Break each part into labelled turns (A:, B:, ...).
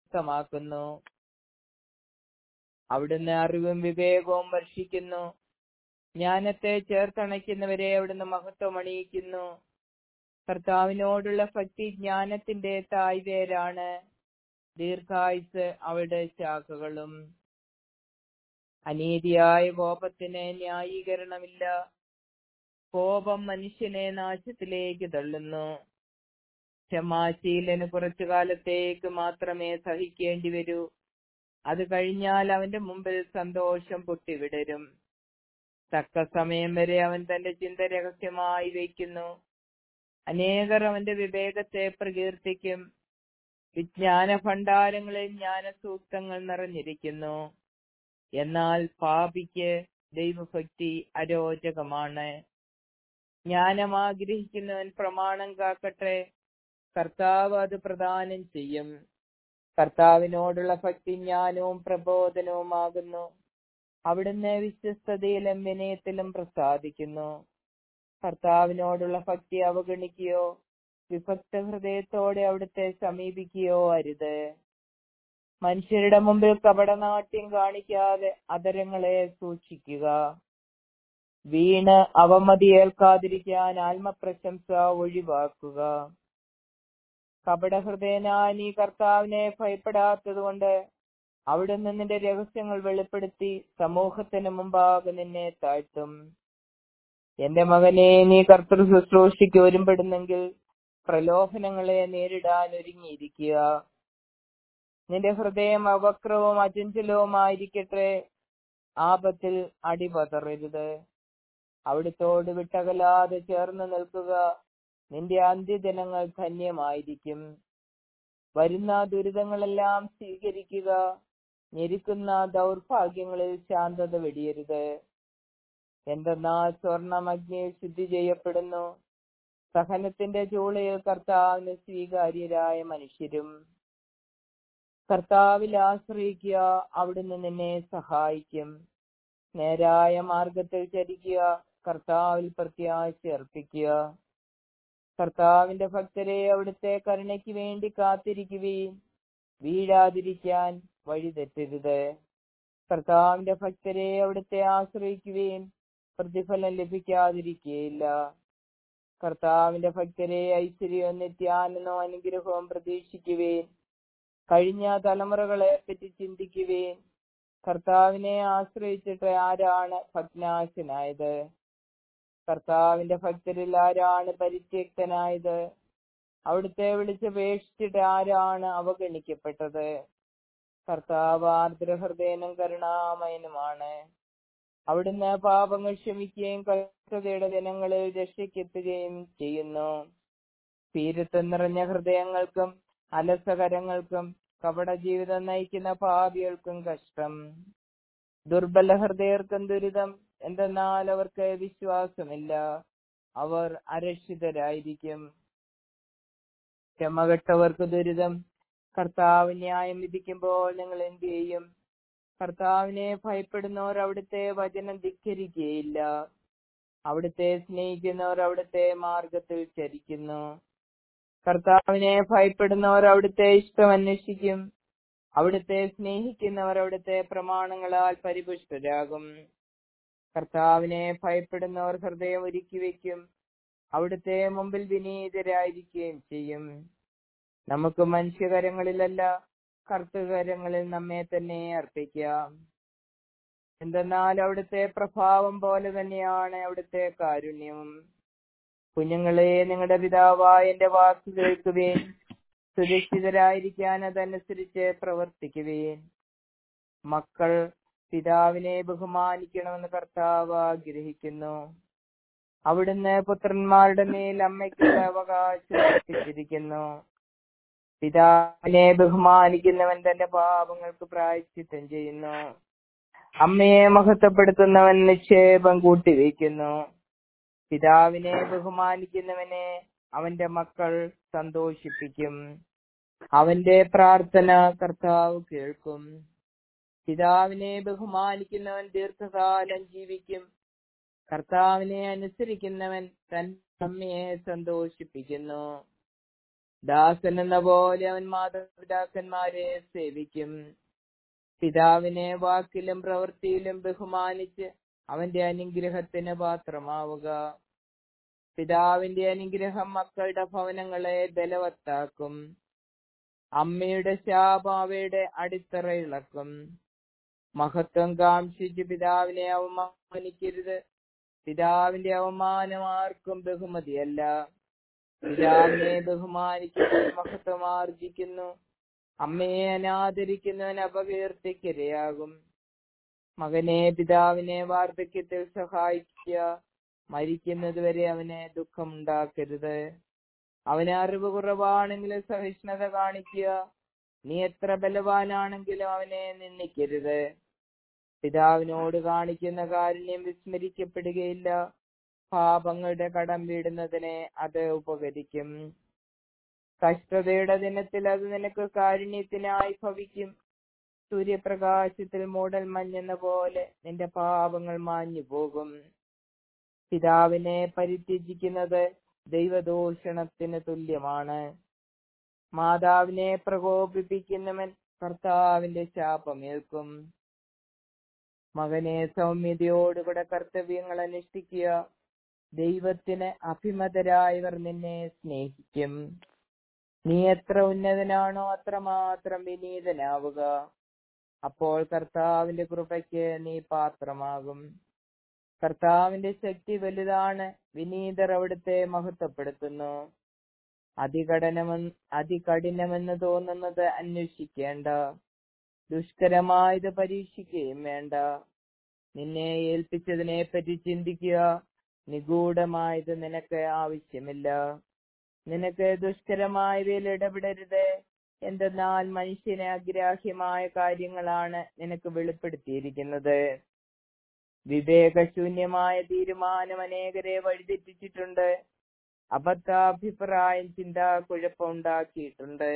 A: ശക്തമാക്കുന്നു അവിടുന്ന് അറിവും വിവേകവും വർഷിക്കുന്നു ജ്ഞാനത്തെ ചേർത്തണയ്ക്കുന്നവരെ അവിടുന്ന് മഹത്വം അണിയിക്കുന്നു കർത്താവിനോടുള്ള ഭക്തി ജ്ഞാനത്തിന്റെ തായ്വേരാണ് ദീർഘായുസ് അവയുടെ ശാഖകളും അനീതിയായ കോപത്തിന് ന്യായീകരണമില്ല കോപം മനുഷ്യനെ നാശത്തിലേക്ക് തള്ളുന്നു ക്ഷമാശീലന് കുറച്ചു കാലത്തേക്ക് മാത്രമേ സഹിക്കേണ്ടി വരൂ അത് കഴിഞ്ഞാൽ അവന്റെ മുമ്പിൽ സന്തോഷം പൊട്ടിവിടരും തക്ക സമയം വരെ അവൻ തന്റെ ചിന്ത രഹസ്യമായി വയ്ക്കുന്നു അനേകർ അവന്റെ വിവേകത്തെ പ്രകീർത്തിക്കും വിജ്ഞാന ഭണ്ഡാരങ്ങളിൽ ജ്ഞാനസൂക്തങ്ങൾ നിറഞ്ഞിരിക്കുന്നു എന്നാൽ പാപിക്ക് ദൈവഭക്തി അരോചകമാണ് ജ്ഞാനം ആഗ്രഹിക്കുന്നവൻ പ്രമാണം കാക്കട്ടെ കർത്താവ് അത് പ്രദാനം ചെയ്യും കർത്താവിനോടുള്ള ഭക്തി ജ്ഞാനവും പ്രബോധനവുമാകുന്നു അവിടുന്ന് വിശ്വസ്തതയിലും വിനയത്തിലും പ്രസാദിക്കുന്നു കർത്താവിനോടുള്ള ഭക്തി അവഗണിക്കുകയോ വിഭക്ത ഹൃദയത്തോടെ അവിടുത്തെ സമീപിക്കുകയോ അരുത് മനുഷ്യരുടെ മുമ്പിൽ കപടനാട്യം കാണിക്കാതെ അതരങ്ങളെ സൂക്ഷിക്കുക വീണ് അവമതിയേൽക്കാതിരിക്കാൻ ആത്മപ്രശംസ ഒഴിവാക്കുക കപടഹൃദയനായ നീ കർത്താവിനെ ഭയപ്പെടാത്തത് കൊണ്ട് അവിടുന്ന് നിന്റെ രഹസ്യങ്ങൾ വെളിപ്പെടുത്തി സമൂഹത്തിന് മുമ്പാകെ നിന്നെ താഴ്ത്തും എന്റെ മകനെ നീ കർത്തൃ ശുശ്രൂഷയ്ക്ക് ഒരുമ്പെടുന്നെങ്കിൽ പ്രലോഭനങ്ങളെ നേരിടാൻ ഒരുങ്ങിയിരിക്കുക നിന്റെ ഹൃദയം അവക്രവും അചഞ്ചലവുമായിരിക്കട്ടെ ആപത്തിൽ അടിപതറരുത് അവിടുത്തോട് വിട്ടകലാതെ ചേർന്ന് നിൽക്കുക നിന്റെ അന്ത്യദിനങ്ങൾ ധന്യമായിരിക്കും വരുന്ന ദുരിതങ്ങളെല്ലാം സ്വീകരിക്കുക ഞെരുക്കുന്ന ദൗർഭാഗ്യങ്ങളിൽ ശാന്തത വെടിയരുത് എന്തെന്നാൽ സ്വർണം അഗ്നിയിൽ ശുദ്ധി ചെയ്യപ്പെടുന്നു സഹനത്തിന്റെ ചൂളയിൽ കർത്താവിന് സ്വീകാര്യരായ മനുഷ്യരും കർത്താവിൽ ആശ്രയിക്കുക അവിടുന്ന് നിന്നെ സഹായിക്കും നേരായ മാർഗത്തിൽ ചരിക്കുക കർത്താവിൽ പ്രത്യാശ അർപ്പിക്കുക കർത്താവിന്റെ ഭക്തരെ അവിടുത്തെ കരുണയ്ക്ക് വേണ്ടി കാത്തിരിക്കുകയും വീഴാതിരിക്കാൻ വഴിതെറ്റരുത് കർത്താവിന്റെ ഭക്തരെ അവിടുത്തെ ആശ്രയിക്കുകയും പ്രതിഫലം ലഭിക്കാതിരിക്കുകയില്ല കർത്താവിന്റെ ഭക്തരെ ഐശ്വര്യവും നിത്യാനന്ദവും അനുഗ്രഹവും പ്രതീക്ഷിക്കുകയും കഴിഞ്ഞ തലമുറകളെ പറ്റി ചിന്തിക്കുകയും കർത്താവിനെ ആശ്രയിച്ചിട്ട് ആരാണ് ഭഗ്നാശനായത് കർത്താവിന്റെ ഭക്തരിൽ ആരാണ് പരിത്യക്തനായത് അവിടുത്തെ വിളിച്ചപേക്ഷിച്ചിട്ട് ആരാണ് അവഗണിക്കപ്പെട്ടത് കർത്താവ് ആർദ്രഹൃദയനും കരുണാമയനുമാണ് അവിടുന്ന് പാപങ്ങൾ ക്ഷമിക്കുകയും കഷ്ടതയുടെ ദിനങ്ങളിൽ രക്ഷയ്ക്കെത്തുകയും ചെയ്യുന്നു തീരത്ത് നിറഞ്ഞ ഹൃദയങ്ങൾക്കും അലസകരങ്ങൾക്കും കപട ജീവിതം നയിക്കുന്ന പാപികൾക്കും കഷ്ടം ദുർബല ഹൃദയർക്കും ദുരിതം എന്തെന്നാൽ അവർക്ക് വിശ്വാസമില്ല അവർ അരക്ഷിതരായിരിക്കും ക്ഷമകെട്ടവർക്ക് ദുരിതം കർത്താവ് ന്യായം വിധിക്കുമ്പോൾ നിങ്ങൾ എന്ത് ചെയ്യും കർത്താവിനെ ഭയപ്പെടുന്നവർ അവിടുത്തെ വചനം ധിക്കരിക്കുകയില്ല അവിടുത്തെ സ്നേഹിക്കുന്നവർ അവിടുത്തെ മാർഗത്തിൽ ചരിക്കുന്നു കർത്താവിനെ ഭയപ്പെടുന്നവർ അവിടുത്തെ ഇഷ്ടം അന്വേഷിക്കും അവിടുത്തെ സ്നേഹിക്കുന്നവർ അവിടുത്തെ പ്രമാണങ്ങളാൽ പരിപുഷ്ടരാകും കർത്താവിനെ ഭയപ്പെടുന്നവർ ഹൃദയം ഒരുക്കി വെക്കും അവിടുത്തെ മുമ്പിൽ വിനീതരായിരിക്കുകയും ചെയ്യും നമുക്ക് മനുഷ്യകരങ്ങളിലല്ല കർത്തകരങ്ങളിൽ നമ്മെ തന്നെ അർപ്പിക്കാം എന്തെന്നാൽ അവിടുത്തെ പ്രഭാവം പോലെ തന്നെയാണ് അവിടുത്തെ കാരുണ്യവും കുഞ്ഞുങ്ങളെ നിങ്ങളുടെ പിതാവായ എന്റെ വാക്ക് കേൾക്കുവേൻ സുരക്ഷിതരായിരിക്കാൻ അതനുസരിച്ച് പ്രവർത്തിക്കുവേൻ മക്കൾ പിതാവിനെ ബഹുമാനിക്കണമെന്ന് കർത്താവ് ആഗ്രഹിക്കുന്നു അവിടുന്ന് പുത്രന്മാരുടെ മേൽ അമ്മയ്ക്കുള്ള അവകാശം എത്തിച്ചിരിക്കുന്നു പിതാവിനെ ബഹുമാനിക്കുന്നവൻ തന്റെ പാപങ്ങൾക്ക് പ്രായശ്ചിത്തം ചെയ്യുന്നു അമ്മയെ മഹത്വപ്പെടുത്തുന്നവൻ നിക്ഷേപം കൂട്ടിവെക്കുന്നു പിതാവിനെ ബഹുമാനിക്കുന്നവനെ അവന്റെ മക്കൾ സന്തോഷിപ്പിക്കും അവന്റെ പ്രാർത്ഥന കർത്താവ് കേൾക്കും പിതാവിനെ ബഹുമാനിക്കുന്നവൻ ദീർഘകാലം ജീവിക്കും കർത്താവിനെ അനുസരിക്കുന്നവൻ തൻ അമ്മയെ സന്തോഷിപ്പിക്കുന്നു ദാസൻ എന്ന പോലെ അവൻ മാതാപിതാക്കന്മാരെ സേവിക്കും പിതാവിനെ വാക്കിലും പ്രവൃത്തിയിലും ബഹുമാനിച്ച് അവന്റെ അനുഗ്രഹത്തിന് പാത്രമാവുക പിതാവിന്റെ അനുഗ്രഹം മക്കളുടെ ഭവനങ്ങളെ ബലവത്താക്കും അമ്മയുടെ ശാപം അവയുടെ അടിത്തറ ഇളക്കും മഹത്വം കാംക്ഷിച്ച് പിതാവിനെ അവമാനിക്കരുത് പിതാവിന്റെ അവമാനം ആർക്കും ബഹുമതിയല്ല പിതാവിനെ ബഹുമാനിക്കുന്നവൻ മഹത്വം ആർജിക്കുന്നു അമ്മയെ അനാദരിക്കുന്നവൻ അപകീർത്തിക്കിരയാകും മകനെ പിതാവിനെ വാർദ്ധക്യത്തിൽ സഹായിക്കുക മരിക്കുന്നതുവരെ അവനെ ദുഃഖമുണ്ടാക്കരുത് അവന് അറിവ് കുറവാണെങ്കിലും സഹിഷ്ണുത കാണിക്കുക നീ എത്ര ബലവാനാണെങ്കിലും അവനെ നിന്ദിക്കരുത് പിതാവിനോട് കാണിക്കുന്ന കാരുണ്യം വിസ്മരിക്കപ്പെടുകയില്ല പാപങ്ങളുടെ കടം വീടുന്നതിനെ അത് ഉപകരിക്കും കഷ്ടതയുടെ ദിനത്തിൽ അത് നിനക്ക് കാരുണ്യത്തിനായി ഭവിക്കും സൂര്യപ്രകാശത്തിൽ മൂടൽ മഞ്ഞെന്ന പോലെ നിന്റെ പാപങ്ങൾ മാഞ്ഞു പോകും പിതാവിനെ പരിത്യജിക്കുന്നത് ദൈവദൂഷണത്തിന് തുല്യമാണ് മാതാവിനെ പ്രകോപിപ്പിക്കുന്നവൻ കർത്താവിന്റെ ശാപമേൽക്കും മകനെ സൗമ്യതയോടുകൂടെ കർത്തവ്യങ്ങൾ അനുഷ്ഠിക്കുക ദൈവത്തിന് അഭിമതരായവർ നിന്നെ സ്നേഹിക്കും നീ എത്ര ഉന്നതനാണോ അത്രമാത്രം വിനീതനാവുക അപ്പോൾ കർത്താവിന്റെ കൃപയ്ക്ക് നീ പാത്രമാകും കർത്താവിന്റെ ശക്തി വലുതാണ് വിനീതർ അവിടുത്തെ മഹത്വപ്പെടുത്തുന്നു അതികഠിനമെന്ന് അതികഠിനമെന്ന് തോന്നുന്നത് അന്വേഷിക്കേണ്ട ദുഷ്കരമായത് പരീക്ഷിക്കുകയും വേണ്ട നിന്നെ ഏൽപ്പിച്ചതിനെ പറ്റി ചിന്തിക്കുക നിഗൂഢമായത് നിനക്ക് ആവശ്യമില്ല നിനക്ക് ദുഷ്കരമായവയിൽ ഇടപെടരുത് എന്തെന്നാൽ മനുഷ്യന് അഗ്രാഹ്യമായ കാര്യങ്ങളാണ് നിനക്ക് വെളിപ്പെടുത്തിയിരിക്കുന്നത് വിവേകശൂന്യമായ തീരുമാനം അനേകരെ വഴിതെറ്റിച്ചിട്ടുണ്ട് അബദ്ധാഭിപ്രായം ചിന്ത കുഴപ്പമുണ്ടാക്കിയിട്ടുണ്ട്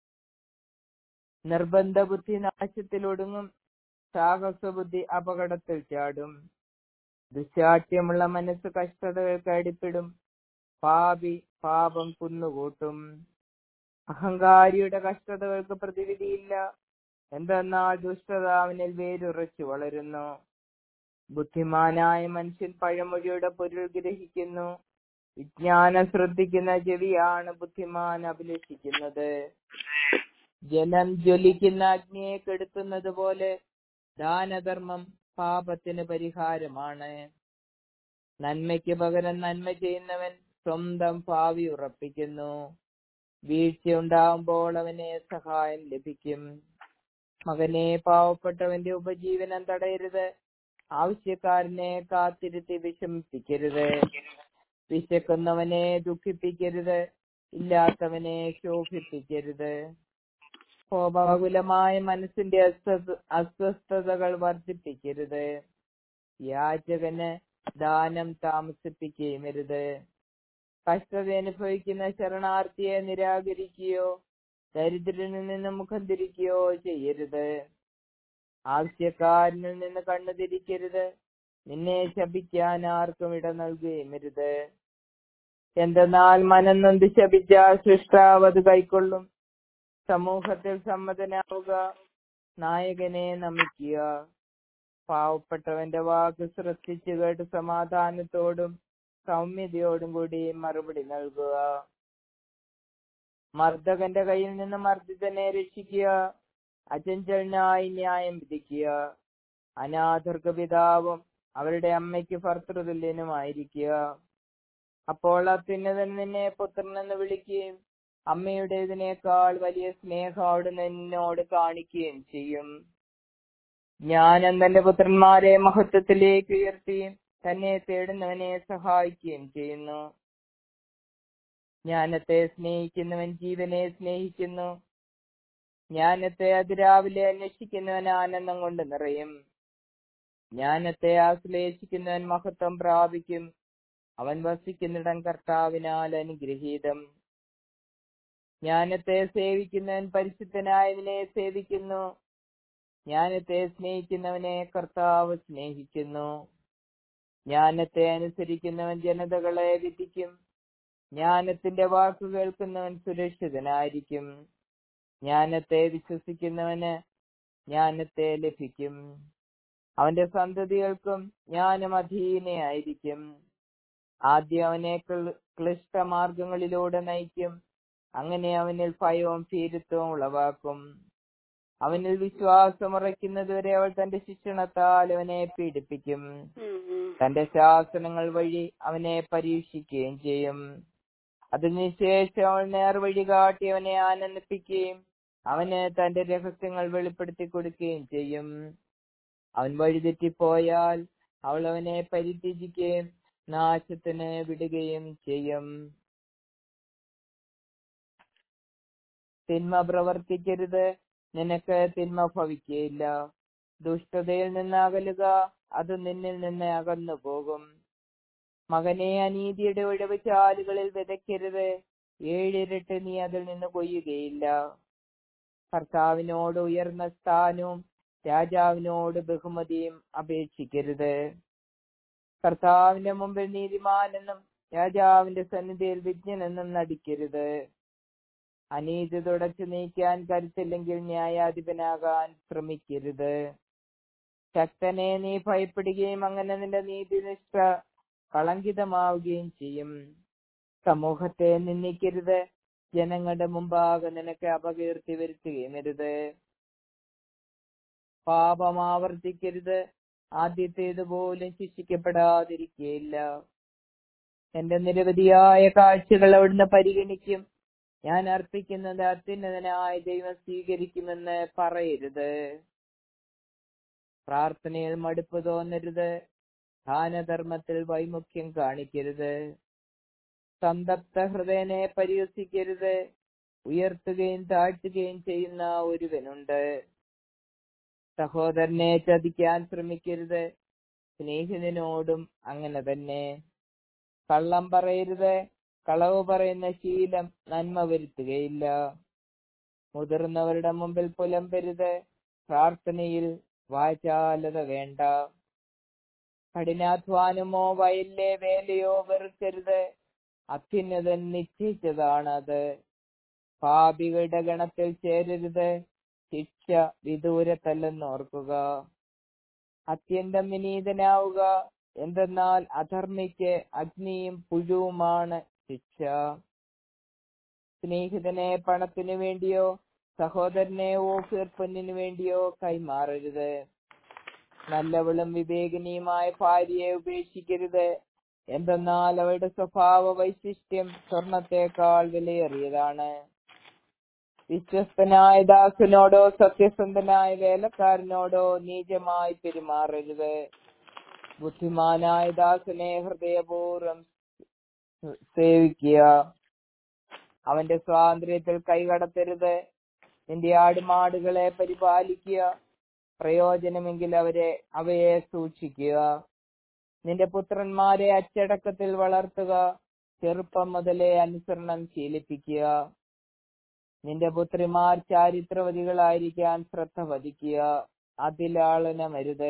A: നിർബന്ധ ബുദ്ധി നാശത്തിലൊടുങ്ങും സാഹസബുദ്ധി അപകടത്തിൽ ചാടും ദുശാഠ്യമുള്ള മനസ്സ് കഷ്ടതകൾക്ക് അടിപ്പിടും പാപി പാപം കുന്നുകൂട്ടും അഹങ്കാരിയുടെ കഷ്ടതകൾക്ക് പ്രതിവിധിയില്ല എന്തെന്നാൽ ദുഷ്ടത അവനിൽ വേരുറച്ചു വളരുന്നു ബുദ്ധിമാനായ മനുഷ്യൻ പഴമൊഴിയുടെ പൊരുൾ ഗ്രഹിക്കുന്നു വിജ്ഞാനം ശ്രദ്ധിക്കുന്ന ചെവിയാണ് ബുദ്ധിമാൻ അഭിലഷിക്കുന്നത് ജലം ജ്വലിക്കുന്ന അഗ്നിയെ കെടുത്തുന്നത് പോലെ ദാനധർമ്മം പാപത്തിന് പരിഹാരമാണ് നന്മയ്ക്ക് പകരം നന്മ ചെയ്യുന്നവൻ സ്വന്തം ഭാവി ഉറപ്പിക്കുന്നു വീഴ്ചയുണ്ടാവുമ്പോൾ അവന് സഹായം ലഭിക്കും മകനെ പാവപ്പെട്ടവന്റെ ഉപജീവനം തടയരുത് ആവശ്യക്കാരനെ കാത്തിരുത്തി വിഷമിപ്പിക്കരുത് വിശക്കുന്നവനെ ദുഃഖിപ്പിക്കരുത് ഇല്ലാത്തവനെ ശോഭിപ്പിക്കരുത് കോപാകുലമായ മനസ്സിന്റെ അസ്വസ്ഥ അസ്വസ്ഥതകൾ വർദ്ധിപ്പിക്കരുത് യാചകന് ദാനം താമസിപ്പിക്കുകയും അരുത് കഷ്ടത അനുഭവിക്കുന്ന ശരണാർത്ഥിയെ നിരാകരിക്കുകയോ ദരിദ്രനിൽ നിന്ന് മുഖം തിരിക്കുകയോ ചെയ്യരുത് ആവശ്യക്കാരനിൽ നിന്ന് കണ്ണു തിരിക്കരുത് നിന്നെ ശപിക്കാൻ ആർക്കും ഇട നൽകുകയും അരുത് എന്തെന്നാൽ മനം നൊന്ത് ശപിച്ചാൽ സൃഷ്ടാവ് അത് കൈക്കൊള്ളും സമൂഹത്തിൽ സമ്മതനാവുക നായകനെ നമിക്കുക പാവപ്പെട്ടവന്റെ വാക്ക് ശ്രദ്ധിച്ചു കേട്ട് സമാധാനത്തോടും സൗമ്യതയോടും കൂടി മറുപടി നൽകുക മർദ്ദകന്റെ കയ്യിൽ നിന്ന് മർദ്ദിതനെ രക്ഷിക്കുക അചഞ്ചലനായി ന്യായം വിധിക്കുക അനാഥർക്ക് പിതാവും അവരുടെ അമ്മയ്ക്ക് ഭർത്തൃതുല്യനുമായിരിക്കുക അപ്പോൾ അത്യുന്നതൻ നിന്നെ പുത്രനെന്ന് വിളിക്കുകയും അമ്മയുടേതിനേക്കാൾ വലിയ സ്നേഹം അവിടുന്ന് നിന്നോട് കാണിക്കുകയും ചെയ്യും ജ്ഞാനം തന്റെ പുത്രന്മാരെ മഹത്വത്തിലേക്ക് ഉയർത്തിയും തന്നെ തേടുന്നവനെ സഹായിക്കുകയും ചെയ്യുന്നു ജ്ഞാനത്തെ സ്നേഹിക്കുന്നവൻ ജീവനെ സ്നേഹിക്കുന്നു ജ്ഞാനത്തെ അതിരാവിലെ അന്വേഷിക്കുന്നവൻ ആനന്ദം കൊണ്ട് നിറയും ജ്ഞാനത്തെ ആശ്ലേഷിക്കുന്നവൻ മഹത്വം പ്രാപിക്കും അവൻ വസിക്കുന്നിടം കർത്താവിനാൽ അനുഗ്രഹീതം ജ്ഞാനത്തെ സേവിക്കുന്നവൻ പരിശുദ്ധനായവനെ സേവിക്കുന്നു ജ്ഞാനത്തെ സ്നേഹിക്കുന്നവനെ കർത്താവ് സ്നേഹിക്കുന്നു ജ്ഞാനത്തെ അനുസരിക്കുന്നവൻ ജനതകളെ വിധിക്കും ജ്ഞാനത്തിന്റെ വാക്ക് കേൾക്കുന്നവൻ സുരക്ഷിതനായിരിക്കും ജ്ഞാനത്തെ വിശ്വസിക്കുന്നവന് ജ്ഞാനത്തെ ലഭിക്കും അവന്റെ സന്തതികൾക്കും ജ്ഞാനം അധീനയായിരിക്കും ആദ്യം അവനെ ക്ല- ക്ലിഷ്ടമാർഗങ്ങളിലൂടെ നയിക്കും അങ്ങനെ അവനിൽ ഭയവും ഭീരുത്വവും ഉളവാക്കും അവനിൽ വിശ്വാസം ഉറയ്ക്കുന്നതുവരെ അവൾ തന്റെ ശിക്ഷണത്താൽ അവനെ പീഡിപ്പിക്കും
B: ഉം, ഉം.
A: തന്റെ ശാസനങ്ങൾ വഴി അവനെ പരീക്ഷിക്കുകയും ചെയ്യും അതിനുശേഷം അവൾ നേർവഴി കാട്ടി അവനെ ആനന്ദിപ്പിക്കുകയും അവന് തന്റെ രഹസ്യങ്ങൾ വെളിപ്പെടുത്തി കൊടുക്കുകയും ചെയ്യും അവൻ വഴിതെറ്റിപ്പോയാൽ അവൾ അവനെ പരിത്യജിക്കുകയും നാശത്തിന് വിടുകയും ചെയ്യും തിന്മ പ്രവർത്തിക്കരുത് നിനക്ക് തിന്മ ഭവിക്കുകയില്ല ദുഷ്ടതയിൽ നിന്ന് അകലുക അത് നിന്നിൽ നിന്ന് അകന്നു പോകും മകനെ അനീതിയുടെ ഒഴിവ് ചാലുകളിൽ വിതയ്ക്കരുത് ഏഴിരട്ട് നീ അതിൽ നിന്ന് കൊയ്യുകയില്ല കർത്താവിനോട് ഉയർന്ന സ്ഥാനവും രാജാവിനോട് ബഹുമതിയും അപേക്ഷിക്കരുത് കർത്താവിന്റെ മുമ്പിൽ നീതിമാനെന്നും രാജാവിന്റെ സന്നിധിയിൽ വിജ്ഞനെന്നും നടിക്കരുത് അനീതി തുടച്ചു നീക്കാൻ കരുത്തില്ലെങ്കിൽ ന്യായാധിപനാകാൻ ശ്രമിക്കരുത് ശക്തനെ നീ ഭയപ്പെടുകയും അങ്ങനെ നിന്റെ നീതിനിഷ്ഠ കളങ്കിതമാവുകയും ചെയ്യും സമൂഹത്തെ നിന്ദിക്കരുത് ജനങ്ങളുടെ മുമ്പാകെ നിനക്ക് അപകീർത്തി വരുത്തുകയും അരുത് പാപം ആവർത്തിക്കരുത് ആദ്യത്തേതുപോലും ശിക്ഷിക്കപ്പെടാതിരിക്കുകയില്ല എന്റെ നിരവധിയായ കാഴ്ചകൾ അവിടുന്ന് പരിഗണിക്കും ഞാൻ അർപ്പിക്കുന്നത് അത്യുന്നതനായ ദൈവം സ്വീകരിക്കുമെന്ന് പറയരുത് പ്രാർത്ഥനയിൽ മടുപ്പ് തോന്നരുത് ദാനധർമ്മത്തിൽ വൈമുഖ്യം കാണിക്കരുത് സന്തപ്ത ഹൃദയനെ പരിഹസിക്കരുത് ഉയർത്തുകയും താഴ്ത്തുകയും ചെയ്യുന്ന ഒരുവനുണ്ട് സഹോദരനെ ചതിക്കാൻ ശ്രമിക്കരുത് സ്നേഹിതനോടും അങ്ങനെ തന്നെ കള്ളം പറയരുത് കളവ് പറയുന്ന ശീലം നന്മ വരുത്തുകയില്ല മുതിർന്നവരുടെ മുമ്പിൽ പുലമ്പരുത് പ്രാർത്ഥനയിൽ വാചാലത വേണ്ട കഠിനാധ്വാനമോ വയലിലെ വേലയോ വെറുക്കരുത് അത്യുന്നതൻ നിശ്ചയിച്ചതാണ് അത് പാപികളുടെ ഗണത്തിൽ ചേരരുത് ശിക്ഷ വിദൂരത്തല്ലെന്ന് ഓർക്കുക അത്യന്തം വിനീതനാവുക എന്തെന്നാൽ അധർമ്മിക്ക് അഗ്നിയും പുഴുവുമാണ് ശിക്ഷ സ്നേഹിതനെ പണത്തിനു വേണ്ടിയോ സഹോദരനെ ഓഫീർ പൊന്നിനു വേണ്ടിയോ കൈമാറരുത് നല്ലവളും വിവേകനിയുമായ ഭാര്യയെ ഉപേക്ഷിക്കരുത് എന്തെന്നാൽ അവളുടെ സ്വഭാവ വൈശിഷ്ട്യം സ്വർണത്തേക്കാൾ വിലയേറിയതാണ് വിശ്വസ്തനായ ദാസനോടോ സത്യസന്ധനായ വേലക്കാരനോടോ നീചമായി പെരുമാറരുത് ബുദ്ധിമാനായ ദാസനെ ഹൃദയപൂർവ്വം സേവിക്കുക അവന്റെ സ്വാതന്ത്ര്യത്തിൽ കൈകടത്തരുത് നിന്റെ ആടുമാടുകളെ പരിപാലിക്കുക പ്രയോജനമെങ്കിൽ അവരെ അവയെ സൂക്ഷിക്കുക നിന്റെ പുത്രന്മാരെ അച്ചടക്കത്തിൽ വളർത്തുക ചെറുപ്പം മുതലേ അനുസരണം ശീലിപ്പിക്കുക നിന്റെ പുത്രിമാർ ചാരിത്രവതികളായിരിക്കാൻ ശ്രദ്ധ വധിക്കുക അതിലാളനമരുത്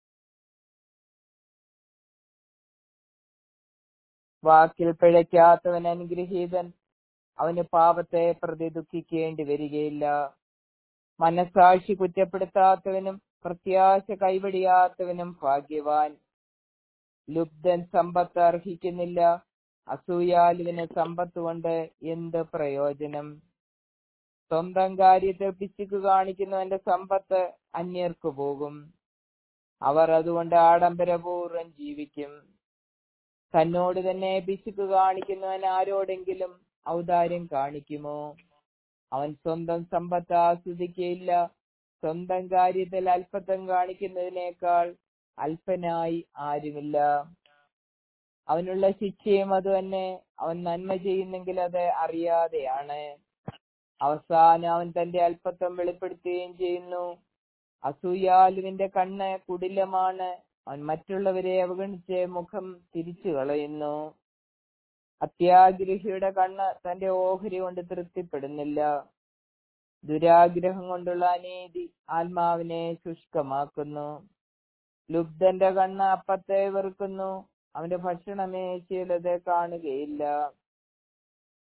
A: വാക്കിൽ പിഴയ്ക്കാത്തവൻ അനുഗ്രഹീതൻ അവന് പാപത്തെ പ്രതി ദുഃഖിക്കേണ്ടി വരികയില്ല മനസാക്ഷി കുറ്റപ്പെടുത്താത്തവനും പ്രത്യാശ കൈവടിയാത്തവനും ഭാഗ്യവാൻ ലുബ്ധൻ സമ്പത്ത് അർഹിക്കുന്നില്ല അസൂയാലുവിന് സമ്പത്ത് കൊണ്ട് എന്ത് പ്രയോജനം സ്വന്തം കാര്യത്തിൽ പിശുക്ക് കാണിക്കുന്നവന്റെ സമ്പത്ത് അന്യർക്ക് പോകും അവർ അതുകൊണ്ട് ആഡംബരപൂർവ്വം ജീവിക്കും തന്നോട് തന്നെ പിശുക്ക് കാണിക്കുന്നവൻ ആരോടെങ്കിലും ഔദാര്യം കാണിക്കുമോ അവൻ സ്വന്തം സമ്പത്ത് ആസ്വദിക്കയില്ല സ്വന്തം കാര്യത്തിൽ അല്പത്വം കാണിക്കുന്നതിനേക്കാൾ അല്പനായി ആരുമില്ല അവനുള്ള ശിക്ഷയും അത് തന്നെ അവൻ നന്മ ചെയ്യുന്നെങ്കിൽ അത് അറിയാതെയാണ് അവസാനം അവൻ തന്റെ അല്പത്വം വെളിപ്പെടുത്തുകയും ചെയ്യുന്നു അസൂയാലുവിന്റെ കണ്ണ് കുടിലമാണ് അവൻ മറ്റുള്ളവരെ അവഗണിച്ച് മുഖം തിരിച്ചു കളയുന്നു അത്യാഗ്രഹിയുടെ കണ്ണ് തന്റെ ഓഹരി കൊണ്ട് തൃപ്തിപ്പെടുന്നില്ല ദുരാഗ്രഹം കൊണ്ടുള്ള അനീതി ആത്മാവിനെ ശുഷ്കമാക്കുന്നു ലുബ്ധന്റെ കണ്ണ് അപ്പത്തെ വെറുക്കുന്നു അവന്റെ ഭക്ഷണമേശയിലത് കാണുകയില്ല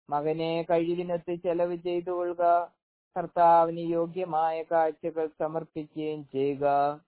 A: മകനെ കഴിവിനൊത്ത് ചെലവ് ചെയ്തു കൊള്ളുക കർത്താവിന് യോഗ്യമായ കാഴ്ചകൾ സമർപ്പിക്കുകയും ചെയ്യുക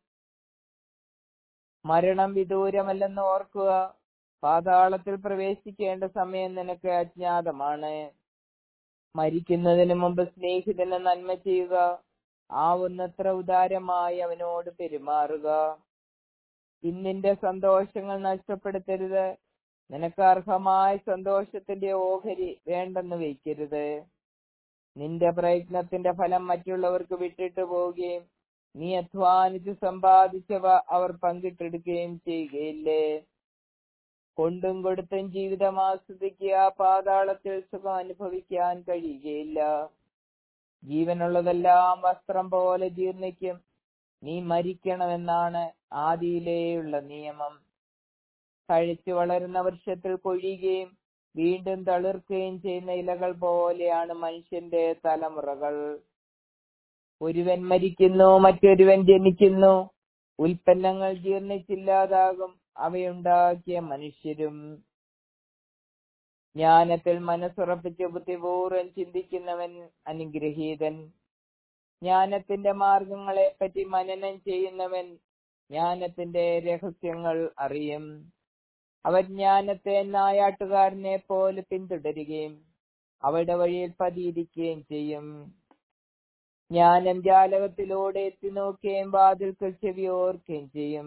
A: മരണം വിദൂരമല്ലെന്ന് ഓർക്കുക പാതാളത്തിൽ പ്രവേശിക്കേണ്ട സമയം നിനക്ക് അജ്ഞാതമാണ് മരിക്കുന്നതിന് മുമ്പ് സ്നേഹിതന് നന്മ ചെയ്യുക ആവുന്നത്ര ഉദാരമായി അവനോട് പെരുമാറുക ഇന്നിന്റെ സന്തോഷങ്ങൾ നഷ്ടപ്പെടുത്തരുത് നിനക്ക് അർഹമായ സന്തോഷത്തിന്റെ ഓഹരി വേണ്ടെന്ന് വയ്ക്കരുത് നിന്റെ പ്രയത്നത്തിന്റെ ഫലം മറ്റുള്ളവർക്ക് വിട്ടിട്ട് പോവുകയും നീ അധ്വാനിച്ച് സമ്പാദിച്ചവ അവർ പങ്കിട്ടെടുക്കുകയും ചെയ്യുകയില്ലേ കൊണ്ടും കൊടുത്തും ജീവിതം ആസ്വദിക്കുക പാതാളത്തിൽ സുഖം അനുഭവിക്കാൻ കഴിയുകയില്ല ജീവനുള്ളതെല്ലാം വസ്ത്രം പോലെ ജീർണിക്കും നീ മരിക്കണമെന്നാണ് ആദിയിലേയുള്ള നിയമം കഴിച്ചു വളരുന്ന വൃക്ഷത്തിൽ കൊഴിയുകയും വീണ്ടും തളിർക്കുകയും ചെയ്യുന്ന ഇലകൾ പോലെയാണ് മനുഷ്യന്റെ തലമുറകൾ ഒരുവൻ മരിക്കുന്നു മറ്റൊരുവൻ ജനിക്കുന്നു ഉൽപ്പന്നങ്ങൾ ജീർണിച്ചില്ലാതാകും അവയുണ്ടാക്കിയ മനുഷ്യരും ജ്ഞാനത്തിൽ മനസ്സുറപ്പിച്ച് ബുദ്ധിപൂർവ്വം ചിന്തിക്കുന്നവൻ അനുഗ്രഹീതൻ ജ്ഞാനത്തിന്റെ മാർഗങ്ങളെ പറ്റി മനനം ചെയ്യുന്നവൻ ജ്ഞാനത്തിന്റെ രഹസ്യങ്ങൾ അറിയും അവൻ ജ്ഞാനത്തെ നായാട്ടുകാരനെ പോലെ പിന്തുടരുകയും അവയുടെ വഴിയിൽ പതിയിരിക്കുകയും ചെയ്യും ജ്ഞാനം ജാലകത്തിലൂടെ എത്തി നോക്കുകയും വാതിൽക്കൽ ചെവിയോർക്കുകയും ചെയ്യും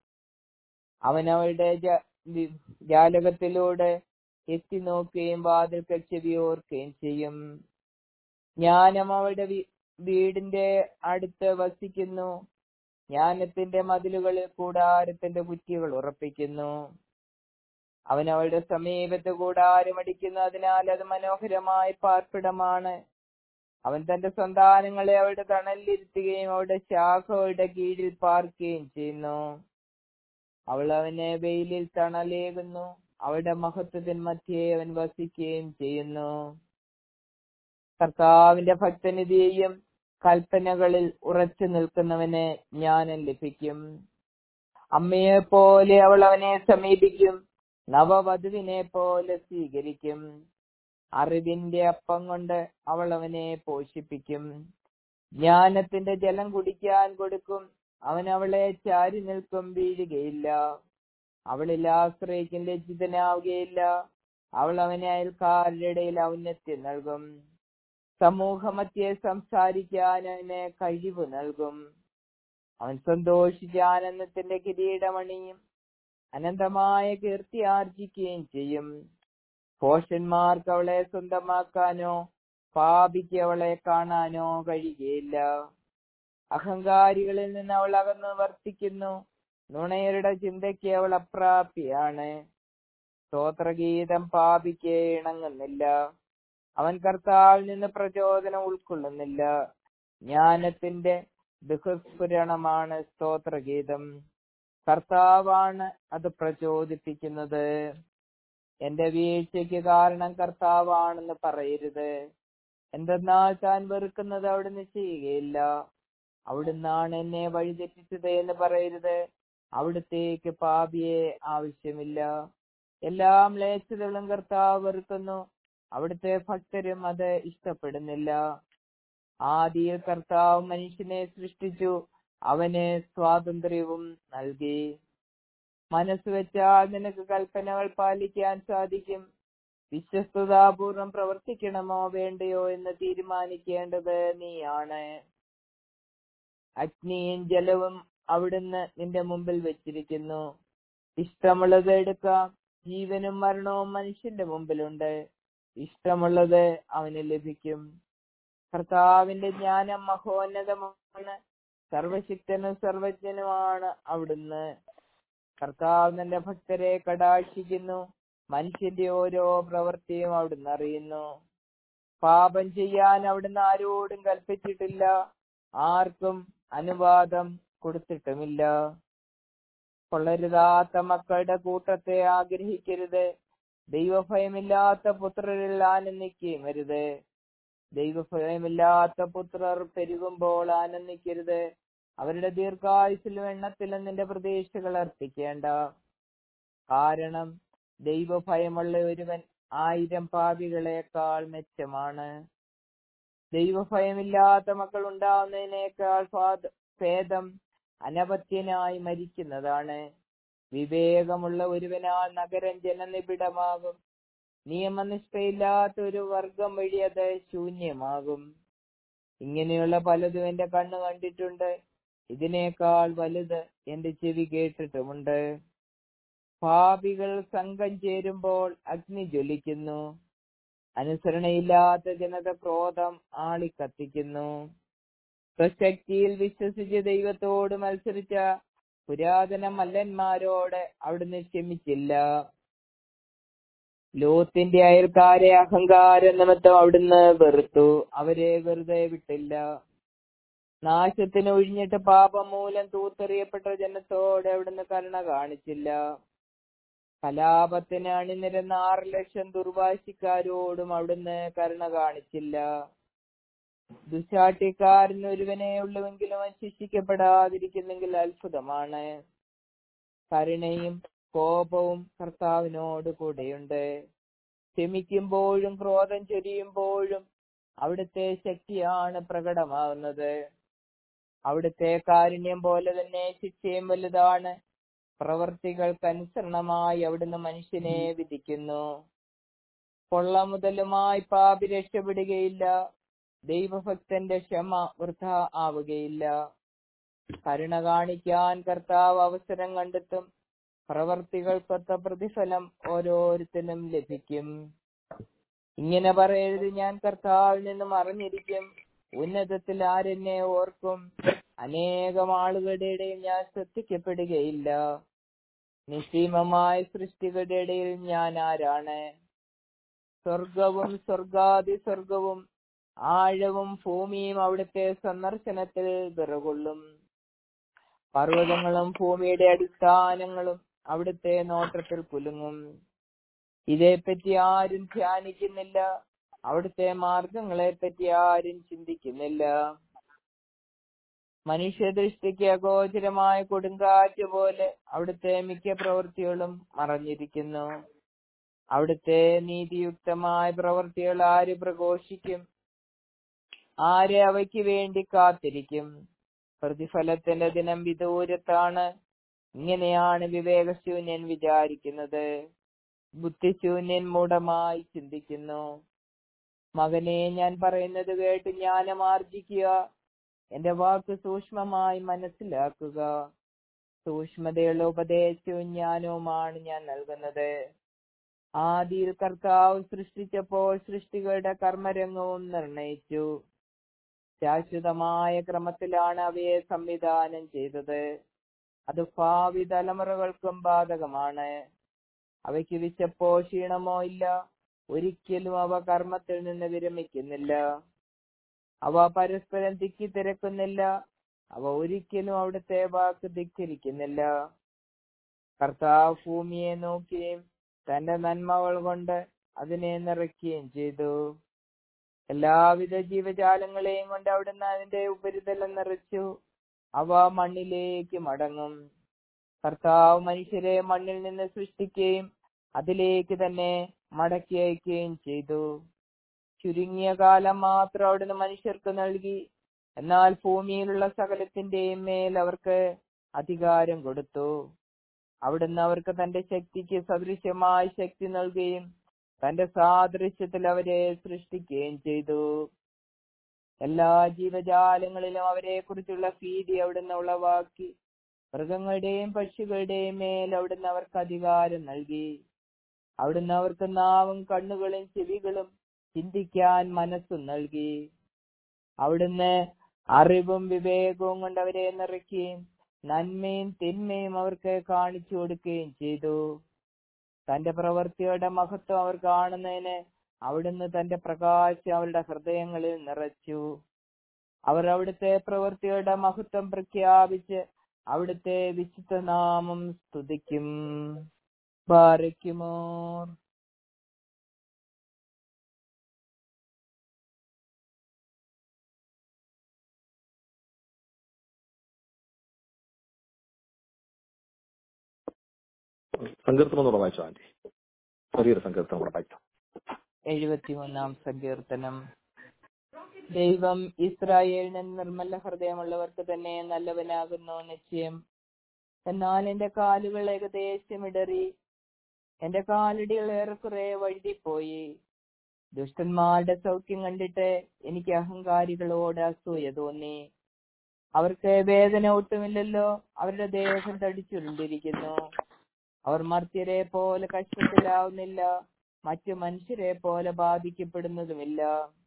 A: അവൻ അവളുടെ ജ- വി- ജാലകത്തിലൂടെ എത്തി നോക്കുകയും വാതിൽക്കൽ ചെവിയോർക്കുകയും ചെയ്യും ജ്ഞാനം അവളുടെ വി- വീടിന്റെ അടുത്ത് വസിക്കുന്നു ജ്ഞാനത്തിന്റെ മതിലുകളിൽ കൂടാരത്തിന്റെ കുറ്റികൾ ഉറപ്പിക്കുന്നു അവൻ അവളുടെ സമീപത്ത് കൂടാരം അടിക്കുന്നു അതിനാൽ അത് മനോഹരമായ പാർപ്പിടമാണ് അവൻ തന്റെ സന്താനങ്ങളെ അവളുടെ തണലിലിരുത്തുകയും അവളുടെ ശാഖകളുടെ കീഴിൽ പാർക്കുകയും ചെയ്യുന്നു അവൾ അവനെ വെയിലിൽ തണലേകുന്നു അവളുടെ മഹത്വത്തിന് മധ്യേ അവൻ വസിക്കുകയും ചെയ്യുന്നു കർത്താവിന്റെ ഭക്തനിധിയെയും കൽപ്പനകളിൽ ഉറച്ചു നിൽക്കുന്നവന് ജ്ഞാനം ലഭിക്കും അമ്മയെ പോലെ അവൾ അവനെ സമീപിക്കും നവവധുവിനെ പോലെ സ്വീകരിക്കും അറിവിന്റെ അപ്പം കൊണ്ട് അവൾ അവനെ പോഷിപ്പിക്കും ജ്ഞാനത്തിന്റെ ജലം കുടിക്കാൻ കൊടുക്കും അവൻ അവളെ ചാരി നിൽക്കും വീഴുകയില്ല അവളിൽ ആശ്രയിക്കും ലജ്ജിതനാവുകയില്ല അവൾ അവനെ അയൽക്കാരുടെ ഇടയിൽ ഔന്നത്യം നൽകും സമൂഹമധ്യേ സംസാരിക്കാൻ അവന് കഴിവ് നൽകും അവൻ സന്തോഷിച്ച് ആനന്ദത്തിന്റെ കിരീടമണിയും അനന്തമായ കീർത്തി ആർജിക്കുകയും ചെയ്യും ഭോഷന്മാർക്ക് അവളെ സ്വന്തമാക്കാനോ പാപിക്ക് അവളെ കാണാനോ കഴിയുകയില്ല അഹങ്കാരികളിൽ നിന്ന് അവൾ അകന്ന് വർത്തിക്കുന്നു നുണയരുടെ ചിന്തയ്ക്ക് അവൾ അപ്രാപ്യാണ് സ്തോത്രഗീതം പാപിക്ക് ഇണങ്ങുന്നില്ല അവൻ കർത്താവിൽ നിന്ന് പ്രചോദനം ഉൾക്കൊള്ളുന്നില്ല ജ്ഞാനത്തിന്റെ ദുഃഖസ്ഫുരണമാണ് സ്തോത്രഗീതം കർത്താവാണ് അത് പ്രചോദിപ്പിക്കുന്നത് എന്റെ വീഴ്ചയ്ക്ക് കാരണം കർത്താവാണെന്ന് പറയരുത് എന്തെന്നാൽ താൻ വെറുക്കുന്നത് അവിടുന്ന് ചെയ്യുകയില്ല അവിടുന്നാണ് എന്നെ വഴിതെറ്റിച്ചത് എന്ന് പറയരുത് അവിടുത്തേക്ക് പാപിയെ ആവശ്യമില്ല എല്ലാ മ്ലേച്ഛതകളും കർത്താവ് വെറുക്കുന്നു അവിടുത്തെ ഭക്തരും അത് ഇഷ്ടപ്പെടുന്നില്ല ആദിയിൽ കർത്താവ് മനുഷ്യനെ സൃഷ്ടിച്ചു അവന് സ്വാതന്ത്ര്യവും നൽകി മനസ്സ് വെച്ചാൽ നിനക്ക് കൽപ്പനകൾ പാലിക്കാൻ സാധിക്കും വിശ്വസ്തതാപൂർവം പ്രവർത്തിക്കണമോ വേണ്ടയോ എന്ന് തീരുമാനിക്കേണ്ടത് നീയാണ് അഗ്നിയും ജലവും അവിടുന്ന് നിന്റെ മുമ്പിൽ വെച്ചിരിക്കുന്നു ഇഷ്ടമുള്ളത് എടുക്കാം ജീവനും മരണവും മനുഷ്യന്റെ മുമ്പിലുണ്ട് ഇഷ്ടമുള്ളത് അവന് ലഭിക്കും കർത്താവിന്റെ ജ്ഞാനം മഹോന്നതമാണ് സർവശക്തനും സർവജ്ഞനുമാണ് അവിടുന്ന് കർത്താവ് തന്റെ ഭക്തരെ കടാക്ഷിക്കുന്നു മനുഷ്യന്റെ ഓരോ പ്രവൃത്തിയും അവിടുന്ന് അറിയുന്നു പാപം ചെയ്യാൻ അവിടുന്ന് ആരോടും കൽപ്പിച്ചിട്ടില്ല ആർക്കും അനുവാദം കൊടുത്തിട്ടുമില്ല കൊള്ളരുതാത്ത മക്കളുടെ കൂട്ടത്തെ ആഗ്രഹിക്കരുത് ദൈവഭയമില്ലാത്ത പുത്രരിൽ ആനന്ദിക്കുകയും അരുത് ദൈവഭയമില്ലാത്ത പുത്രർ പെരുകുമ്പോൾ ആനന്ദിക്കരുത് അവരുടെ ദീർഘായുസിലും എണ്ണത്തിലും നിന്റെ പ്രതീക്ഷകൾ അർപ്പിക്കേണ്ട കാരണം ദൈവഭയമുള്ള ഒരുവൻ ആയിരം പാപികളെക്കാൾ മെച്ചമാണ് ദൈവഭയമില്ലാത്ത മക്കൾ ഉണ്ടാവുന്നതിനേക്കാൾ ഫാദ- ഭേദം അനപത്യനായി മരിക്കുന്നതാണ് വിവേകമുള്ള ഒരുവനാൽ നഗരം ജനനിബിഡമാകും നിയമനിഷ്ഠയില്ലാത്ത ഒരു വർഗം വഴി അത് ശൂന്യമാകും ഇങ്ങനെയുള്ള പലതും എന്റെ കണ്ണ് കണ്ടിട്ടുണ്ട് ഇതിനേക്കാൾ വലുത് എന്റെ ചെവി കേട്ടിട്ടുമുണ്ട് പാപികൾ സംഘം ചേരുമ്പോൾ അഗ്നി ജ്വലിക്കുന്നു അനുസരണയില്ലാത്ത ജനത ക്രോധം ആളിക്കത്തിക്കുന്നു സ്വശക്തിയിൽ വിശ്വസിച്ച് ദൈവത്തോട് മത്സരിച്ച പുരാതന മല്ലന്മാരോട് അവിടുന്ന് ക്ഷമിച്ചില്ല ലോത്തിന്റെ അയൽക്കാരെ അഹങ്കാര നിമിത്തം അവിടുന്ന് വെറുത്തു അവരെ വെറുതെ വിട്ടില്ല നാശത്തിന് ഒഴിഞ്ഞിട്ട് പാപം മൂലം തൂത്തെറിയപ്പെട്ട ജനത്തോട് അവിടുന്ന് കരുണ കാണിച്ചില്ല കലാപത്തിന് അണിനിരന്ന ആറ് ലക്ഷം ദുർവാശിക്കാരോടും അവിടുന്ന് കരുണ കാണിച്ചില്ല ദുശാട്ടിക്കാരന് ഒരുവനെ ഉള്ളുവെങ്കിലും അവൻ ശിക്ഷിക്കപ്പെടാതിരിക്കുന്നെങ്കിൽ അത്ഭുതമാണ് കരുണയും കോപവും കർത്താവിനോട് കൂടെയുണ്ട് ക്ഷമിക്കുമ്പോഴും ക്രോധം ചൊരിയുമ്പോഴും അവിടുത്തെ ശക്തിയാണ് പ്രകടമാകുന്നത് അവിടുത്തെ കാരുണ്യം പോലെ തന്നെ ശിക്ഷയും വലുതാണ് പ്രവർത്തികൾക്കനുസരണമായി അവിടുന്ന് മനുഷ്യനെ വിധിക്കുന്നു കൊള്ള മുതലുമായി പാപി രക്ഷപ്പെടുകയില്ല ദൈവഭക്തന്റെ ക്ഷമ വൃഥ ആവുകയില്ല കരുണ കാണിക്കാൻ കർത്താവ് അവസരം കണ്ടെത്തും പ്രവർത്തികൾക്കൊത്ത പ്രതിഫലം ഓരോരുത്തരും ലഭിക്കും ഇങ്ങനെ പറയരുത് ഞാൻ കർത്താവിൽ നിന്നും അറിഞ്ഞിരിക്കും ഉന്നതത്തിൽ ആരെന്നെ ഓർക്കും അനേകം ആളുകളുടെ ഇടയിൽ ഞാൻ ശ്രദ്ധിക്കപ്പെടുകയില്ല നിസ്സീമമായ സൃഷ്ടികളുടെ ഇടയിൽ ഞാൻ ആരാണ് സ്വർഗവും സ്വർഗാതി സ്വർഗവും ആഴവും ഭൂമിയും അവിടുത്തെ സന്ദർശനത്തിൽ വിറകൊള്ളും പർവ്വതങ്ങളും ഭൂമിയുടെ അടിസ്ഥാനങ്ങളും അവിടുത്തെ നോട്ടത്തിൽ കുലുങ്ങും ഇതേപ്പറ്റി ആരും ധ്യാനിക്കുന്നില്ല അവിടുത്തെ മാർഗങ്ങളെ പറ്റി ആരും ചിന്തിക്കുന്നില്ല മനുഷ്യദൃഷ്ടിക്ക് അഗോചരമായ കൊടുങ്കാറ്റ് പോലെ അവിടുത്തെ മിക്ക പ്രവൃത്തികളും മറഞ്ഞിരിക്കുന്നു അവിടുത്തെ നീതിയുക്തമായ പ്രവൃത്തികൾ ആര് പ്രഘോഷിക്കും ആര് അവയ്ക്ക് വേണ്ടി കാത്തിരിക്കും പ്രതിഫലത്തിന്റെ ദിനം വിദൂരത്താണ് ഇങ്ങനെയാണ് വിവേകശൂന്യൻ വിചാരിക്കുന്നത് ബുദ്ധിശൂന്യൻ മൂഢമായി ചിന്തിക്കുന്നു മകനെ ഞാൻ പറയുന്നത് കേട്ട് ജ്ഞാനം ആർജിക്കുക എന്റെ വാക്ക് സൂക്ഷ്മമായി മനസ്സിലാക്കുക സൂക്ഷ്മതയുള്ള ഉപദേശവും ജ്ഞാനവുമാണ് ഞാൻ നൽകുന്നത് ആദിയിൽ കർത്താവ് സൃഷ്ടിച്ചപ്പോൾ സൃഷ്ടികളുടെ കർമ്മരംഗവും നിർണയിച്ചു ശാശ്വതമായ ക്രമത്തിലാണ് അവയെ സംവിധാനം ചെയ്തത് അത് ഭാവി തലമുറകൾക്കും ബാധകമാണ് അവയ്ക്ക് വിശപ്പോ ക്ഷീണമോ ഇല്ല ഒരിക്കലും അവ കർമ്മത്തിൽ നിന്ന് വിരമിക്കുന്നില്ല അവ പരസ്പരം തിക്കി തിരക്കുന്നില്ല അവ ഒരിക്കലും അവിടുത്തെ വാക്ക് ധിക്കരിക്കുന്നില്ല കർത്താവ് ഭൂമിയെ നോക്കുകയും തന്റെ നന്മകൾ കൊണ്ട് അതിനെ നിറയ്ക്കുകയും ചെയ്തു എല്ലാവിധ ജീവജാലങ്ങളെയും കൊണ്ട് അവിടുന്ന് അതിന്റെ ഉപരിതലം നിറച്ചു അവ മണ്ണിലേക്ക് മടങ്ങും കർത്താവ് മനുഷ്യരെ മണ്ണിൽ നിന്ന് സൃഷ്ടിക്കുകയും അതിലേക്ക് തന്നെ മടക്കി അയക്കുകയും ചെയ്തു ചുരുങ്ങിയ കാലം മാത്രം അവിടുന്ന് മനുഷ്യർക്ക് നൽകി എന്നാൽ ഭൂമിയിലുള്ള സകലത്തിന്റെയും മേൽ അവർക്ക് അധികാരം കൊടുത്തു അവിടുന്ന് അവർക്ക് തന്റെ ശക്തിക്ക് സദൃശ്യമായ ശക്തി നൽകുകയും തന്റെ സാദൃശ്യത്തിൽ അവരെ സൃഷ്ടിക്കുകയും ചെയ്തു എല്ലാ ജീവജാലങ്ങളിലും അവരെ കുറിച്ചുള്ള ഭീതി അവിടുന്ന് ഉളവാക്കി മൃഗങ്ങളുടെയും പക്ഷികളുടെയും മേൽ അവിടുന്ന് അവർക്ക് അധികാരം നൽകി അവിടുന്ന് അവർക്ക് നാവും കണ്ണുകളും ചെവികളും ചിന്തിക്കാൻ മനസ്സും നൽകി അവിടുന്ന് അറിവും വിവേകവും കൊണ്ട് അവരെ നിറയ്ക്കുകയും നന്മയും തിന്മയും അവർക്ക് കാണിച്ചു കൊടുക്കുകയും ചെയ്തു തന്റെ പ്രവൃത്തിയുടെ മഹത്വം അവർ കാണുന്നതിന് അവിടുന്ന് തന്റെ പ്രകാശം അവരുടെ ഹൃദയങ്ങളിൽ നിറച്ചു അവർ അവിടുത്തെ പ്രവൃത്തിയുടെ മഹത്വം പ്രഖ്യാപിച്ച് അവിടുത്തെ വിശുദ്ധ നാമം സ്തുതിക്കും ബാരയ്ക്കുമോ
B: സങ്കീർത്തനം എന്നുള്ള വായിച്ചോ ആന്റി ചെറിയൊരു സങ്കീർത്തനം കൂടെ വായിക്കാം
A: എഴുപത്തിമൂന്നാം സങ്കീർത്തനം ദൈവം ഇസ്രായേലിന് നിർമ്മല ഹൃദയമുള്ളവർക്ക് തന്നെ നല്ലവനാകുന്നു നിശ്ചയം എന്നാൽ എന്റെ കാലുകൾ ഏകദേശം ഇടറി എന്റെ കാലടികൾ ഏറെക്കുറെ വഴുതിപ്പോയി ദുഷ്ടന്മാരുടെ സൗഖ്യം കണ്ടിട്ട് എനിക്ക് അഹങ്കാരികളോട് അസൂയ തോന്നി അവർക്ക് വേദന ഒട്ടുമില്ലല്ലോ അവരുടെ ദേഹം തടിച്ചുരുണ്ടിരിക്കുന്നു അവർ മർത്യരെ പോലെ കഷ്ടത്തിലാവുന്നില്ല മറ്റു മനുഷ്യരെ പോലെ ബാധിക്കപ്പെടുന്നതുമില്ല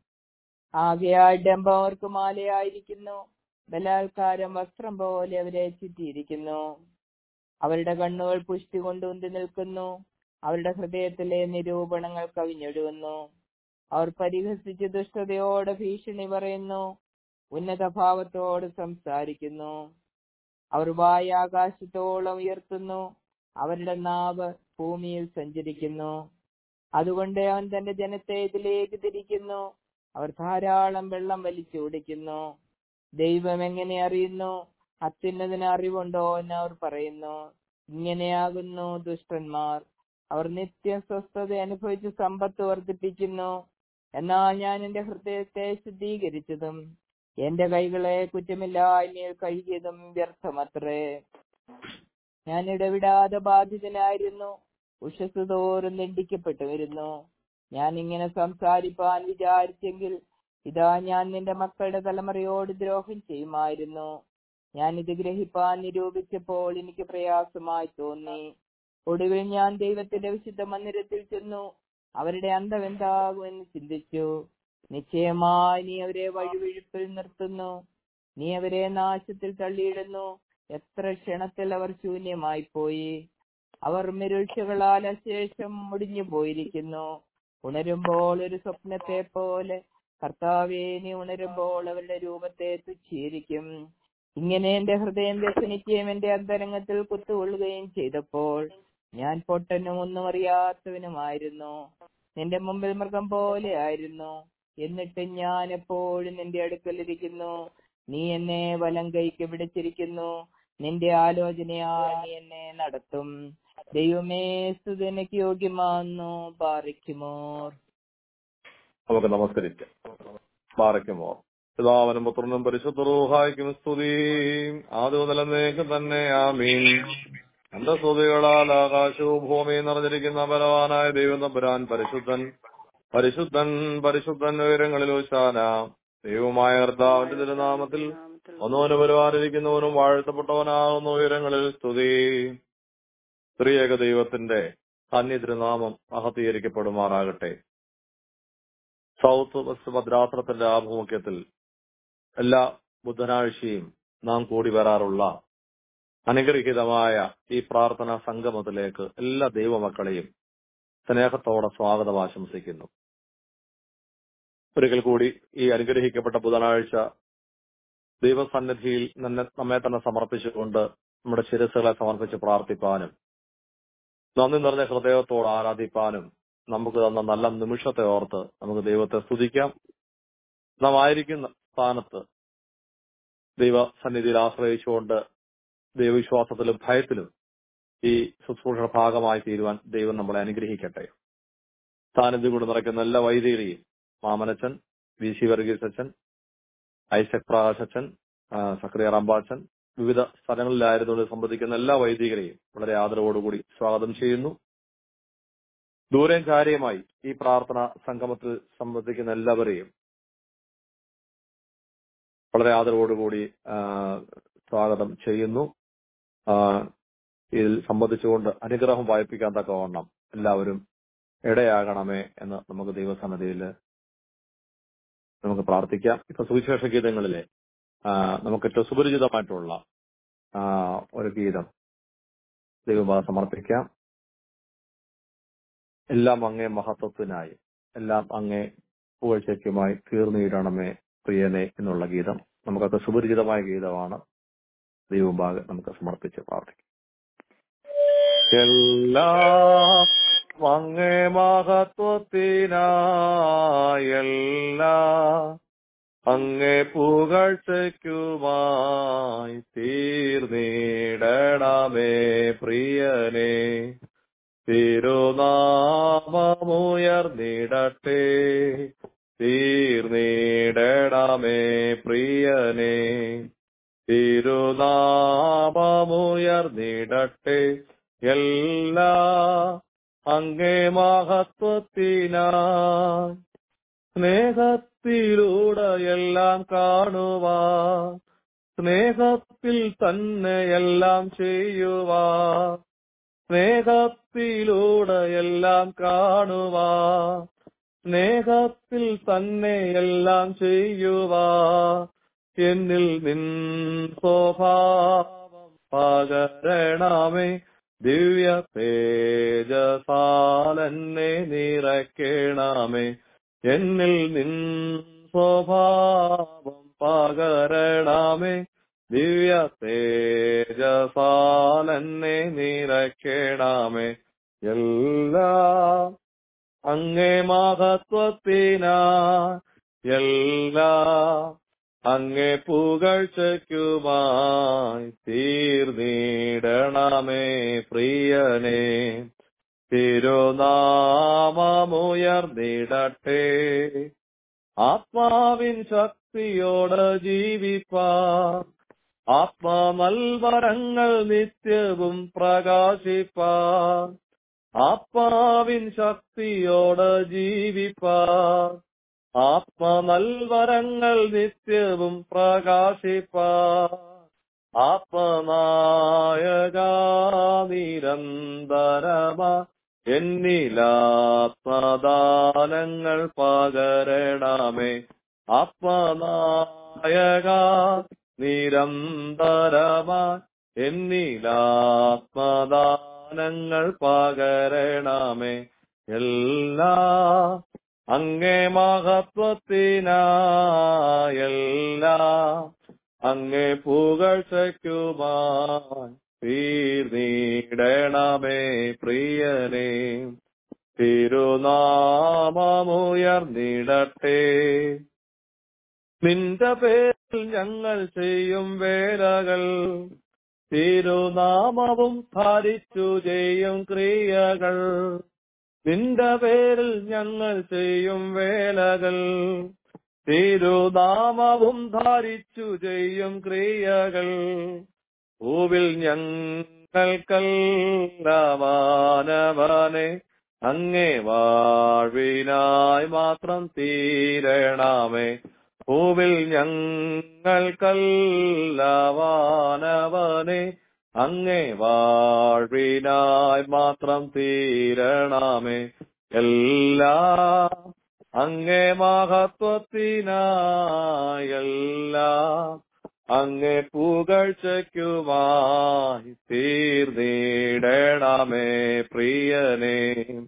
A: ആകെയാൽ ഡംബം അവർക്ക് മാലയായിരിക്കുന്നു ബലാത്കാരം വസ്ത്രം പോലെ അവരെ ചുറ്റിയിരിക്കുന്നു അവരുടെ കണ്ണുകൾ പുഷ്ടി കൊണ്ട് ഉന്തി നിൽക്കുന്നു അവരുടെ ഹൃദയത്തിലെ നിരൂപണങ്ങൾ കവിഞ്ഞൊഴുകുന്നു അവർ പരിഹസിച്ച് ദുഷ്ടതയോടെ ഭീഷണി പറയുന്നു ഉന്നത ഭാവത്തോട് സംസാരിക്കുന്നു അവർ വായ ആകാശത്തോളം ഉയർത്തുന്നു അവരുടെ നാവ് ഭൂമിയിൽ സഞ്ചരിക്കുന്നു അതുകൊണ്ട് അവൻ തന്റെ ജനത്തെ ഇതിലേക്ക് തിരിക്കുന്നു അവർ ധാരാളം വെള്ളം വലിച്ചു കുടിക്കുന്നു ദൈവം എങ്ങനെ അറിയുന്നു അത്യുന്നതിന് അറിവുണ്ടോ എന്ന് അവർ പറയുന്നു ഇങ്ങനെയാകുന്നു ദുഷ്ടന്മാർ അവർ നിത്യം സ്വസ്ഥത അനുഭവിച്ച് സമ്പത്ത് വർദ്ധിപ്പിക്കുന്നു എന്നാൽ ഞാൻ എന്റെ ഹൃദയത്തെ ശുദ്ധീകരിച്ചതും എന്റെ കൈകളെ കുറ്റമില്ലായ്മയിൽ കഴുകിയതും വ്യർത്ഥമത്രേ ഞാൻ ഇടവിടാതെ ബാധിതനായിരുന്നു ഉഷസ് തോറും ദണ്ഡിക്കപ്പെട്ടു വരുന്നു ഞാൻ ഇങ്ങനെ സംസാരിപ്പാൻ വിചാരിച്ചെങ്കിൽ ഇതാ ഞാൻ നിന്റെ മക്കളുടെ തലമുറയോട് ദ്രോഹം ചെയ്യുമായിരുന്നു ഞാൻ ഇത് ഗ്രഹിപ്പാൻ നിരൂപിച്ചപ്പോൾ എനിക്ക് പ്രയാസമായി തോന്നി ഒടുവിൽ ഞാൻ ദൈവത്തിന്റെ വിശുദ്ധ മന്ദിരത്തിൽ ചെന്നു അവരുടെ അന്തം എന്താകുമെന്ന് ചിന്തിച്ചു നിശ്ചയമായി നീ അവരെ വഴിവിഴുപ്പിൽ നിർത്തുന്നു നീ അവരെ നാശത്തിൽ തള്ളിയിടുന്നു എത്ര ക്ഷണത്തിൽ അവർ ശൂന്യമായി പോയി അവർ മിരുഴ്ചകളാൽ അശേഷം മുടിഞ്ഞു പോയിരിക്കുന്നു ഉണരുമ്പോൾ ഒരു സ്വപ്നത്തെ പോലെ കർത്താവേ നീ ഉണരുമ്പോൾ അവരുടെ രൂപത്തെ തുച്ഛീകരിക്കും ഇങ്ങനെ എന്റെ ഹൃദയം വ്യസനിക്കുകയും എന്റെ അന്തരംഗത്തിൽ കുത്തുകൊള്ളുകയും ചെയ്തപ്പോൾ ഞാൻ പൊട്ടനും ഒന്നും അറിയാത്തവനുമായിരുന്നു നിന്റെ മുമ്പിൽ മൃഗം പോലെ ആയിരുന്നു എന്നിട്ട് ഞാൻ എപ്പോഴും നിന്റെ അടുക്കലിരിക്കുന്നു നീ എന്നെ വലം കൈക്ക് പിടിച്ചിരിക്കുന്നു നിന്റെ ആലോചനയാൽ നീ എന്നെ നടത്തും ദൈവമേ സ്തുതിനക്ക് യോഗ്യമാന്നു പാറിക്കുമോർ
B: നമുക്ക് നമസ്കരിക്കാം പാറയ്ക്കുമോ പിതാവനും പുത്രനും പരിശുദ്ധ റൂഹായിക്കും സ്തുതി ആദ്യം നിലനേക്കും തന്നെ ആമീൻ എന്റെ സ്തുതികളാൽ ആകാശവും ഭൂമിയും നിറഞ്ഞിരിക്കുന്ന ബലവാനായ ദൈവം തമ്പുരാൻ പരിശുദ്ധൻ പരിശുദ്ധൻ പരിശുദ്ധൻ ഉയരങ്ങളിൽ ഉശാന ദൈവമായ കർത്താവിന്റെ തിരുനാമത്തിൽ ഒന്നവന് വരുവാനിരിക്കുന്നവനും വാഴ്ത്തപ്പെട്ടവനാകുന്ന ഉയരങ്ങളിൽ സ്തുതി സ്ത്രീയേക ദൈവത്തിന്റെ അന്യ തിരുനാമം മഹത്തീകരിക്കപ്പെടുമാറാകട്ടെ സൗത്ത് വെസ്റ്റ് ഭദ്രാസനത്തിന്റെ ആഭിമുഖ്യത്തിൽ എല്ലാ ബുധനാഴ്ചയും നാം കൂടി വരാറുള്ള അനുഗ്രഹീതമായ ഈ പ്രാർത്ഥനാ സംഗമത്തിലേക്ക് എല്ലാ ദൈവമക്കളെയും സ്നേഹത്തോടെ സ്വാഗതം ആശംസിക്കുന്നു ഒരിക്കൽ കൂടി ഈ അനുഗ്രഹിക്കപ്പെട്ട ബുധനാഴ്ച ദൈവസന്നിധിയിൽ തന്നെ നമ്മെ തന്നെ സമർപ്പിച്ചുകൊണ്ട് നമ്മുടെ ശിരസുകളെ സമർപ്പിച്ച് പ്രാർത്ഥിപ്പാനും നന്ദി നിറഞ്ഞ ഹൃദയത്തോട് ആരാധിപ്പാനും നമുക്ക് തന്ന നല്ല നിമിഷത്തെ ഓർത്ത് നമുക്ക് ദൈവത്തെ സ്തുതിക്കാം നാം ആയിരിക്കുന്ന സ്ഥാനത്ത് ദൈവസന്നിധിയിൽ ആശ്രയിച്ചുകൊണ്ട് ദൈവവിശ്വാസത്തിലും ഭയത്തിലും ഈ ശുശ്രൂഷ ഭാഗമായി തീരുവാൻ ദൈവം നമ്മളെ അനുഗ്രഹിക്കട്ടെ സാന്നിധ്യം കൊണ്ട് നിറയ്ക്കുന്ന എല്ലാ വൈദികരെയും മാമനച്ചൻ വി സി വർഗീസ് അച്ഛൻ ഐസക് പ്രകാശ് അച്ഛൻ സക്രിയ റമ്പാച്ചൻ വിവിധ സ്ഥലങ്ങളിലായിരുന്നുകൊണ്ട് സംബന്ധിക്കുന്ന എല്ലാ വൈദികരെയും വളരെ ആദരവോടുകൂടി സ്വാഗതം ചെയ്യുന്നു ദൂരം കാര്യമായി ഈ പ്രാർത്ഥന സംഗമത്തിൽ സംബന്ധിക്കുന്ന എല്ലാവരെയും വളരെ ആദരവോടുകൂടി സ്വാഗതം ചെയ്യുന്നു ഇതിൽ സംബന്ധിച്ചുകൊണ്ട് അനുഗ്രഹം വായിപ്പിക്കാൻ തക്കവണ്ണം എല്ലാവരും ഇടയാകണമേ എന്ന് നമുക്ക് ദൈവസന്നിധിയിൽ നമുക്ക് പ്രാർത്ഥിക്കാം ഇപ്പൊ സുവിശേഷ ഗീതങ്ങളിലെ നമുക്ക് ഏറ്റവും സുപരിചിതമായിട്ടുള്ള ഒരു ഗീതം ദൈവഭാഗ സമർപ്പിക്കാം എല്ലാം അങ്ങേ മഹത്വത്തിനായി എല്ലാം അങ്ങേ പുകഴ്ചയ്ക്കുമായി തീർന്നിടണമേ പ്രിയനെ എന്നുള്ള ഗീതം നമുക്കൊക്കെ സുപരിചിതമായ ഗീതമാണ് ദൈവഭാഗ നമുക്ക് സമർപ്പിച്ച് പ്രാർത്ഥിക്കാം എല്ലാം അങ്ങേ മഹത്വത്തിനായല്ല അങ്ങേ പുകഴ്ചയ്ക്കുമായി തീർന്നിടണമേ പ്രിയനെ തിരുനാമമുയർന്നിടട്ടെ തീർന്നിടണമേ പ്രിയനെ തിരുനാമമുയർന്നിടട്ടെ എല്ലാ അങ്ങേ മഹത്വത്തിനാ സ്നേഹത്തിലൂടെ എല്ലാം കാണുവാ സ്നേഹത്തിൽ തന്നെ എല്ലാം ചെയ്യുവാ സ്നേഹത്തിലൂടെ എല്ലാം കാണുവാ സ്നേഹത്തിൽ തന്നെ എല്ലാം ചെയ്യുവാ എന്നിൽ നിൻ സ്വഭാവം പകരണമേ ദിവ്യ തേജസാലെന്നെ നിറയ്ക്കണമേ എന്നിൽ നിൻ സ്വഭാവം പകരണമേ ദിവ്യ തേജസാലെന്നെ നിറയ്ക്കണമേ എല്ലാം അങ്ങേ മഹത്വത്തിനാ എല്ലാം അങ്ങേ പുകഴ്ചയ്ക്കുമായി തീർന്നിടണമേ പ്രിയനെ തിരുനാമമുയർന്നിടട്ടെ ആത്മാവിൻ ശക്തിയോട് ജീവിപ്പാ ആത്മാമൽവരങ്ങൾ നിത്യവും പ്രകാശിപ്പാ ആത്മാവിൻ ശക്തിയോട് ജീവിപ്പാ ആത്മനൽവരങ്ങൾ നിത്യവും പ്രകാശിപ്പാ ആത്മനായക നിരന്തരമാ എന്നിലാത്മദാനങ്ങൾ പകരണമേ ആത്മനായക നിരന്തരമാ എന്നിലാത്മദാനങ്ങൾ പകരണമേ എല്ലാ അങ്ങേ മഹത്വത്തിനായല്ല അങ്ങേ പുകഴ്ചയ്ക്കുമായി തീർന്നിടണമേ പ്രിയനെ തിരുനാമമുയർന്നിടട്ടെ നിന്റെ പേരിൽ ഞങ്ങൾ ചെയ്യും വേലകൾ തിരുനാമവും ധരിച്ചു ചെയ്യും ക്രിയകൾ നിന്റെ പേരിൽ ഞങ്ങൾ ചെയ്യും വേലകൾ തിരുനാമവും ധാരിച്ചു ചെയ്യും ക്രിയകൾ പൂവിൽ ഞങ്ങൾക്കല്ലവാനവനെ അങ്ങേ വാഴ്വിനായി മാത്രം തീരണമേ പൂവിൽ ഞങ്ങൾക്കല്ലവാനവനെ അങ്ങേ വാഴ്വിനായി മാത്രം തീരണമേ എല്ലാ അങ്ങേ മഹത്വത്തിനായല്ല അങ്ങേ പുകഴ്ചയ്ക്കുമായി തീർന്നിടണമേ പ്രിയനെ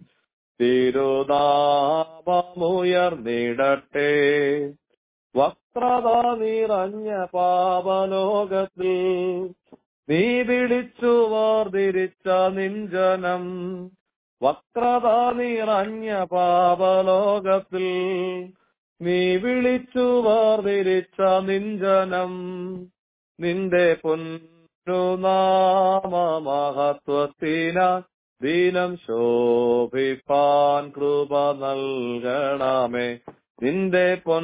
B: തിരുനാമമുയർന്നിടട്ടെ വക്രത നിറഞ്ഞ പാപലോകത്തിൽ നീ വിളിച്ചു വേർതിരിച്ച നിഞ്ചനം വക്രത നിറഞ്ഞ പാപലോകത്തിൽ നീ വിളിച്ചു വേർതിരിച്ച നിഞ്ചനം നിന്റെ പൊന്നുനാമമഹത്വത്തിന ദീനം ശോഭിപ്പാൻ കൃപ നൽകണമേ നിന്റെ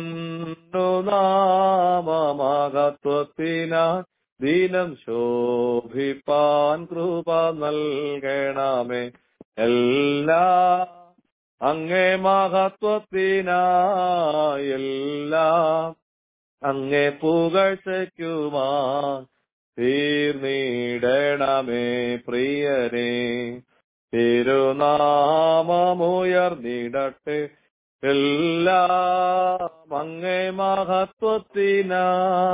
B: പൊന്നുനാമമഹത്വത്തിന ദീനം ശോഭിപ്പാൻ കൃപ നൽകണമേ എല്ലാ അങ്ങേ മഹത്വത്തിനായെല്ലാ അങ്ങേ പുകഴ്ചയ്ക്കുമാ തീർന്നിടണമേ പ്രിയനെ തിരുനാമമുയർന്നിടട്ടെ എല്ലാം അങ്ങേ മഹത്വത്തിനാ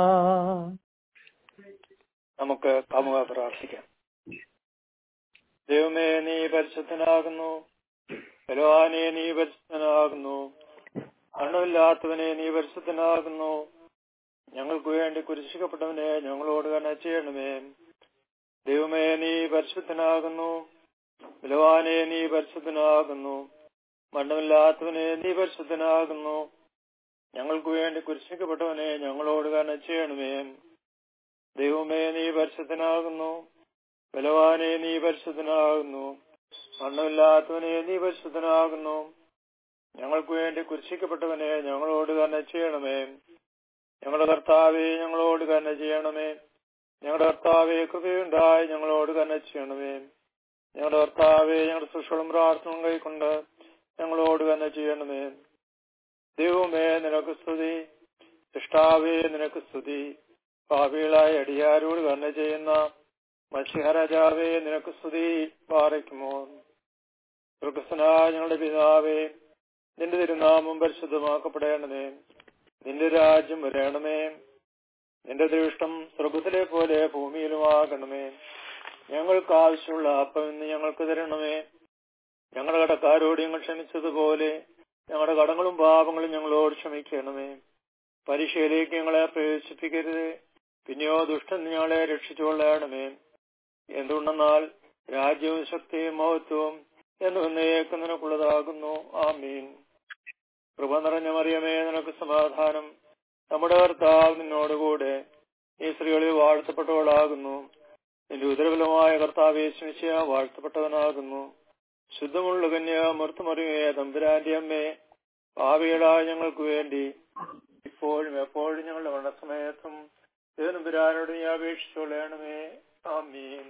C: നമുക്ക് കാമുക പ്രാർത്ഥിക്കാം ദൈവമേ നീ പരിശുദ്ധനാകുന്നു ബലവാനെ നീ പരിശുദ്ധനാകുന്നു അണുമില്ലാത്തവനെ നീ പരിശുദ്ധനാകുന്നു ഞങ്ങൾക്ക് വേണ്ടി കുരിശിക്കപ്പെട്ടവനെ ഞങ്ങളോട് തന്നെ ചെയ്യണമേ ദൈവമേ നീ പരിശുദ്ധനാകുന്നു ബലവാനെ നീ പരിശുദ്ധനാകുന്നു മണ്ണമില്ലാത്തവനെ നീ പരിശുദ്ധനാകുന്നു ഞങ്ങൾക്ക് വേണ്ടി കുരിശിക്കപ്പെട്ടവനെ ഞങ്ങളോട് തന്നെ ചെയ്യണമേ ദൈവമേ നീ പരിശുദ്ധനാകുന്നു ബലവാനെ നീ പരിശുദ്ധനാകുന്നു മണ്ണമില്ലാത്തവനെ നീ പരിശുദ്ധനാകുന്നു ഞങ്ങൾക്ക് വേണ്ടി കുരിശിക്കപ്പെട്ടവനെ ഞങ്ങളോട് തന്നെ ചെയ്യണമേ ഞങ്ങളുടെ കർത്താവെ ഞങ്ങളോട് തന്നെ ചെയ്യണമേ ഞങ്ങളുടെ കർത്താവെ കൃപയുണ്ടായി ഞങ്ങളോട് തന്നെ ചെയ്യണമേ ഞങ്ങളുടെ കർത്താവെ ഞങ്ങളുടെ സുഷളും പ്രാർത്ഥനയും കൈക്കൊണ്ട് ഞങ്ങളോട് തന്നെ ചെയ്യണമേ ദൈവമേ നിനക്ക് സ്തുതി ഇഷ്ടാവേ നിനക്ക് സ്തുതി പാപികളായ അടിയാരോട് തന്നെ ചെയ്യുന്ന മത്സ്യരാജാവേ നിനക്ക് സ്തുതി പാറയ്ക്കുമോ പ്രകൃസനായ ഞങ്ങളുടെ പിതാവേ നിന്റെ തിരുനാമം പരിശുദ്ധമാക്കപ്പെടേണമേ നിന്റെ രാജ്യം വരേണമേ നിന്റെ ദൃഷ്ടം സ്വർഗത്തിലെ പോലെ ഭൂമിയിലുമാകണമേ ഞങ്ങൾക്ക് ആവശ്യമുള്ള അപ്പം ഇന്ന് ഞങ്ങൾക്ക് തരണമേ ഞങ്ങളുടെ കടക്കാരോട് ഞങ്ങൾ ക്ഷമിച്ചതുപോലെ ഞങ്ങളുടെ കടങ്ങളും പാപങ്ങളും ഞങ്ങളോട് ക്ഷമിക്കണമേ പരീക്ഷയിലേക്ക് ഞങ്ങളെ പ്രവേശിപ്പിക്കരുത് പിന്നെയോ ദുഷ്ടൻ ഞങ്ങളെ രക്ഷിച്ചുകൊള്ളണമേ എന്തുകൊണ്ടെന്നാൽ രാജ്യവും ശക്തിയും മഹത്വവും എന്ന് എന്നേക്കും നിനക്കുള്ളതാകുന്നു ആമീൻ കൃപ നിറഞ്ഞ മറിയമേ നിനക്ക് സമാധാനം നമ്മുടെ കർത്താവ് നിന്നോടുകൂടെ ഈ സ്ത്രീകളിൽ വാഴ്ത്തപ്പെട്ടവളാകുന്നു നിന്റെ ഉദരബലമായ കർത്താവ് യേശുമിശിയ വാഴ്ത്തപ്പെട്ടവനാകുന്നു ശുദ്ധമുള്ള കന്യ മൃത്തുമറിയേ തമ്പുരാന്റെ അമ്മേ ഭാവികളായ ഞങ്ങൾക്ക് വേണ്ടി ഇപ്പോഴും എപ്പോഴും ഞങ്ങളുടെ മരണസമയത്തും തമ്പുരാനോട് നീ അപേക്ഷിച്ചോളണമേ ആമീൻ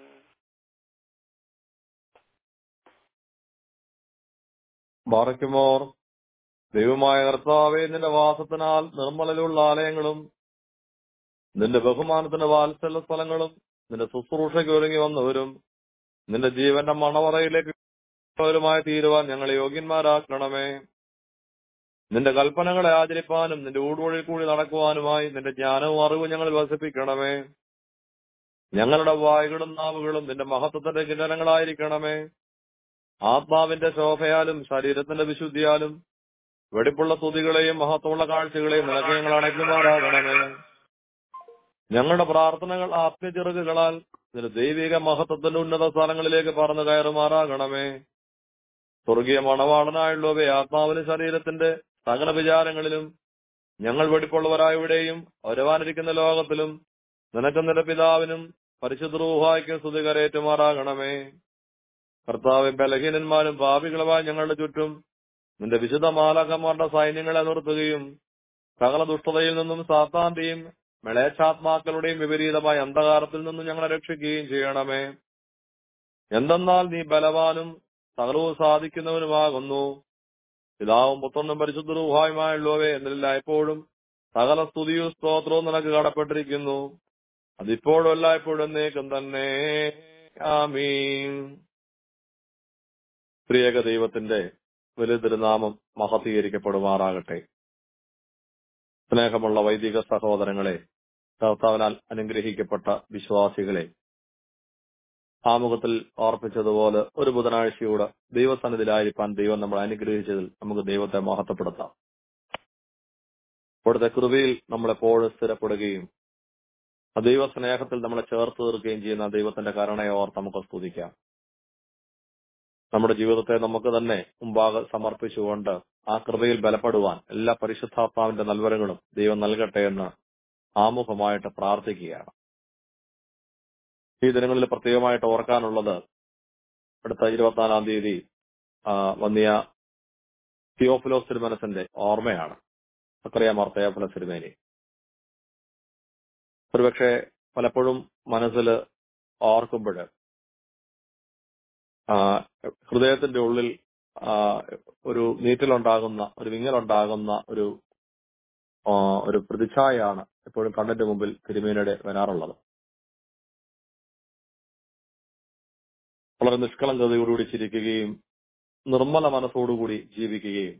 B: ബാറയ്ക്കുമോർ ദൈവമായ കർത്താവെ നിന്റെ വാസത്തിനാൽ നിർമ്മലലുള്ള ആലയങ്ങളും നിന്റെ ബഹുമാനത്തിന്റെ വാത്സല്യ സ്ഥലങ്ങളും നിന്റെ ശുശ്രൂഷയ്ക്ക് ഒരുങ്ങി വന്നവരും നിന്റെ ജീവന്റെ മണവറയിലേക്ക് മായി തീരുവാൻ ഞങ്ങളെ യോഗ്യന്മാരാക്കണമേ നിന്റെ കൽപ്പനകളെ ആചരിപ്പാനും നിന്റെ ഊടുവഴിയിൽ കൂടി നടക്കുവാനുമായി നിന്റെ ജ്ഞാനവും അറിവും ഞങ്ങളിൽ വസിപ്പിക്കണമേ ഞങ്ങളുടെ വായുകളും നാവുകളും നിന്റെ മഹത്വത്തിന്റെ കിന്നരങ്ങളായിരിക്കണമേ ആത്മാവിന്റെ ശോഭയാലും ശരീരത്തിന്റെ വിശുദ്ധിയാലും വെടിപ്പുള്ള സ്തുതികളെയും മഹത്വമുള്ള കാഴ്ചകളെയും നിനക്ക് ഞങ്ങൾ അണയ്ക്കുമാറാകണമേ ഞങ്ങളുടെ പ്രാർത്ഥനകൾ ആത്മചെറുകുകളാൽ നിന്റെ ദൈവിക മഹത്വത്തിന്റെ ഉന്നത സ്ഥലങ്ങളിലേക്ക് പറന്നു കയറുമാറാകണമേ സ്വർഗീയ മണവാളനായുള്ളവയെ ആത്മാവിനും ശരീരത്തിന്റെ സകല വിചാരങ്ങളിലും ഞങ്ങൾ വെടിപ്പുള്ളവരായവിടെയും ഒരുവാനിരിക്കുന്ന ലോകത്തിലും നിനക്ക് നിന്റെ പിതാവിനും പരിശുദ്ധ റൂഹായ്ക്കും സ്തുതി കരയേറ്റുമാറാകണമേ കർത്താവ് ബലഹീനന്മാരും പാപികളുമായി ഞങ്ങളുടെ ചുറ്റും നിന്റെ വിശുദ്ധ മാലകന്മാരുടെ സൈന്യങ്ങളെ നിർത്തുകയും സകല ദുഷ്ടതയിൽ നിന്നും സാത്താന്റെയും മെളേച്ഛാത്മാക്കളുടെയും വിപരീതമായ അന്ധകാരത്തിൽ നിന്നും ഞങ്ങളെ രക്ഷിക്കുകയും ചെയ്യണമേ എന്തെന്നാൽ നീ ബലവാനും സകലവും സാധിക്കുന്നവനുമാകുന്നു പിതാവും പുത്രനും പരിശുദ്ധ റൂഹായുമായുള്ളവേ എന്നില്ല എപ്പോഴും സകല സ്തുതിയും സ്തോത്രവും നിനക്ക് കടപ്പെട്ടിരിക്കുന്നു അതിപ്പോഴും എല്ലായ്പ്പോഴും എന്നേക്കും തന്നെ ആമീൻ പ്രിയക ദൈവത്തിന്റെ വലിയ തിരുനാമം മഹത്തീകരിക്കപ്പെടുമാറാകട്ടെ സ്നേഹമുള്ള വൈദിക സഹോദരങ്ങളെ കർത്താവിനാൽ അനുഗ്രഹിക്കപ്പെട്ട വിശ്വാസികളെ ആമുഖത്തിൽ ഓർപ്പിച്ചതുപോലെ ഒരു ബുധനാഴ്ചയൂടെ ദൈവസന്നിധിയിലായിരിക്കാൻ ദൈവം നമ്മളെ അനുഗ്രഹിച്ചതിൽ നമുക്ക് ദൈവത്തെ മഹത്വപ്പെടുത്താം ഇവിടുത്തെ കൃപയിൽ നമ്മളെപ്പോഴും സ്ഥിരപ്പെടുകയും ആ ദൈവ സ്നേഹത്തിൽ നമ്മളെ ചേർത്ത് തീർക്കുകയും ചെയ്യുന്ന ദൈവത്തിന്റെ കരുണയെ ഓർത്ത് നമുക്ക് സ്തുതിക്കാം നമ്മുടെ ജീവിതത്തെ നമുക്ക് തന്നെ മുമ്പാകെ സമർപ്പിച്ചുകൊണ്ട് ആ കൃപയിൽ ബലപ്പെടുവാൻ എല്ലാ പരിശുദ്ധാത്മാവിന്റെ നൽവരങ്ങളും ദൈവം നൽകട്ടെ എന്ന് ആമുഖമായിട്ട് പ്രാർത്ഥിക്കുകയാണ് ഈ ദിനങ്ങളിൽ പ്രത്യേകമായിട്ട് ഓർക്കാനുള്ളത് അടുത്ത ഇരുപത്തിനാലാം തീയതി ആ, വന്നിയ തിയോഫിലോസ് തിരുമനസിന്റെ ഓർമ്മയാണ് സക്രിയാമാർ തിയോഫിലോസ് തിരുമേനി ഒരുപക്ഷെ പലപ്പോഴും മനസ്സിൽ ഓർക്കുമ്പോൾ ഹൃദയത്തിന്റെ ഉള്ളിൽ ആ, ഒരു നീറ്റലുണ്ടാകുന്ന ഒരു വിങ്ങലുണ്ടാകുന്ന ഒരു ആ, ഒരു പ്രതിച്ഛായയാണ് എപ്പോഴും കണ്ണിന്റെ മുമ്പിൽ തിരുമേനിയുടെ വരാറുള്ളത് വളരെ നിഷ്കളങ്കതയോടുകൂടി ചിരിക്കുകയും നിർമ്മല മനസ്സോടുകൂടി ജീവിക്കുകയും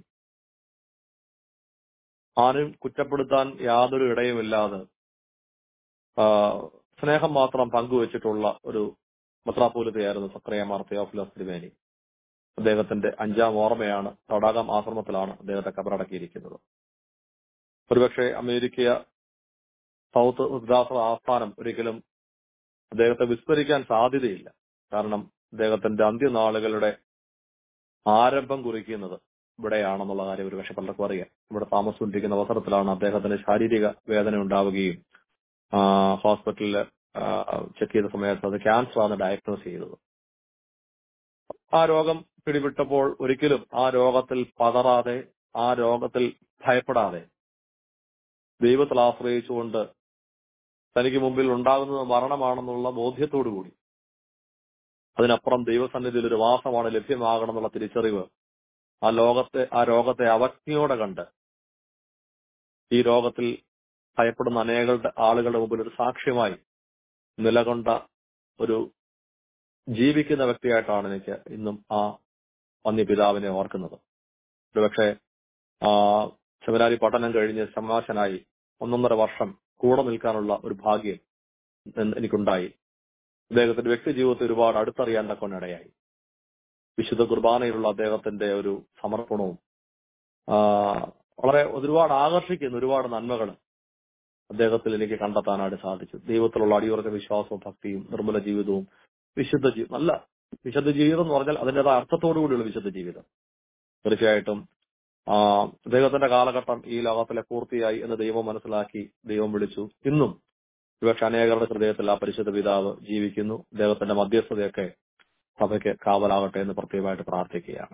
B: ആരും കുറ്റപ്പെടുത്താൻ യാതൊരു ഇടയുമില്ലാതെ ആ, സ്നേഹം മാത്രം പങ്കുവച്ചിട്ടുള്ള ഒരു മെത്രാപോലിത്തയായിരുന്നു സക്രിയമാർ തിയോഫിലോസ് തിരുമേനി അദ്ദേഹത്തിന്റെ അഞ്ചാം ഓർമ്മയാണ് തടാകം ആശ്രമത്തിലാണ് അദ്ദേഹത്തെ കബറടക്കിയിരിക്കുന്നത് ഒരുപക്ഷെ അമേരിക്ക സൗത്ത് ഉദ്ദാസ ആസ്ഥാനം ഒരിക്കലും അദ്ദേഹത്തെ വിസ്മരിക്കാൻ സാധ്യതയില്ല കാരണം അദ്ദേഹത്തിന്റെ അന്ത്യനാളുകളുടെ ആരംഭം കുറിക്കുന്നത് ഇവിടെയാണെന്നുള്ള കാര്യം ഒരുപക്ഷെ പലർക്കും അറിയാം ഇവിടെ താമസിച്ചുകൊണ്ടിരിക്കുന്ന അവസരത്തിലാണ് അദ്ദേഹത്തിന് ശാരീരിക വേദന ഉണ്ടാവുകയും ആ, ഹോസ്പിറ്റലിൽ ചെക്ക് ചെയ്ത സമയത്ത് അത് ക്യാൻസർ ആണ് ഡയഗ്നോസ് ചെയ്തത് ആ രോഗം പിടിപെട്ടപ്പോൾ ഒരിക്കലും ആ രോഗത്തിൽ പതറാതെ ആ രോഗത്തിൽ ഭയപ്പെടാതെ ദൈവത്തിൽ ആശ്രയിച്ചുകൊണ്ട് തനിക്ക് മുമ്പിൽ ഉണ്ടാകുന്നത് മരണമാണെന്നുള്ള ബോധ്യത്തോടുകൂടി അതിനപ്പുറം ദൈവസന്നിധിയിൽ ഒരു വാസമാണ് ലഭ്യമാകണം എന്നുള്ള തിരിച്ചറിവ് ആ ലോകത്തെ ആ രോഗത്തെ അവജ്ഞയോടെ കണ്ട് ഈ രോഗത്തിൽ ഭയപ്പെടുന്ന അനേകളുടെ ആളുകളുടെ മുമ്പിൽ ഒരു സാക്ഷ്യമായി നിലകൊണ്ട ഒരു ജീവിക്കുന്ന വ്യക്തിയായിട്ടാണ് എനിക്ക് ഇന്നും ആ വന്യപിതാവിനെ ഓർക്കുന്നത് ഒരുപക്ഷെ ആ ശിവരാരി പഠനം കഴിഞ്ഞ് സമാശനായി ഒന്നൊന്നര വർഷം കൂടെ നിൽക്കാനുള്ള ഒരു ഭാഗ്യം എൻ- എനിക്കുണ്ടായി അദ്ദേഹത്തിന്റെ വ്യക്തി ജീവിതത്തെ ഒരുപാട് അടുത്തറിയാൻ തക്കൊണ്ടിടയായി വിശുദ്ധ കുർബാനയിലുള്ള അദ്ദേഹത്തിന്റെ ഒരു സമർപ്പണവും ആ, വളരെ ഒരുപാട് ആകർഷിക്കുന്ന ഒരുപാട് നന്മകൾ അദ്ദേഹത്തിൽ എനിക്ക് കണ്ടെത്താനായിട്ട് സാധിച്ചു ദൈവത്തിലുള്ള അടിയുറച്ച വിശ്വാസവും ഭക്തിയും നിർമ്മല ജീവിതവും വിശുദ്ധ ജീ നല്ല വിശുദ്ധ ജീവിതം എന്ന് പറഞ്ഞാൽ അതിൻ്റെതായ അർത്ഥത്തോടു കൂടിയുള്ള വിശുദ്ധ ജീവിതം തീർച്ചയായിട്ടും ആ അദ്ദേഹത്തിന്റെ കാലഘട്ടം ഈ ലോകത്തിലെ പൂർത്തിയായി എന്ന് ദൈവം മനസ്സിലാക്കി ദൈവം വിളിച്ചു ഇന്നും ഒരുപക്ഷെ അനേകരുടെ ഹൃദയത്തിൽ ആ പരിശുദ്ധ പിതാവ് ജീവിക്കുന്നു അദ്ദേഹത്തിന്റെ മധ്യസ്ഥതയൊക്കെ സഭയ്ക്ക് കാവലാകട്ടെ എന്ന് പ്രത്യേകമായിട്ട് പ്രാർത്ഥിക്കുകയാണ്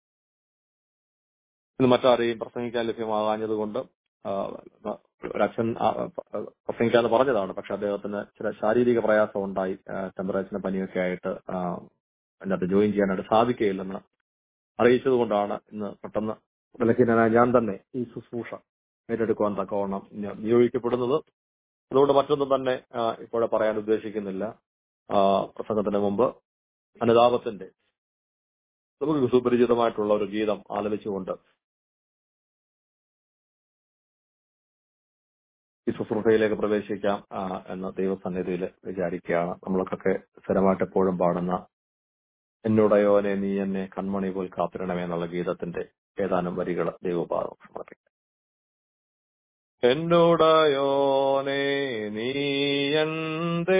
B: ഇന്ന് മറ്റാരെയും പ്രസംഗിക്കാൻ ലഭ്യമാകാഞ്ഞതുകൊണ്ട് ആ, ഒരച്ഛൻ ആ, പ്രസംഗിക്കാന്ന് പറഞ്ഞതാണ് പക്ഷെ അദ്ദേഹത്തിന് ചില ശാരീരിക പ്രയാസം ഉണ്ടായി ടെമ്പറേച്ചറിന് പനിയൊക്കെ ആയിട്ട് ആ, അതിനകത്ത് ജോയിൻ ചെയ്യാനായിട്ട് സാധിക്കുകയില്ലെന്ന് അറിയിച്ചത് കൊണ്ടാണ് ഇന്ന് പെട്ടെന്ന് വിലക്കിനായ ഞാൻ തന്നെ ഈ ശുശ്രൂഷ ഏറ്റെടുക്കുവാൻ തക്കവണ്ണം ഞാൻ നിയോഗിക്കപ്പെടുന്നത് അതുകൊണ്ട് മറ്റൊന്നും തന്നെ ആ, ഇപ്പോഴെ പറയാൻ ഉദ്ദേശിക്കുന്നില്ല ആ, പ്രസംഗത്തിന് മുമ്പ് അനുതാപത്തിന്റെ നമുക്ക് സുപരിചിതമായിട്ടുള്ള ഒരു ഗീതം ആലപിച്ചുകൊണ്ട് ഈ ശുശ്രൂഷയിലേക്ക് പ്രവേശിക്കാം ആ, എന്ന് ദൈവസന്നിധിയിൽ വിചാരിക്കുകയാണ് നമ്മളൊക്കെ സ്ഥിരമായിട്ട് എപ്പോഴും പാടുന്ന എന്നോടയോനെ നീ എന്നെ കൺമണി പോൽ കാത്തിരണമേ എന്നുള്ള ഗീതത്തിന്റെ ഏതാനും വരികൾ ദൈവപാദം സമർപ്പിക്കാം എന്നോടയോനെ നീ എന്തേ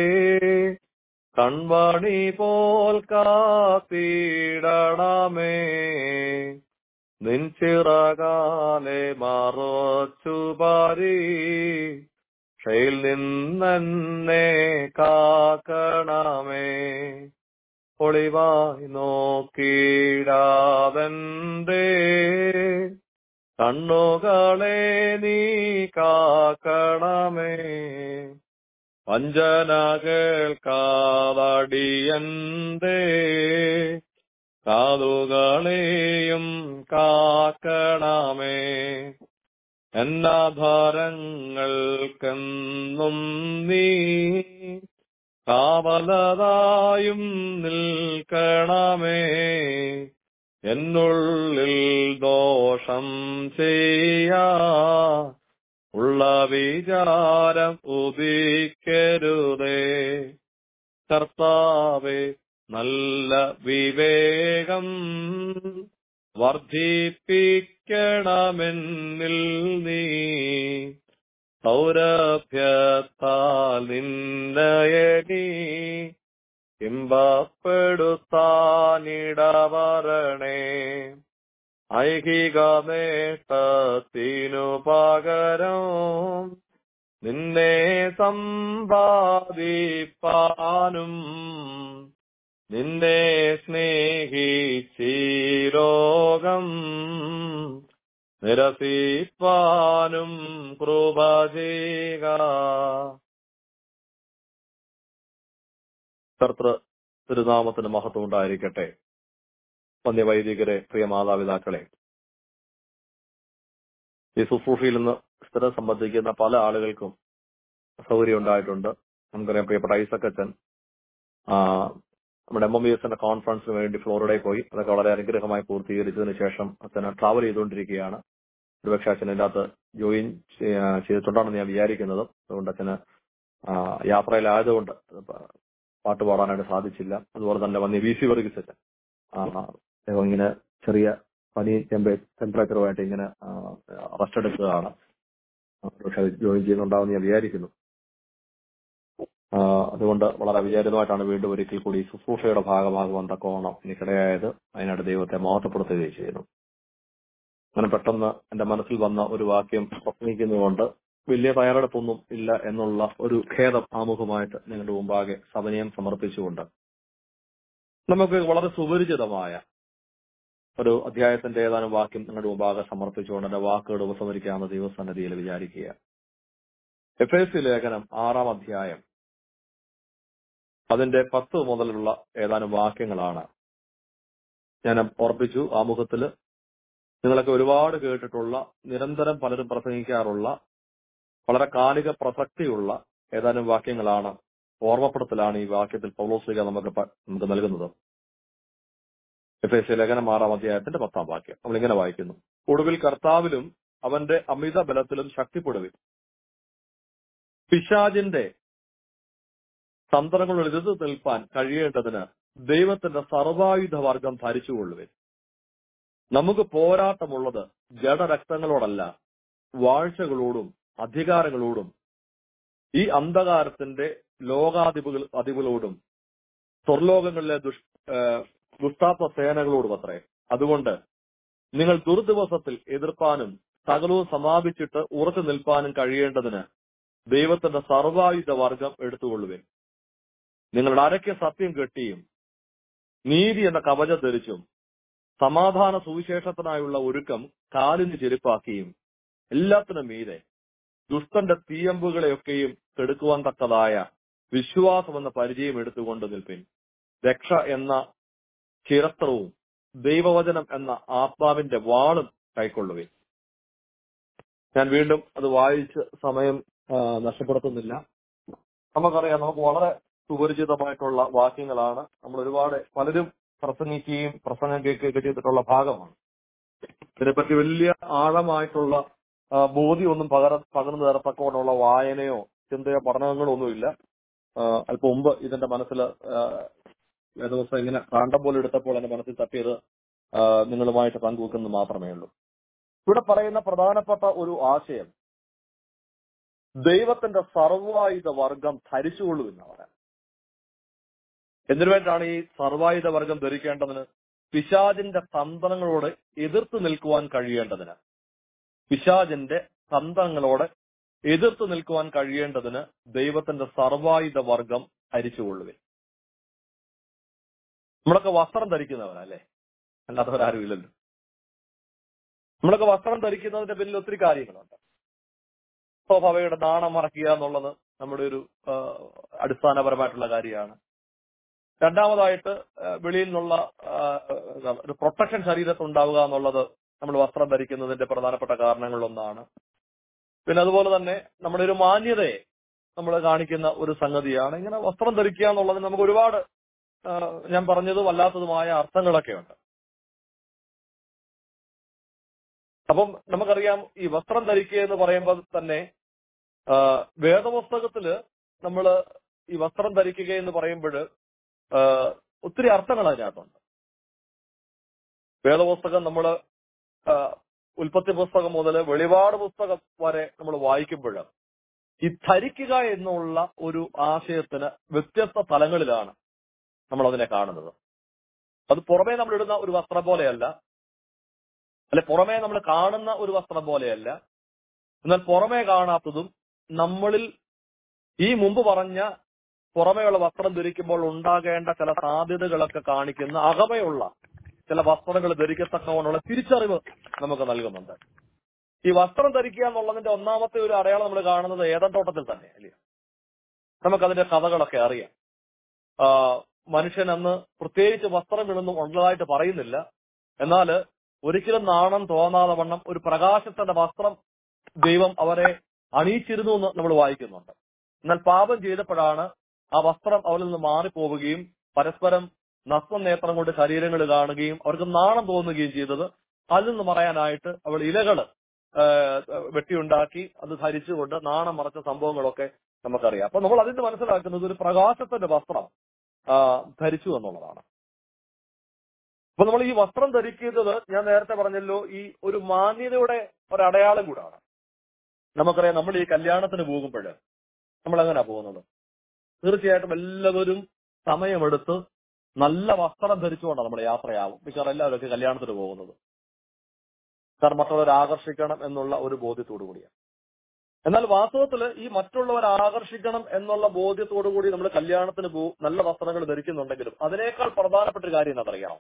B: കൺമണി പോൽ കാത്തിടണമേ നിൻ ചിറകാലെ മറച്ചു പാരി ഷയിൽ നിന്നെ കാക്കണമേ ഒളിവായി നോക്കിടാതെന്തേ കണ്ണുകളെ നീ കാക്കണമേ വഞ്ചന കേൾക്കാതടിയന്തേ കാതുകളെയും കാക്കണമേ എന്നാധാരങ്ങൾക്കെന്നും നീ കാവലതായും നിൽക്കണമേ എന്നുള്ളിൽ ദോഷം ചെയ്യാ ഉള്ള വിചാരം ഉദിക്കരുതേ കർത്താവെ നല്ല വിവേകം വർദ്ധിപ്പിക്കണമെന്നിൽ നീ സൗരഭ്യത്താൽ നിന്നയനി ഇമ്പപ്പെടുത്താനിടവരണേ ഐഹിക നേട്ടത്തിനു പകരം നിന്നെ സമ്പാദിപ്പാനും നിന്നെ സ്നേഹിച്ചീരോഗം നിരസിപ്പാനും കൃപ ചെയ്യുക കർത്തൃ തിരുനാമത്തിന് മഹത്വം ഉണ്ടായിരിക്കട്ടെ വന്യവൈദികരെ പ്രിയ മാതാപിതാക്കളെ ഈ ശുശ്രൂഷയിൽ നിന്ന് സ്ഥിരം സംബന്ധിക്കുന്ന പല ആളുകൾക്കും സൗകര്യം ഉണ്ടായിട്ടുണ്ട് നമുക്കറിയാം പ്രിയപ്പെട്ട ഐസക് അച്ഛൻ ആ, നമ്മുടെ എം എം ബി എസിന്റെ കോൺഫറൻസിന് വേണ്ടി ഫ്ലോറിഡയിൽ പോയി അതൊക്കെ വളരെ അനുഗ്രഹമായി പൂർത്തീകരിച്ചതിന് ശേഷം അച്ഛന് ട്രാവൽ ചെയ്തുകൊണ്ടിരിക്കുകയാണ് ഒരുപക്ഷെ അച്ഛൻ ഇതിന്റെ അകത്ത് ജോയിൻ ചെയ്യ- ചെയ്തിട്ടുണ്ടാണെന്ന് ഞാൻ വിചാരിക്കുന്നത് അതുകൊണ്ട് അച്ഛന് ആ, യാത്രയിലായതുകൊണ്ട് പ- പാട്ട് പാടാനായിട്ട് സാധിച്ചില്ല അതുപോലെ തന്നെ വന്നി വി സി വർഗീസ് അച്ഛൻ ആ, അദ്ദേഹം ഇങ്ങനെ ചെറിയ പനി ടെമ്പറേച്ചറുമായിട്ട് ഇങ്ങനെ റെസ്റ്റ് എടുക്കുകയാണ് പക്ഷെ ജോയിൻ ചെയ്യുന്നുണ്ടാവുമെന്ന് ഞാൻ വിചാരിക്കുന്നു ആ, അതുകൊണ്ട് വളരെ അവിചാരിതമായിട്ടാണ് വീണ്ടും ഒരിക്കൽ കൂടി ഈ ശുശ്രൂഷയുടെ ഭാഗമാകുവാൻ തക്കോണം എനിക്കിടയായത് അതിനായിട്ട് ദൈവത്തെ മഹത്വപ്പെടുത്തുകയും ചെയ്യുന്നു അങ്ങനെ പെട്ടെന്ന് എന്റെ മനസ്സിൽ വന്ന ഒരു വാക്യം പ്രസംഗിക്കുന്നതുകൊണ്ട് വലിയ തയ്യാറെടുപ്പൊന്നും ഇല്ല എന്നുള്ള ഒരു ഖേദം ആമുഖമായിട്ട് നിങ്ങളുടെ മുമ്പാകെ സവനയം സമർപ്പിച്ചുകൊണ്ട് നമുക്ക് വളരെ സുപരിചിതമായ ഒരു അധ്യായത്തിന്റെ ഏതാനും വാക്യം നിങ്ങളുടെ മുമ്പാകെ സമർപ്പിച്ചുകൊണ്ട് എന്റെ വാക്കുകൾ ഉപസമരിക്കാവുന്ന ദൈവസന്നിധിയിൽ വിചാരിക്കുക എഫ് എസ് സി ലേഖനം ആറാം അധ്യായം അതിന്റെ പത്ത് മുതലുള്ള ഏതാനും വാക്യങ്ങളാണ് ഞാൻ ഓർപ്പിച്ചു ആമുഖത്തില് നിങ്ങളൊക്കെ ഒരുപാട് കേട്ടിട്ടുള്ള നിരന്തരം പലരും പ്രസംഗിക്കാറുള്ള വളരെ കാലിക പ്രസക്തിയുള്ള ഏതാനും വാക്യങ്ങളാണ് ഓർമ്മപ്പെടുത്തലാണ് ഈ വാക്യത്തിൽ പൗലോസ്ലിക നമുക്ക് പ- നമുക്ക് നൽകുന്നത് എഫ് എസ് ലേഖനം ആറാം അധ്യായത്തിന്റെ പത്താം വാക്യം നമ്മൾ ഇങ്ങനെ വായിക്കുന്നു ഒടുവിൽ കർത്താവിലും അവന്റെ അമിത ബലത്തിലും ശക്തിപ്പെടുവിൻ പിശാജിന്റെ തന്ത്രങ്ങൾ എഴുതു നിൽപ്പാൻ കഴിയേണ്ടതിന് ദൈവത്തിന്റെ സർവായുധ വർഗം ധരിച്ചുകൊള്ളുവിൻ നമുക്ക് പോരാട്ടമുള്ളത് ജഡരക്തങ്ങളോടല്ല വാഴ്ചകളോടും അധികാരങ്ങളോടും ഈ അന്ധകാരത്തിന്റെ ലോകാധിപകൾ അധിപകളോടും സ്വർലോകങ്ങളിലെ ദുഷ് ഏഹ് ദുഷ്ടാത്മ സേനകളോടും അത്രേ അതുകൊണ്ട് നിങ്ങൾ ദുർദിവസത്തിൽ എതിർപ്പാനും സകലവും സമാപിച്ചിട്ട് ഉറച്ചു നിൽപ്പാനും കഴിയേണ്ടതിന് ദൈവത്തിന്റെ സർവായുധ വർഗം എടുത്തുകൊള്ളുവിൻ നിങ്ങളുടെ അരയ്ക്ക് സത്യം കെട്ടിയും നീതി എന്ന കവചം ധരിച്ചും സമാധാന സുവിശേഷത്തിനായുള്ള ഒരുക്കം കാലിന് ചെരുപ്പാക്കിയും എല്ലാത്തിനും മീതെ ദുഷ്ടന്റെ തീയമ്പുകളെയൊക്കെയും കെടുക്കുവാൻ തക്കതായ വിശ്വാസം എന്ന പരിചയം എടുത്തുകൊണ്ട് നിൽപ്പിൻ രക്ഷ എന്ന ചിരത്രവും ദൈവവചനം എന്ന ആത്മാവിന്റെ വാളും കൈക്കൊള്ളുവിൻ ഞാൻ വീണ്ടും അത് വായിച്ച് സമയം ആ, നഷ്ടപ്പെടുത്തുന്നില്ല നമുക്കറിയാം നമുക്ക് വളരെ സുപരിചിതമായിട്ടുള്ള വാക്യങ്ങളാണ് നമ്മൾ ഒരുപാട് പലരും പ്രസംഗിക്കുകയും പ്രസംഗം കേൾക്കുകയൊക്കെ ചെയ്തിട്ടുള്ള ഭാഗമാണ് ഇതിനെപ്പറ്റി വലിയ ആഴമായിട്ടുള്ള ആ, ബോധ്യമൊന്നും പകര പകർന്നു തരത്തക്കോണമുള്ള വായനയോ ചിന്തയോ പഠനങ്ങളോ ഒന്നുമില്ല ആ, അല്പം മുമ്പ് ഇതിന്റെ മനസ്സിൽ ദിവസം ഇങ്ങനെ കാണ്ടം പോലെ എടുത്തപ്പോൾ എന്റെ മനസ്സിൽ തട്ടിയത് ആ, നിങ്ങളുമായിട്ട് പങ്കുവെക്കുന്നത് മാത്രമേ ഉള്ളൂ ഇവിടെ പറയുന്ന പ്രധാനപ്പെട്ട ഒരു ആശയം ദൈവത്തിന്റെ സർവായുധ വർഗം ധരിച്ചുകൊള്ളൂ എന്ന് പറയാം എന്തിനു വേണ്ടിയാണ് ഈ സർവായുധ വർഗം ധരിക്കേണ്ടതിന് പിശാജിന്റെ തന്ത്രങ്ങളോട് എതിർത്ത് നിൽക്കുവാൻ കഴിയേണ്ടതിന് പിശാജിന്റെ തന്ത്രങ്ങളോട് എതിർത്ത് നിൽക്കുവാൻ കഴിയേണ്ടതിന് ദൈവത്തിന്റെ സർവായുധ വർഗം ധരിച്ചുകൊള്ളുവിൻ നമ്മളൊക്കെ വസ്ത്രം ധരിക്കുന്നവരല്ലേ അല്ലാത്തവരാരും ഇല്ലല്ലോ നമ്മളൊക്കെ വസ്ത്രം ധരിക്കുന്നതിന്റെ പിന്നിൽ ഒത്തിരി കാര്യങ്ങളുണ്ട് സ്വാഭാവികയുടെ നാണം മറക്കുക എന്നുള്ളത് നമ്മുടെ ഒരു ആ, അടിസ്ഥാനപരമായിട്ടുള്ള കാര്യമാണ് രണ്ടാമതായിട്ട് ആ, വെളിയിൽ നിന്നുള്ള ആ, എന്താണ്, ഒരു പ്രൊട്ടക്ഷൻ ശരീരത്തിൽ ഉണ്ടാവുക എന്നുള്ളത് നമ്മൾ വസ്ത്രം ധരിക്കുന്നതിന്റെ പ്രധാനപ്പെട്ട കാരണങ്ങളിലൊന്നാണ് പിന്നെ അതുപോലെ തന്നെ നമ്മുടെ ഒരു മാന്യതയെ നമ്മൾ കാണിക്കുന്ന ഒരു സംഗതിയാണ് ഇങ്ങനെ വസ്ത്രം ധരിക്കുക എന്നുള്ളതിന് നമുക്ക് ഒരുപാട് ആ, ഞാൻ പറഞ്ഞതും അല്ലാത്തതുമായ അർത്ഥങ്ങളൊക്കെ ഉണ്ട് അപ്പം നമുക്കറിയാം ഈ വസ്ത്രം ധരിക്കുക എന്ന് പറയുമ്പോൾ തന്നെ ആ, വേദപുസ്തകത്തില് നമ്മൾ ഈ വസ്ത്രം ധരിക്കുക എന്ന് പറയുമ്പോൾ ഒത്തിരി അർത്ഥങ്ങൾ അതിനകത്തുണ്ട് വേദപുസ്തകം നമ്മൾ ഉൽപ്പത്തി പുസ്തകം മുതൽ വെളിപാട് പുസ്തകം വരെ നമ്മൾ വായിക്കുമ്പോൾ ഈ ധരിക്കുക എന്നുള്ള ഒരു ആശയത്തിന് വ്യത്യസ്ത തലങ്ങളിലാണ് നമ്മൾ അതിനെ കാണുന്നത് അത് പുറമേ നമ്മൾ ഇടുന്ന ഒരു വസ്ത്രം പോലെയല്ല അല്ലെ പുറമേ നമ്മൾ കാണുന്ന ഒരു വസ്ത്രം പോലെയല്ല എന്നാൽ പുറമേ കാണാത്തതും നമ്മളിൽ ഈ മുമ്പ് പറഞ്ഞ പുറമേയുള്ള വസ്ത്രം ധരിക്കുമ്പോൾ ഉണ്ടാകേണ്ട ചില സാധ്യതകളൊക്കെ കാണിക്കുന്ന അകമയുള്ള ചില വസ്ത്രങ്ങൾ ധരിക്കത്തക്കവണ്ണുള്ള തിരിച്ചറിവ് നമുക്ക് നൽകുന്നുണ്ട് ഈ വസ്ത്രം ധരിക്കുക എന്നുള്ളതിന്റെ ഒന്നാമത്തെ ഒരു അടയാളം നമ്മൾ കാണുന്നത് ഏതൻ തോട്ടത്തിൽ തന്നെ അല്ലേ നമുക്കതിന്റെ കഥകളൊക്കെ അറിയാം ആ, മനുഷ്യൻ അന്ന് പ്രത്യേകിച്ച് വസ്ത്രങ്ങളൊന്നും ഉള്ളതായിട്ട് പറയുന്നില്ല എന്നാൽ ഒരിക്കലും നാണം തോന്നാതെ വണ്ണം ഒരു പ്രകാശത്തിന്റെ വസ്ത്രം ദൈവം അവരെ അണിയിച്ചിരുന്നു എന്ന് നമ്മൾ വായിക്കുന്നുണ്ട് എന്നാൽ പാപം ചെയ്തപ്പോഴാണ് ആ വസ്ത്രം അവരിൽ നിന്ന് മാറിപ്പോവുകയും പരസ്പരം നഗ്ന നേത്രം കൊണ്ട് ശരീരങ്ങൾ കാണുകയും അവർക്ക് നാണം തോന്നുകയും ചെയ്തത് അതിൽ നിന്ന് മറയാനായിട്ട് അവൾ ഇലകള് ആ, വെട്ടിയുണ്ടാക്കി അത് ധരിച്ചുകൊണ്ട് നാണം മറച്ച സംഭവങ്ങളൊക്കെ നമുക്കറിയാം അപ്പൊ നമ്മൾ അതിന് മനസ്സിലാക്കുന്നത് ഒരു പ്രകാശത്തിന്റെ വസ്ത്രം ആ, ധരിച്ചു എന്നുള്ളതാണ് അപ്പൊ നമ്മൾ ഈ വസ്ത്രം ധരിക്കുന്നത് ഞാൻ നേരത്തെ പറഞ്ഞല്ലോ ഈ ഒരു മാന്യതയുടെ ഒരു അടയാളം കൂടാണ് നമുക്കറിയാം നമ്മൾ ഈ കല്യാണത്തിന് പോകുമ്പോൾ നമ്മൾ എങ്ങനെയാ പോകുന്നത് തീർച്ചയായിട്ടും എല്ലാവരും സമയമെടുത്ത് നല്ല വസ്ത്രം ധരിച്ചുകൊണ്ടാണ് നമ്മൾ യാത്രയാവും മിക്കവാറും എല്ലാവരും ഒക്കെ കല്യാണത്തിന് പോകുന്നത് കാരണം മറ്റുള്ളവരെ ആകർഷിക്കണം എന്നുള്ള ഒരു ബോധ്യത്തോടു കൂടിയാണ് എന്നാൽ വാസ്തവത്തിൽ ഈ മറ്റുള്ളവരെ ആകർഷിക്കണം എന്നുള്ള ബോധ്യത്തോടു കൂടി നമ്മൾ കല്യാണത്തിന് പോകും നല്ല വസ്ത്രങ്ങൾ ധരിക്കുന്നുണ്ടെങ്കിലും അതിനേക്കാൾ പ്രധാനപ്പെട്ട ഒരു കാര്യം എന്നറിയാം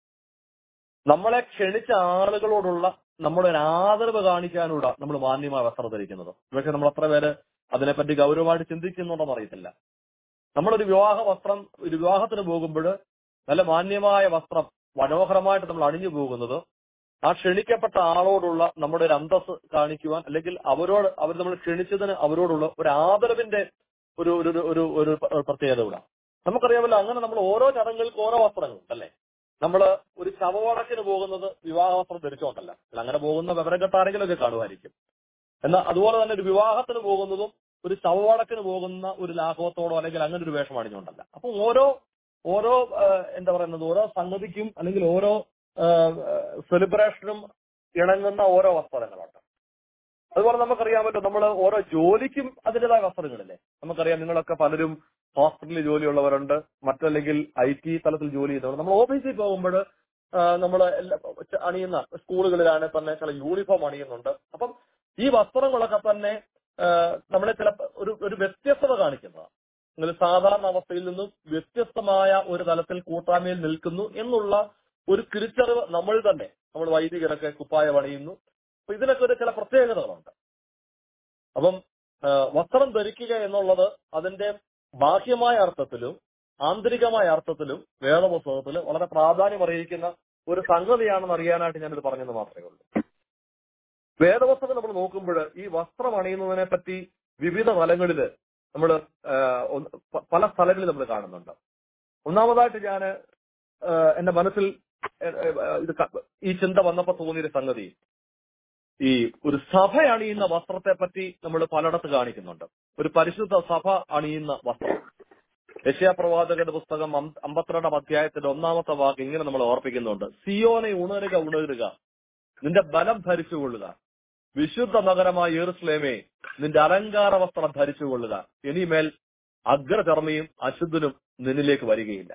B: നമ്മളെ ക്ഷണിച്ച ആളുകളോടുള്ള നമ്മുടെ ഒരു ആദരവ് കാണിക്കാനുള്ള നമ്മൾ മാന്യമായ വസ്ത്രം ധരിക്കുന്നത് പക്ഷെ നമ്മൾ അത്ര പേര് അതിനെപ്പറ്റി ഗൗരവമായിട്ട് ചിന്തിക്കുന്നുണ്ടെന്ന് അറിയത്തില്ല നമ്മളൊരു വിവാഹ വസ്ത്രം ഒരു വിവാഹത്തിന് പോകുമ്പോൾ നല്ല മാന്യമായ വസ്ത്രം മനോഹരമായിട്ട് നമ്മൾ അണിഞ്ഞു പോകുന്നത് ആ ക്ഷണിക്കപ്പെട്ട ആളോടുള്ള നമ്മുടെ ഒരു അന്തസ് കാണിക്കുവാൻ അല്ലെങ്കിൽ അവരോട് അവർ നമ്മൾ ക്ഷണിച്ചതിന് അവരോടുള്ള ഒരു ആദരവിന്റെ ഒരു ഒരു ഒരു- ഒരു ഒരു പ- പ്രത്യേകത കൂടെ നമുക്കറിയാമല്ലോ അങ്ങനെ നമ്മൾ ഓരോ ചടങ്ങുകൾക്ക് ഓരോ വസ്ത്രങ്ങളുണ്ട് അല്ലേ നമ്മൾ ഒരു ശവവടക്കിന് പോകുന്നത് വിവാഹ വസ്ത്രം ധരിച്ചുകൊണ്ടല്ല അല്ല, അങ്ങനെ പോകുന്ന വിവരക്കെട്ട ആരെങ്കിലും ഒക്കെ കാണുമായിരിക്കും എന്നാൽ അതുപോലെ തന്നെ ഒരു വിവാഹത്തിന് പോകുന്നതും ഒരു ശവവടക്കിന് പോകുന്ന ഒരു ലാഘവത്തോടോ അല്ലെങ്കിൽ അങ്ങനെ ഒരു വേഷം അണിഞ്ഞുകൊണ്ടല്ല അപ്പൊ ഓരോ ഓരോ ആ, എന്താ പറയുന്നത് ഓരോ സംഗതിക്കും അല്ലെങ്കിൽ ഓരോ സെലിബ്രേഷനും ഇണങ്ങുന്ന ഓരോ വസ്ത്രങ്ങളുണ്ട് അതുപോലെ നമുക്കറിയാമല്ലോ നമ്മൾ ഓരോ ജോലിക്കും അതിൻ്റെതായ വസ്ത്രങ്ങളില്ലേ നമുക്കറിയാം നിങ്ങളൊക്കെ പലരും ഹോസ്പിറ്റലിൽ ജോലിയുള്ളവരുണ്ട് മറ്റല്ലെങ്കിൽ ഐ ടി തലത്തിൽ ജോലി ചെയ്യുന്നവർ നമ്മൾ ഓഫീസിൽ പോകുമ്പോൾ നമ്മൾ അണിയുന്ന സ്കൂളുകളിലാണ് തന്നെ ചില യൂണിഫോം അണിയുന്നുണ്ട് അപ്പം ഈ വസ്ത്രങ്ങളൊക്കെ തന്നെ ആ, നമ്മളെ ചില ഒരു ഒരു വ്യത്യസ്തത കാണിക്കുന്നതാണ് നിങ്ങൾ സാധാരണ അവസ്ഥയിൽ നിന്നും വ്യത്യസ്തമായ ഒരു തലത്തിൽ കൂട്ടായ്മയിൽ നിൽക്കുന്നു എന്നുള്ള ഒരു തിരിച്ചറിവ് നമ്മൾ തന്നെ നമ്മൾ വൈദികരൊക്കെ കുപ്പായം അണിയുന്നു അപ്പൊ ഇതിനൊക്കെ ഒരു ചില പ്രത്യേകതകളുണ്ട് അപ്പം ആ, വസ്ത്രം ധരിക്കുക എന്നുള്ളത് അതിന്റെ ബാഹ്യമായ അർത്ഥത്തിലും ആന്തരികമായ അർത്ഥത്തിലും വേദപുസ്തകത്തിൽ വളരെ പ്രാധാന്യം അറിയിക്കുന്ന ഒരു സംഗതിയാണെന്ന് അറിയാനായിട്ട് ഞാനിത് പറഞ്ഞെന്ന് മാത്രമേ ഉള്ളൂ വേദപുസ്തകം നമ്മൾ നോക്കുമ്പോൾ ഈ വസ്ത്രം അണിയുന്നതിനെ പറ്റി വിവിധ തലങ്ങളിൽ നമ്മൾ പല സ്ഥലങ്ങളിൽ നമ്മൾ കാണുന്നുണ്ട് ഒന്നാമതായിട്ട് ഞാൻ എന്റെ മനസ്സിൽ ഏ, ഏ, ഇത് ക- ഈ ചിന്ത വന്നപ്പോ തോന്നിയൊരു സംഗതി ഈ ഒരു സഭ അണിയുന്ന വസ്ത്രത്തെ പറ്റി നമ്മൾ പലയിടത്ത് കാണിക്കുന്നുണ്ട് ഒരു പരിശുദ്ധ സഭ അണിയുന്ന വസ്ത്രം യശയാപ്രവാചകന്റെ പുസ്തകം അം- അമ്പത്തിരണ്ടാം അധ്യായത്തിന്റെ ഒന്നാമത്തെ വാക്ക് ഇങ്ങനെ നമ്മൾ ഓർപ്പിക്കുന്നുണ്ട് സിയോനെ ഉണരുക ഉണരുക നിന്റെ ബലം ധരിച്ചുകൊള്ളുക വിശുദ്ധ നഗരമായ യേറുസ്ലേമേ നിന്റെ അലങ്കാര വസ്ത്രം ധരിച്ചുകൊള്ളുക ഇനിമേൽ അഗ്രചർമ്മിയും അശുദ്ധനും നിന്നിലേക്ക് വരികയില്ല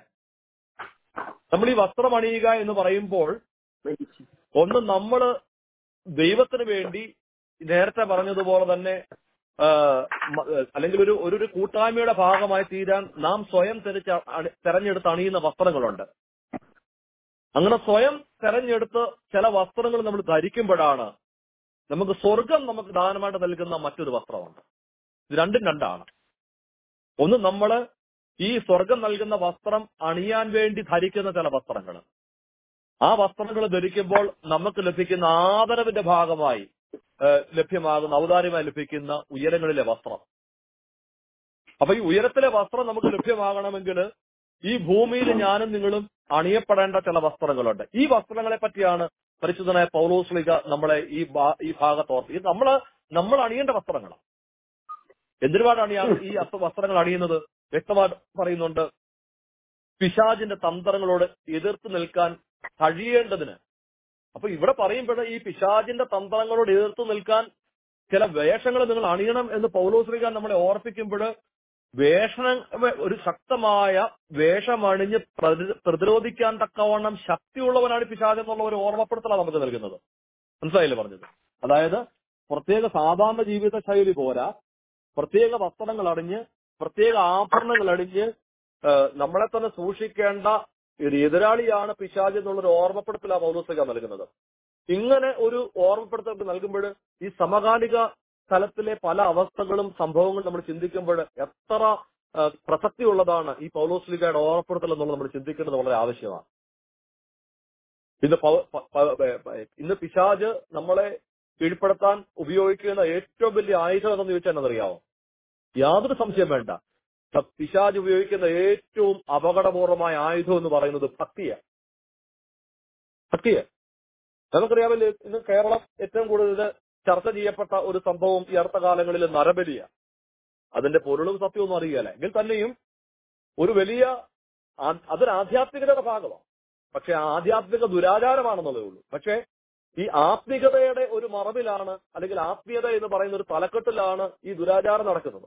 B: നമ്മൾ ഈ വസ്ത്രം അണിയുക എന്ന് പറയുമ്പോൾ ഒന്ന് നമ്മള് ദൈവത്തിന് വേണ്ടി നേരത്തെ പറഞ്ഞതുപോലെ തന്നെ ആ, മ- അല്ലെങ്കിൽ ഒരു ഒരു ഒരു കൂട്ടായ്മയുടെ ഭാഗമായി തീരാൻ നാം സ്വയം തിരിച്ച് അണി- തെരഞ്ഞെടുത്ത് അണിയുന്ന വസ്ത്രങ്ങളുണ്ട് അങ്ങനെ സ്വയം തെരഞ്ഞെടുത്ത് ചില വസ്ത്രങ്ങൾ നമ്മൾ ധരിക്കുമ്പോഴാണ് നമുക്ക് സ്വർഗം നമുക്ക് ദാനമായിട്ട് നൽകുന്ന മറ്റൊരു വസ്ത്രമുണ്ട് ഇത് രണ്ടും രണ്ടാണ് ഒന്ന് നമ്മള് ഈ സ്വർഗം നൽകുന്ന വസ്ത്രം അണിയാൻ വേണ്ടി ധരിക്കുന്ന ചില വസ്ത്രങ്ങൾ ആ വസ്ത്രങ്ങൾ ധരിക്കുമ്പോൾ നമുക്ക് ലഭിക്കുന്ന ആദരവിന്റെ ഭാഗമായി ഏഹ്, ലഭ്യമാകുന്ന ഔദാര്യമായി ലഭിക്കുന്ന ഉയരങ്ങളിലെ വസ്ത്രം അപ്പൊ ഈ ഉയരത്തിലെ വസ്ത്രം നമുക്ക് ലഭ്യമാകണമെങ്കിൽ ഈ ഭൂമിയിൽ ഞാനും നിങ്ങളും അണിയപ്പെടേണ്ട ചില വസ്ത്രങ്ങളുണ്ട് ഈ വസ്ത്രങ്ങളെ പറ്റിയാണ് പരിശുദ്ധനായ പൗലോസ്ലിക നമ്മളെ ഈ ഭാ- ഈ ഭാഗത്ത് ഓർത്തി ഇത് നമ്മള് നമ്മൾ അണിയേണ്ട വസ്ത്രങ്ങളാണ് എന്തിനുപാട് അണിയാ ഈ അസ്ത്ര വസ്ത്രങ്ങൾ അണിയുന്നത് വ്യക്തമായിട്ട് പറയുന്നുണ്ട് പിശാചിന്റെ തന്ത്രങ്ങളോട് എതിർത്ത് നിൽക്കാൻ കഴിയേണ്ടതിന് അപ്പൊ ഇവിടെ പറയുമ്പോൾ ഈ പിശാചിന്റെ തന്ത്രങ്ങളോട് എതിർത്ത് നിൽക്കാൻ ചില വേഷങ്ങൾ നിങ്ങൾ അണിയണം എന്ന് പൗലോസ്ലിക നമ്മളെ ഓർപ്പിക്കുമ്പോൾ വേഷണ ഒരു ശക്തമായ വേഷമണിഞ്ഞ് പ്രതി- പ്രതിരോധിക്കാൻ തക്കവണ്ണം ശക്തിയുള്ളവനാണ് പിശാച് എന്നുള്ള ഒരു ഓർമ്മപ്പെടുത്തലാണ് നമുക്ക് നൽകുന്നത് മനസ്സിലായില്ലേ പറഞ്ഞത് അതായത് പ്രത്യേക സാധാരണ ജീവിത ശൈലി പോരാ പ്രത്യേക വസ്ത്രങ്ങൾ അണിഞ്ഞ് പ്രത്യേക ആഭരണങ്ങൾ അണിഞ്ഞ് ഏഹ്, നമ്മളെ തന്നെ സൂക്ഷിക്കേണ്ട ഒരു എതിരാളിയാണ് പിശാജ് എന്നുള്ളൊരു ഓർമ്മപ്പെടുത്തലാണ് പൗലോസിക നൽകുന്നത് ഇങ്ങനെ ഒരു ഓർമ്മപ്പെടുത്തൽ നൽകുമ്പോൾ ഈ സമകാലിക തലത്തിലെ പല അവസ്ഥകളും സംഭവങ്ങളും നമ്മൾ ചിന്തിക്കുമ്പോൾ എത്ര ആ, പ്രസക്തിയുള്ളതാണ് ഈ പൗലോസ്ലിഗയുടെ ഓർമ്മപ്പെടുത്തൽ എന്നുള്ളത് നമ്മൾ ചിന്തിക്കേണ്ടത് വളരെ ആവശ്യമാണ് ഇന്ന് പൗ- പ- പ- പ- പ- ഇന്ന് പിശാജ് നമ്മളെ കീഴ്പ്പെടുത്താൻ ഉപയോഗിക്കുന്ന ഏറ്റവും വലിയ ആയുധം എന്ന് ചോദിച്ചാൽ എന്നറിയാമോ യാതൊരു സംശയം വേണ്ട പ- പിശാജ് ഉപയോഗിക്കുന്ന ഏറ്റവും അപകടപൂർവമായ ആയുധം എന്ന് പറയുന്നത് ഭക്തിയാണ് ഭക്തിയാണ് നമുക്കറിയാമല്ലോ ഇന്ന് കേരളം ഏറ്റവും കൂടുതൽ ചർച്ച ചെയ്യപ്പെട്ട ഒരു സംഭവം ഈ അടുത്ത കാലങ്ങളിൽ നരബലിയ അതിന്റെ പൊരുളും സത്യവും അറിയുകയല്ല എങ്കിൽ തന്നെയും ഒരു വലിയ ആ- അതൊരു ആധ്യാത്മികതയുടെ ഭാഗമാണ് പക്ഷെ ആ ആധ്യാത്മിക ദുരാചാരമാണെന്നുള്ളതേ ഉള്ളൂ പക്ഷെ ഈ ആത്മികതയുടെ ഒരു മറവിലാണ് അല്ലെങ്കിൽ ആത്മീയത എന്ന് പറയുന്ന ഒരു തലക്കെട്ടിലാണ് ഈ ദുരാചാരം നടക്കുന്നത്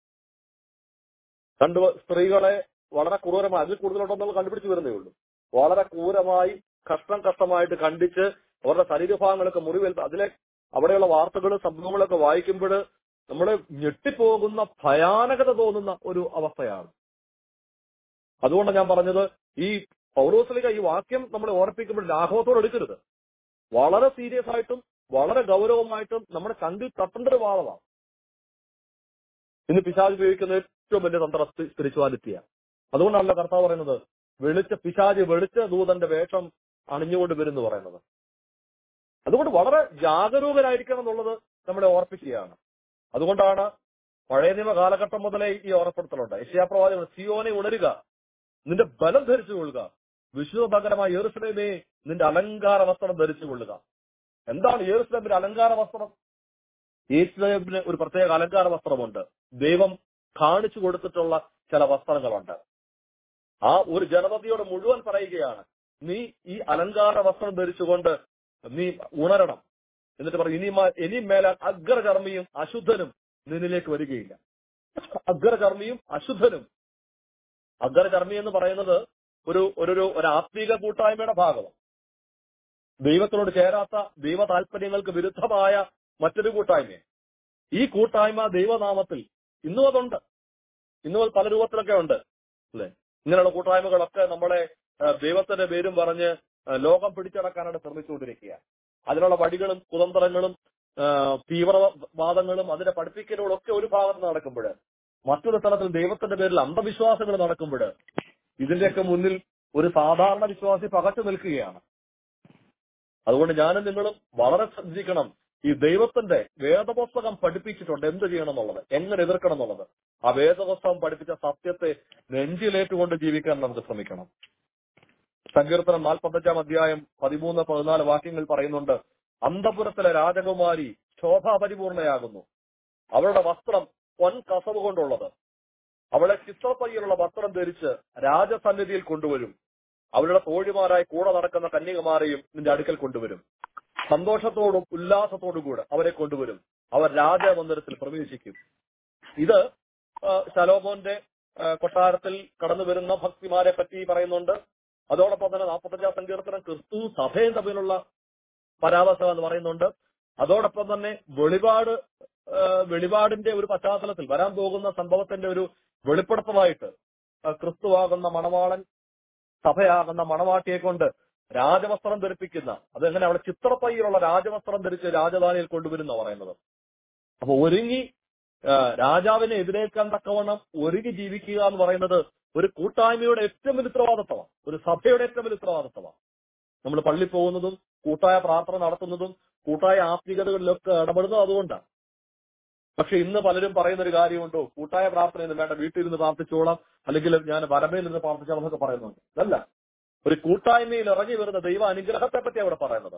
B: രണ്ട് സ്ത്രീകളെ വളരെ ക്രൂരമായി അതിൽ കൂടുതലുണ്ടെന്നുള്ള കണ്ടുപിടിച്ച് വരുന്നേ ഉള്ളൂ വളരെ ക്രൂരമായി കഷ്ടം കഷ്ടമായിട്ട് കണ്ടിച്ച് അവരുടെ ശരീരഭാഗങ്ങളൊക്കെ മുറിവേൽപ്പ് അതിലെ അവിടെയുള്ള വാർത്തകളും സംഭവങ്ങളൊക്കെ വായിക്കുമ്പോൾ നമ്മൾ ഞെട്ടിപ്പോകുന്ന ഭയാനകത തോന്നുന്ന ഒരു അവസ്ഥയാണ് അതുകൊണ്ട് ഞാൻ പറഞ്ഞത് ഈ പൗരോസ്ലിക ഈ വാക്യം നമ്മളെ ഓർപ്പിക്കുമ്പോൾ ലാഘവത്തോടെ എടുക്കരുത് വളരെ സീരിയസ് ആയിട്ടും വളരെ ഗൗരവമായിട്ടും നമ്മുടെ കണ്ടിൽ തട്ടേണ്ട ഒരു വാദമാണ് ഇന്ന് പിശാജ് ഉപയോഗിക്കുന്ന ഏറ്റവും വലിയ തന്ത്ര സ്പിരിച്വാലിറ്റിയാണ് അതുകൊണ്ടാണല്ലോ കർത്താവ് പറയുന്നത് വെളിച്ച പിശാജ് വെളിച്ച ദൂതന്റെ വേഷം അണിഞ്ഞുകൊണ്ട് വരും എന്ന് പറയുന്നത് അതുകൊണ്ട് വളരെ ജാഗരൂകരായിരിക്കണം എന്നുള്ളത് നമ്മളെ ഓർപ്പിക്കുകയാണ് അതുകൊണ്ടാണ് പഴയ നിയമ കാലഘട്ടം മുതലേ ഈ ഓർപ്പെടുത്തലുണ്ട് യശയാപ്രവാചകൻ സിയോനെ ഉണരുക നിന്റെ ബലം ധരിച്ചു കൊള്ളുക വിശുദ്ധ നഗരമായ യെറുസലേമേ നിന്റെ അലങ്കാര വസ്ത്രം ധരിച്ചു കൊള്ളുക എന്താണ് യെറുസലേമിന്റെ അലങ്കാര വസ്ത്രം യേശുദേവിന് ഒരു പ്രത്യേക അലങ്കാര വസ്ത്രമുണ്ട് ദൈവം കാണിച്ചു കൊടുത്തിട്ടുള്ള ചില വസ്ത്രങ്ങളുണ്ട് ആ ഒരു ജനതയോട് മുഴുവൻ പറയുകയാണ് നീ ഈ അലങ്കാര വസ്ത്രം ധരിച്ചുകൊണ്ട് നീ ഉണരണം എന്നിട്ട് പറയും ഇനി മ- ഇനി മേലാൽ അഗ്രചർമ്മിയും അശുദ്ധനും നിന്നിലേക്ക് വരികയില്ല അഗ്രചർമ്മിയും അശുദ്ധനും അഗ്രചർമ്മി എന്ന് പറയുന്നത് ഒരു ഒരു ഒരു ആത്മീക കൂട്ടായ്മയുടെ ഭാഗമാണ് ദൈവത്തിനോട് ചേരാത്ത ദൈവ താല്പര്യങ്ങൾക്ക് വിരുദ്ധമായ മറ്റൊരു കൂട്ടായ്മ ഈ കൂട്ടായ്മ ദൈവനാമത്തിൽ ഇന്നും അതുണ്ട് ഇന്നും അത് പല രൂപത്തിലൊക്കെ ഉണ്ട് അല്ലെ ഇങ്ങനെയുള്ള കൂട്ടായ്മകളൊക്കെ നമ്മളെ ആ, ദൈവത്തിന്റെ പേരും പറഞ്ഞ് ആ, ലോകം പിടിച്ചടക്കാനായിട്ട് ശ്രമിച്ചുകൊണ്ടിരിക്കുക അതിനുള്ള വടികളും കുതന്ത്രങ്ങളും ആ, തീവ്രവാദങ്ങളും അതിന്റെ പഠിപ്പിക്കലുകളും ഒക്കെ ഒരു ഭാഗത്ത് നടക്കുമ്പോൾ മറ്റൊരു സ്ഥലത്തിൽ ദൈവത്തിന്റെ പേരിൽ അന്ധവിശ്വാസങ്ങൾ നടക്കുമ്പോൾ ഇതിന്റെയൊക്കെ മുന്നിൽ ഒരു സാധാരണ വിശ്വാസി പകച്ചു നിൽക്കുകയാണ് അതുകൊണ്ട് ഞാനും നിങ്ങളും വളരെ ശ്രദ്ധിക്കണം ഈ ദൈവത്തിന്റെ വേദപുസ്തകം പഠിപ്പിച്ചിട്ടുണ്ട് എന്ത് ചെയ്യണം എന്നുള്ളത് എങ്ങനെ എതിർക്കണം എന്നുള്ളത് ആ വേദപുസ്തകം പഠിപ്പിച്ച സത്യത്തെ നെഞ്ചിലേറ്റുകൊണ്ട് ജീവിക്കാൻ നമുക്ക് ശ്രമിക്കണം സങ്കീർത്തനം നാൽപ്പത്തഞ്ചാം അധ്യായം പതിമൂന്ന് പതിനാല് വാക്യങ്ങൾ പറയുന്നുണ്ട് അന്തപുരത്തിലെ രാജകുമാരി ശോഭാപരിപൂർണയാകുന്നു അവളുടെ വസ്ത്രം പൊൻ കസവ് കൊണ്ടുള്ളത് അവളെ ചിത്രപ്പയ്യിലുള്ള വസ്ത്രം ധരിച്ച് രാജസന്നിധിയിൽ കൊണ്ടുവരും അവരുടെ തോഴിമാരായി കൂടെ നടക്കുന്ന കന്യകമാരെയും നിന്റെ അടുക്കൽ കൊണ്ടുവരും സന്തോഷത്തോടും ഉല്ലാസത്തോടും കൂടെ അവരെ കൊണ്ടുവരും അവർ രാജമന്ദിരത്തിൽ പ്രവേശിക്കും ഇത് ആ, ശലോമോന്റെ ആ, കൊട്ടാരത്തിൽ കടന്നു വരുന്ന ഭക്തിമാരെ പറ്റി പറയുന്നുണ്ട് അതോടൊപ്പം തന്നെ നാൽപ്പത്തഞ്ചാം സങ്കീർത്തനം ക്രിസ്തു സഭയും തമ്മിലുള്ള പരാമർശം എന്ന് പറയുന്നുണ്ട് അതോടൊപ്പം തന്നെ വെളിപാട് ആ, വെളിപാടിന്റെ ഒരു പശ്ചാത്തലത്തിൽ വരാൻ പോകുന്ന സംഭവത്തിന്റെ ഒരു വെളിപ്പെടുത്തലായിട്ട് ആ, ക്രിസ്തുവാകുന്ന മണവാളൻ സഭയാകുന്ന മണവാട്ടിയെ കൊണ്ട് രാജവസ്ത്രം ധരിപ്പിക്കുന്ന അതെങ്ങനെ അവിടെ ചിത്രപ്പയ്യിലുള്ള രാജവസ്ത്രം ധരിച്ച് രാജധാനിയിൽ കൊണ്ടുവരുന്ന പറയുന്നത് അപ്പൊ ഒരുങ്ങി ആ, രാജാവിനെ എതിരേൽക്കാൻ തക്കവണ്ണം ഒരുങ്ങി ജീവിക്കുക എന്ന് പറയുന്നത് ഒരു കൂട്ടായ്മയുടെ ഏറ്റവും വലിയ ഉത്തരവാദിത്തമാണ് ഒരു സഭയുടെ ഏറ്റവും വലിയ ഉത്തരവാദിത്തമാണ് നമ്മൾ പള്ളി പോകുന്നതും കൂട്ടായ പ്രാർത്ഥന നടത്തുന്നതും കൂട്ടായ ആത്മീകതകളിലൊക്കെ ഇടപെടുന്നത് അതുകൊണ്ടാണ് പക്ഷെ ഇന്ന് പലരും പറയുന്ന ഒരു കാര്യമുണ്ടോ കൂട്ടായ പ്രാർത്ഥനയൊന്നും വേണ്ട വീട്ടിൽ ഇരുന്ന് പ്രാർത്ഥിച്ചോളാം അല്ലെങ്കിൽ ഞാൻ വരമയിൽ നിന്ന് പ്രാർത്ഥിച്ചോളാം എന്നൊക്കെ പറയുന്നുണ്ട് അതല്ല ഒരു കൂട്ടായ്മയിൽ ഇറങ്ങി വരുന്ന ദൈവ അനുഗ്രഹത്തെ പറ്റി അവിടെ പറയുന്നത്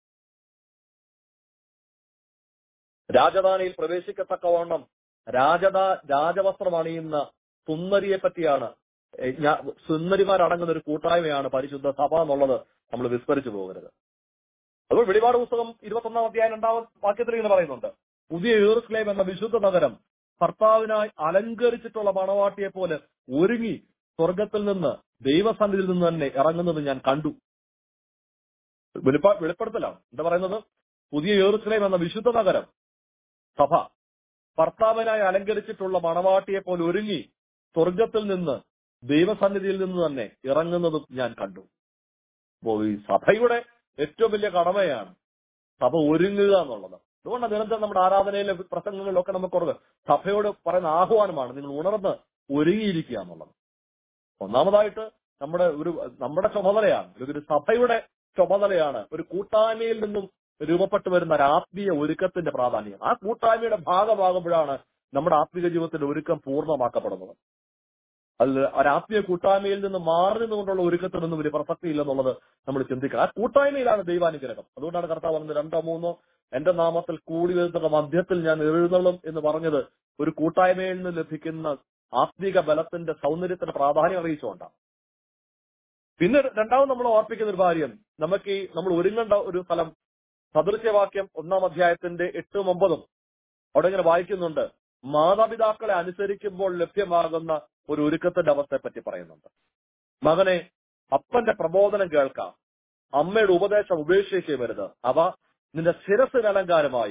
B: രാജധാനിയിൽ പ്രവേശിക്കത്തക്കവണ്ണം രാജധാ രാജവസ്ത്രം അണിയുന്ന സുന്ദരിയെ പറ്റിയാണ് ഏ, ഞാ- സുന്ദരിമാരടങ്ങുന്ന ഒരു കൂട്ടായ്മയാണ് പരിശുദ്ധ സഭ എന്നുള്ളത് നമ്മൾ വിസ്മരിച്ചു പോകരുത് അതുകൊണ്ട് വെളിപാട് പുസ്തകം ഇരുപത്തൊന്നാം അധ്യായം രണ്ടാമത് വാക്യത്തിൽ ഇങ്ങനെ പറയുന്നുണ്ട് പുതിയ യൂറുസ്ലേം എന്ന വിശുദ്ധ നഗരം ഭർത്താവിനായി അലങ്കരിച്ചിട്ടുള്ള മണവാട്ടിയെ പോലെ ഒരുങ്ങി സ്വർഗത്തിൽ നിന്ന് ദൈവസന്നിധിയിൽ നിന്ന് തന്നെ ഇറങ്ങുന്നത് ഞാൻ കണ്ടു വെളിപ്പാ വെളിപ്പെടുത്തലാണ് എന്താ പറയുന്നത് പുതിയ യേറുസലേം എന്ന വിശുദ്ധ നഗരം സഭ ഭർത്താവിനായി അലങ്കരിച്ചിട്ടുള്ള മണവാട്ടിയെ പോലെ ഒരുങ്ങി സ്വർഗത്തിൽ നിന്ന് ദൈവസന്നിധിയിൽ നിന്ന് തന്നെ ഇറങ്ങുന്നതും ഞാൻ കണ്ടു അപ്പോ ഈ സഭയുടെ ഏറ്റവും വലിയ കടമയാണ് സഭ ഒരുങ്ങുക എന്നുള്ളത് അതുകൊണ്ട് നിരന്തരം നമ്മുടെ ആരാധനയിലെ പ്രസംഗങ്ങളിലൊക്കെ നമുക്ക് ഓർക്കുക സഭയോട് പറയുന്ന ആഹ്വാനമാണ് നിങ്ങൾ ഉണർന്ന് ഒരുങ്ങിയിരിക്കുക എന്നുള്ളത് ഒന്നാമതായിട്ട് നമ്മുടെ ഒരു നമ്മുടെ ചുമതലയാണ് ഒരു- ഒരു സഭയുടെ ചുമതലയാണ് ഒരു കൂട്ടായ്മയിൽ നിന്നും രൂപപ്പെട്ടു വരുന്ന ഒരു ആത്മീയ ഒരുക്കത്തിന്റെ പ്രാധാന്യം ആ കൂട്ടായ്മയുടെ ഭാഗമാകുമ്പോഴാണ് നമ്മുടെ ആത്മീയ ജീവിതത്തിന്റെ ഒരുക്കം പൂർണ്ണമാക്കപ്പെടുന്നത് അത് ഒരു ആത്മീയ കൂട്ടായ്മയിൽ നിന്ന് മാറി നിന്നുകൊണ്ടുള്ള ഒരുക്കത്തിനൊന്നും ഒരു പ്രസക്തി ഇല്ലെന്നുള്ളത് നമ്മൾ ചിന്തിക്കണം ആ കൂട്ടായ്മയിലാണ് ദൈവാനുഗ്രഹം അതുകൊണ്ടാണ് കർത്താവ് പറഞ്ഞത് രണ്ടോ മൂന്നോ എന്റെ നാമത്തിൽ കൂടി വരുന്ന മധ്യത്തിൽ ഞാൻ എഴുന്നള്ളും എന്ന് പറഞ്ഞത് ഒരു കൂട്ടായ്മയിൽ നിന്ന് ലഭിക്കുന്ന ആത്മീക ബലത്തിന്റെ സൗന്ദര്യത്തിന് പ്രാധാന്യം അറിയിച്ചുകൊണ്ടാണ് പിന്നെ രണ്ടാമത് നമ്മൾ ഓർപ്പിക്കുന്ന ഒരു കാര്യം നമുക്ക് ഈ നമ്മൾ ഒരുങ്ങേണ്ട ഒരു സ്ഥലം സദൃശ്യവാക്യം ഒന്നാം അധ്യായത്തിന്റെ എട്ടും ഒമ്പതും അവിടെ ഇങ്ങനെ വായിക്കുന്നുണ്ട് മാതാപിതാക്കളെ അനുസരിക്കുമ്പോൾ ലഭ്യമാകുന്ന ഒരു ഒരുക്കത്തിന്റെ അവസ്ഥയെ പറ്റി പറയുന്നുണ്ട് മകനെ അപ്പന്റെ പ്രബോധനം കേൾക്കാം അമ്മയുടെ ഉപദേശം ഉപേക്ഷിക്കരുത് അവ നിന്റെ ശിരസിന് അലങ്കാരമായും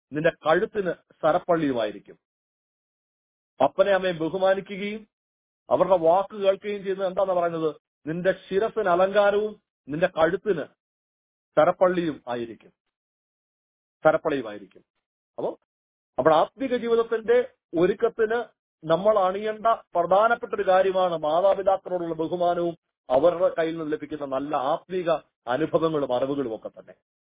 B: നിന്റെ കഴുത്തിന് സരപ്പള്ളിയുമായിരിക്കും അപ്പനെ അമ്മയും ബഹുമാനിക്കുകയും അവരുടെ വാക്ക് കേൾക്കുകയും ചെയ്യുന്നത് എന്താന്ന് പറയുന്നത് നിന്റെ ശിരസിന് അലങ്കാരവും നിന്റെ കഴുത്തിന് സരപ്പള്ളിയും ആയിരിക്കും സരപ്പള്ളിയുമായിരിക്കും അപ്പോ അപ്പോൾ ആത്മീക ജീവിതത്തിന്റെ ഒരുക്കത്തിന് നമ്മൾ അണിയേണ്ട പ്രധാനപ്പെട്ട ഒരു കാര്യമാണ് മാതാപിതാക്കളോടുള്ള ബഹുമാനവും അവരുടെ കയ്യിൽ നിന്ന് ലഭിക്കുന്ന നല്ല ആത്മീക അനുഭവങ്ങളും അറിവുകളും ഒക്കെ തന്നെ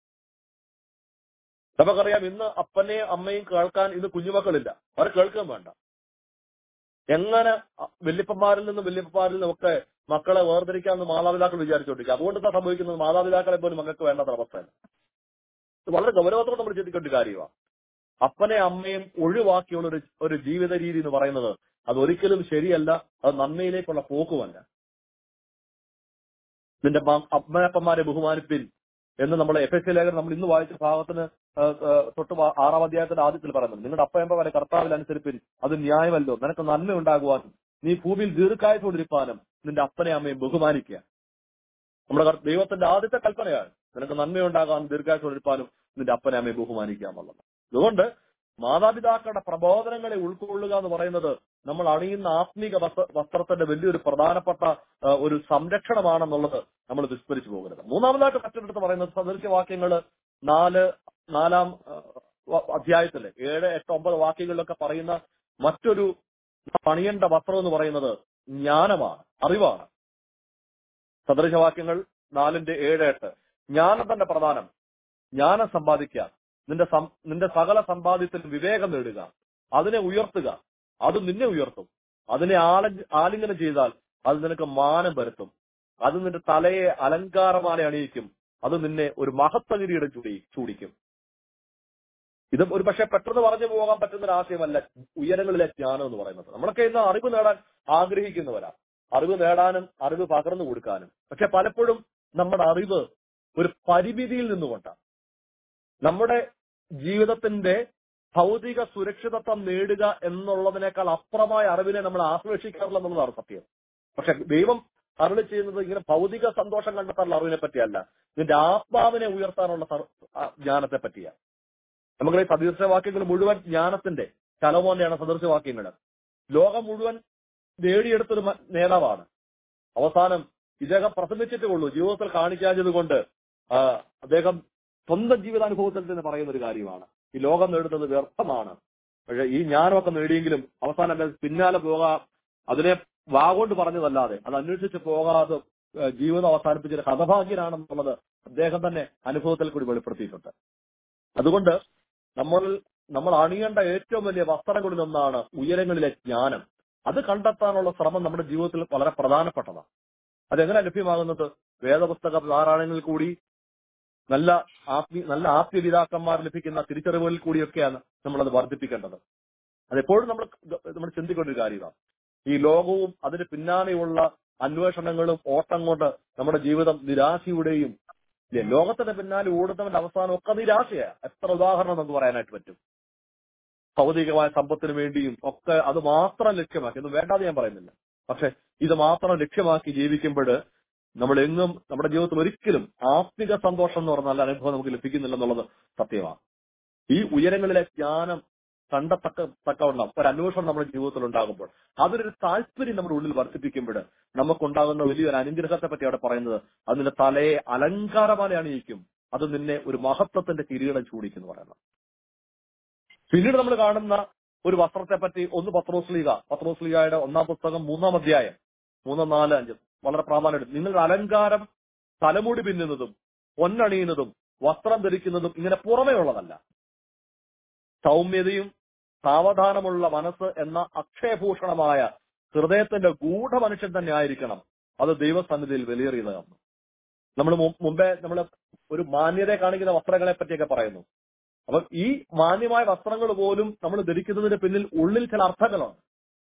B: നമുക്കറിയാം ഇന്ന് അപ്പനെയും അമ്മയും കേൾക്കാൻ ഇന്ന് കുഞ്ഞുമക്കളില്ല അവർ കേൾക്കാൻ വേണ്ട എങ്ങനെ വല്യപ്പന്മാരിൽ നിന്നും വല്യപ്പന്മാരിൽ നിന്നും ഒക്കെ മക്കളെ വേർതിരിക്കാമെന്ന് മാതാപിതാക്കൾ വിചാരിച്ചുകൊണ്ടിരിക്കുക അതുകൊണ്ട് എന്താ സംഭവിക്കുന്നത് മാതാപിതാക്കളെ പോലും മക്കൾക്ക് വേണ്ടാത്ത അവസ്ഥയാണ് ഇത് വളരെ ഗൗരവത്തോടെ നമ്മൾ ചിന്തിക്കേണ്ട ഒരു കാര്യമാണ് അപ്പനെ അമ്മയും ഒഴിവാക്കിയുള്ള ഒരു ഒരു ജീവിത രീതി എന്ന് പറയുന്നത് അത് ഒരിക്കലും ശരിയല്ല അത് നന്മയിലേക്കുള്ള പോക്കുമല്ല നിന്റെ മ- അമ്മയപ്പന്മാരെ ബഹുമാനിപ്പിൻ എന്ന് നമ്മൾ എഫ് എസ് ലേഖനം നമ്മൾ ഇന്ന് വായിച്ച ഭാഗത്തിന് ആ, ആ, തൊട്ട് വാ- ആറാം അധ്യായത്തിന്റെ ആദ്യത്തിൽ പറയുന്നത് നിങ്ങളുടെ അപ്പയമ്പവരെ കർത്താവിൽ അനുസരിപ്പിൻ അത് ന്യായമല്ലോ നിനക്ക് നന്മ ഉണ്ടാകുവാനും നീ ഭൂമിയിൽ ദീർഘായുസോടിരിക്കാനും നിന്റെ അപ്പനെ അമ്മയും ബഹുമാനിക്കുക നമ്മുടെ കർ- ദൈവത്തിന്റെ ആദ്യത്തെ കൽപ്പനയാണ് നിനക്ക് നന്മയുണ്ടാകാനും ദീർഘായുസോടിരിക്കാനും നിന്റെ അപ്പനെ അമ്മയും ബഹുമാനിക്കുക എന്നുള്ളത് അതുകൊണ്ട് മാതാപിതാക്കളുടെ പ്രബോധനങ്ങളെ ഉൾക്കൊള്ളുക എന്ന് പറയുന്നത് നമ്മൾ അണിയുന്ന ആത്മീക വസ്ത്ര വസ്ത്രത്തിന്റെ വലിയൊരു പ്രധാനപ്പെട്ട ആ, ഒരു സംരക്ഷണമാണെന്നുള്ളത് നമ്മൾ വിസ്മരിച്ചു പോകരുത് മൂന്നാമതായിട്ട് മറ്റൊരിടത്ത് പറയുന്നത് സദൃശ്യവാക്യങ്ങൾ നാല് നാലാം ആ, വ- അധ്യായത്തില് ഏഴ് എട്ട് ഒമ്പത് വാക്യങ്ങളിലൊക്കെ പറയുന്ന മറ്റൊരു പണിയേണ്ട വസ്ത്രം എന്ന് പറയുന്നത് ജ്ഞാനമാണ് അറിവാണ് സദൃശവാക്യങ്ങൾ നാലിന്റെ ഏഴ് എട്ട് ജ്ഞാനം തന്നെ പ്രധാനം ജ്ഞാനം സമ്പാദിക്കുക നിന്റെ സം- നിന്റെ സകല സമ്പാദ്യത്തിൽ വിവേകം നേടുക അതിനെ ഉയർത്തുക അത് നിന്നെ ഉയർത്തും അതിനെ ആല ആലിംഗനം ചെയ്താൽ അത് നിനക്ക് മാനം വരുത്തും അത് നിന്റെ തലയെ അലങ്കാരമാല അണിയിക്കും അത് നിന്നെ ഒരു മഹത്വ കിരീടം ചൂടി ചൂടിക്കും ഇത് ഒരു പക്ഷെ പെട്ടെന്ന് പറഞ്ഞു പോകാൻ പറ്റുന്ന ഒരു ആശയമല്ല ഉയരങ്ങളിലെ ജ്ഞാനം എന്ന് പറയുന്നത് നമ്മളൊക്കെ ഇന്ന് അറിവ് നേടാൻ ആഗ്രഹിക്കുന്നവരാ അറിവ് നേടാനും അറിവ് പകർന്നു കൊടുക്കാനും പക്ഷെ പലപ്പോഴും നമ്മുടെ അറിവ് ഒരു പരിമിതിയിൽ നിന്നുകൊണ്ടാണ് നമ്മുടെ ജീവിതത്തിന്റെ ഭൗതിക സുരക്ഷിതത്വം നേടുക എന്നുള്ളതിനേക്കാൾ അപ്പുറമായ അറിവിനെ നമ്മൾ ആശ്ലേഷിക്കാറില്ല എന്നുള്ളതാണ് സത്യം പക്ഷെ ദൈവം അരുളി ചെയ്യുന്നത് ഇങ്ങനെ ഭൗതിക സന്തോഷം കണ്ടെത്താനുള്ള അറിവിനെ പറ്റിയല്ല നിന്റെ ആത്മാവിനെ ഉയർത്താനുള്ള സർ- ആ ജ്ഞാനത്തെ പറ്റിയാണ് നമുക്കറിയാം സദൃശവാക്യങ്ങൾ മുഴുവൻ ജ്ഞാനത്തിന്റെ ശലോമോന്റെയാണ് സദൃശവാക്യങ്ങൾ ലോകം മുഴുവൻ നേടിയെടുത്തൊരു മ- നേതാവാണ് അവസാനം ഇദ്ദേഹം പ്രസംഗിച്ചിട്ടേ ഉള്ളൂ ജീവിതത്തിൽ കാണിക്കാഞ്ഞത് കൊണ്ട് ആ, അദ്ദേഹം സ്വന്തം ജീവിതാനുഭവത്തിൽ തന്നെ പറയുന്ന ഒരു കാര്യമാണ് ഈ ലോകം നേടുന്നത് വ്യർത്ഥമാണ് പക്ഷെ ഈ ജ്ഞാനമൊക്കെ നേടിയെങ്കിലും അവസാനം അദ്ദേഹം പിന്നാലെ പോകാം അതിനെ വാഗോണ്ട് പറഞ്ഞതല്ലാതെ അത് അന്വേഷിച്ച് പോകാതെ ഏഹ്, ജീവിതം അവസാനിപ്പിച്ച ഹതഭാഗ്യനാണെന്നുള്ളത് അദ്ദേഹം തന്നെ അനുഭവത്തിൽ കൂടി വെളിപ്പെടുത്തിയിട്ടുണ്ട് അതുകൊണ്ട് നമ്മൾ നമ്മൾ അണിയേണ്ട ഏറ്റവും വലിയ വസ്ത്രങ്ങളിലൊന്നാണ് ഉയരങ്ങളിലെ ജ്ഞാനം അത് കണ്ടെത്താനുള്ള ശ്രമം നമ്മുടെ ജീവിതത്തിൽ വളരെ പ്രധാനപ്പെട്ടതാണ് അതെങ്ങനെ ലഭ്യമാകുന്നത് വേദപുസ്തക പാരായണങ്ങളിൽ കൂടി നല്ല ആത്മീ നല്ല ആത്മീയപിതാക്കന്മാർ ലഭിക്കുന്ന തിരിച്ചറിവുകളിൽ കൂടിയൊക്കെയാണ് നമ്മളത് വർദ്ധിപ്പിക്കേണ്ടത് അതെപ്പോഴും നമ്മൾ നമ്മൾ ചിന്തിക്കേണ്ട ഒരു കാര്യമാണ് ഈ ലോകവും അതിന് പിന്നാലെയുള്ള അന്വേഷണങ്ങളും ഓട്ടം കൊണ്ട് നമ്മുടെ ജീവിതം നിരാശയുടെയും ഇല്ലേ, ലോകത്തിന്റെ പിന്നാലെ ഓടുന്നവന്റെ അവസാനം ഒക്കെ നിരാശയാണ് എത്ര ഉദാഹരണം നമുക്ക് പറയാനായിട്ട് പറ്റും ഭൗതികമായ സമ്പത്തിന് വേണ്ടിയും ഒക്കെ അത് മാത്രം ലക്ഷ്യമാക്കി ഇത് വേണ്ടാതെ ഞാൻ പറയുന്നില്ല പക്ഷെ ഇത് മാത്രം ലക്ഷ്യമാക്കി ജീവിക്കുമ്പോൾ നമ്മൾ എങ്ങും നമ്മുടെ ജീവിതത്തിൽ ഒരിക്കലും ആത്മിക സന്തോഷം എന്ന് പറഞ്ഞ നല്ല അനുഭവം നമുക്ക് ലഭിക്കുന്നില്ല എന്നുള്ളത് സത്യമാണ് ഈ ഉയരങ്ങളിലെ ജ്ഞാനം കണ്ടത്തക്ക തക്കവണ്ണം ഒരു അന്വേഷണം നമ്മുടെ ജീവിതത്തിൽ ഉണ്ടാകുമ്പോൾ അതിനൊരു താല്പര്യം നമ്മുടെ ഉള്ളിൽ വർദ്ധിപ്പിക്കുമ്പോൾ നമുക്കുണ്ടാകുന്ന വലിയൊരു അനുഗ്രഹത്തെ പറ്റി അവിടെ പറയുന്നത് അത് നിന്റെ തലയെ അലങ്കാരമാല അണിയിക്കും അത് നിന്നെ ഒരു മഹത്വത്തിന്റെ കിരീടം ചൂടിക്കും എന്ന് പറയുന്നത് പിന്നീട് നമ്മൾ കാണുന്ന ഒരു വസ്ത്രത്തെ പറ്റി ഒന്ന് പത്രോസ്ലീഗ പത്രോസ്ലീഗയുടെ ഒന്നാം പുസ്തകം മൂന്നാം അധ്യായം മൂന്ന് നാല് അഞ്ച് വളരെ പ്രാധാന്യം നിങ്ങളുടെ അലങ്കാരം തലമുടി പിന്നുന്നതും പൊന്നണിയുന്നതും വസ്ത്രം ധരിക്കുന്നതും ഇങ്ങനെ പുറമേ ഉള്ളതല്ല സൗമ്യതയും സാവധാനമുള്ള മനസ്സ് എന്ന അക്ഷയഭൂഷണമായ ഹൃദയത്തിന്റെ ഗൂഢമനുഷ്യൻ തന്നെ ആയിരിക്കണം അത് ദൈവസന്നിധിയിൽ വിലയേറിയതാണ് നമ്മൾ മുമ്പേ നമ്മൾ ഒരു മാന്യതയെ കാണിക്കുന്ന വസ്ത്രങ്ങളെ പറ്റിയൊക്കെ പറയുന്നു അപ്പൊ ഈ മാന്യമായ വസ്ത്രങ്ങൾ പോലും നമ്മൾ ധരിക്കുന്നതിന് പിന്നിൽ ഉള്ളിൽ ചില അർത്ഥങ്ങളുണ്ട്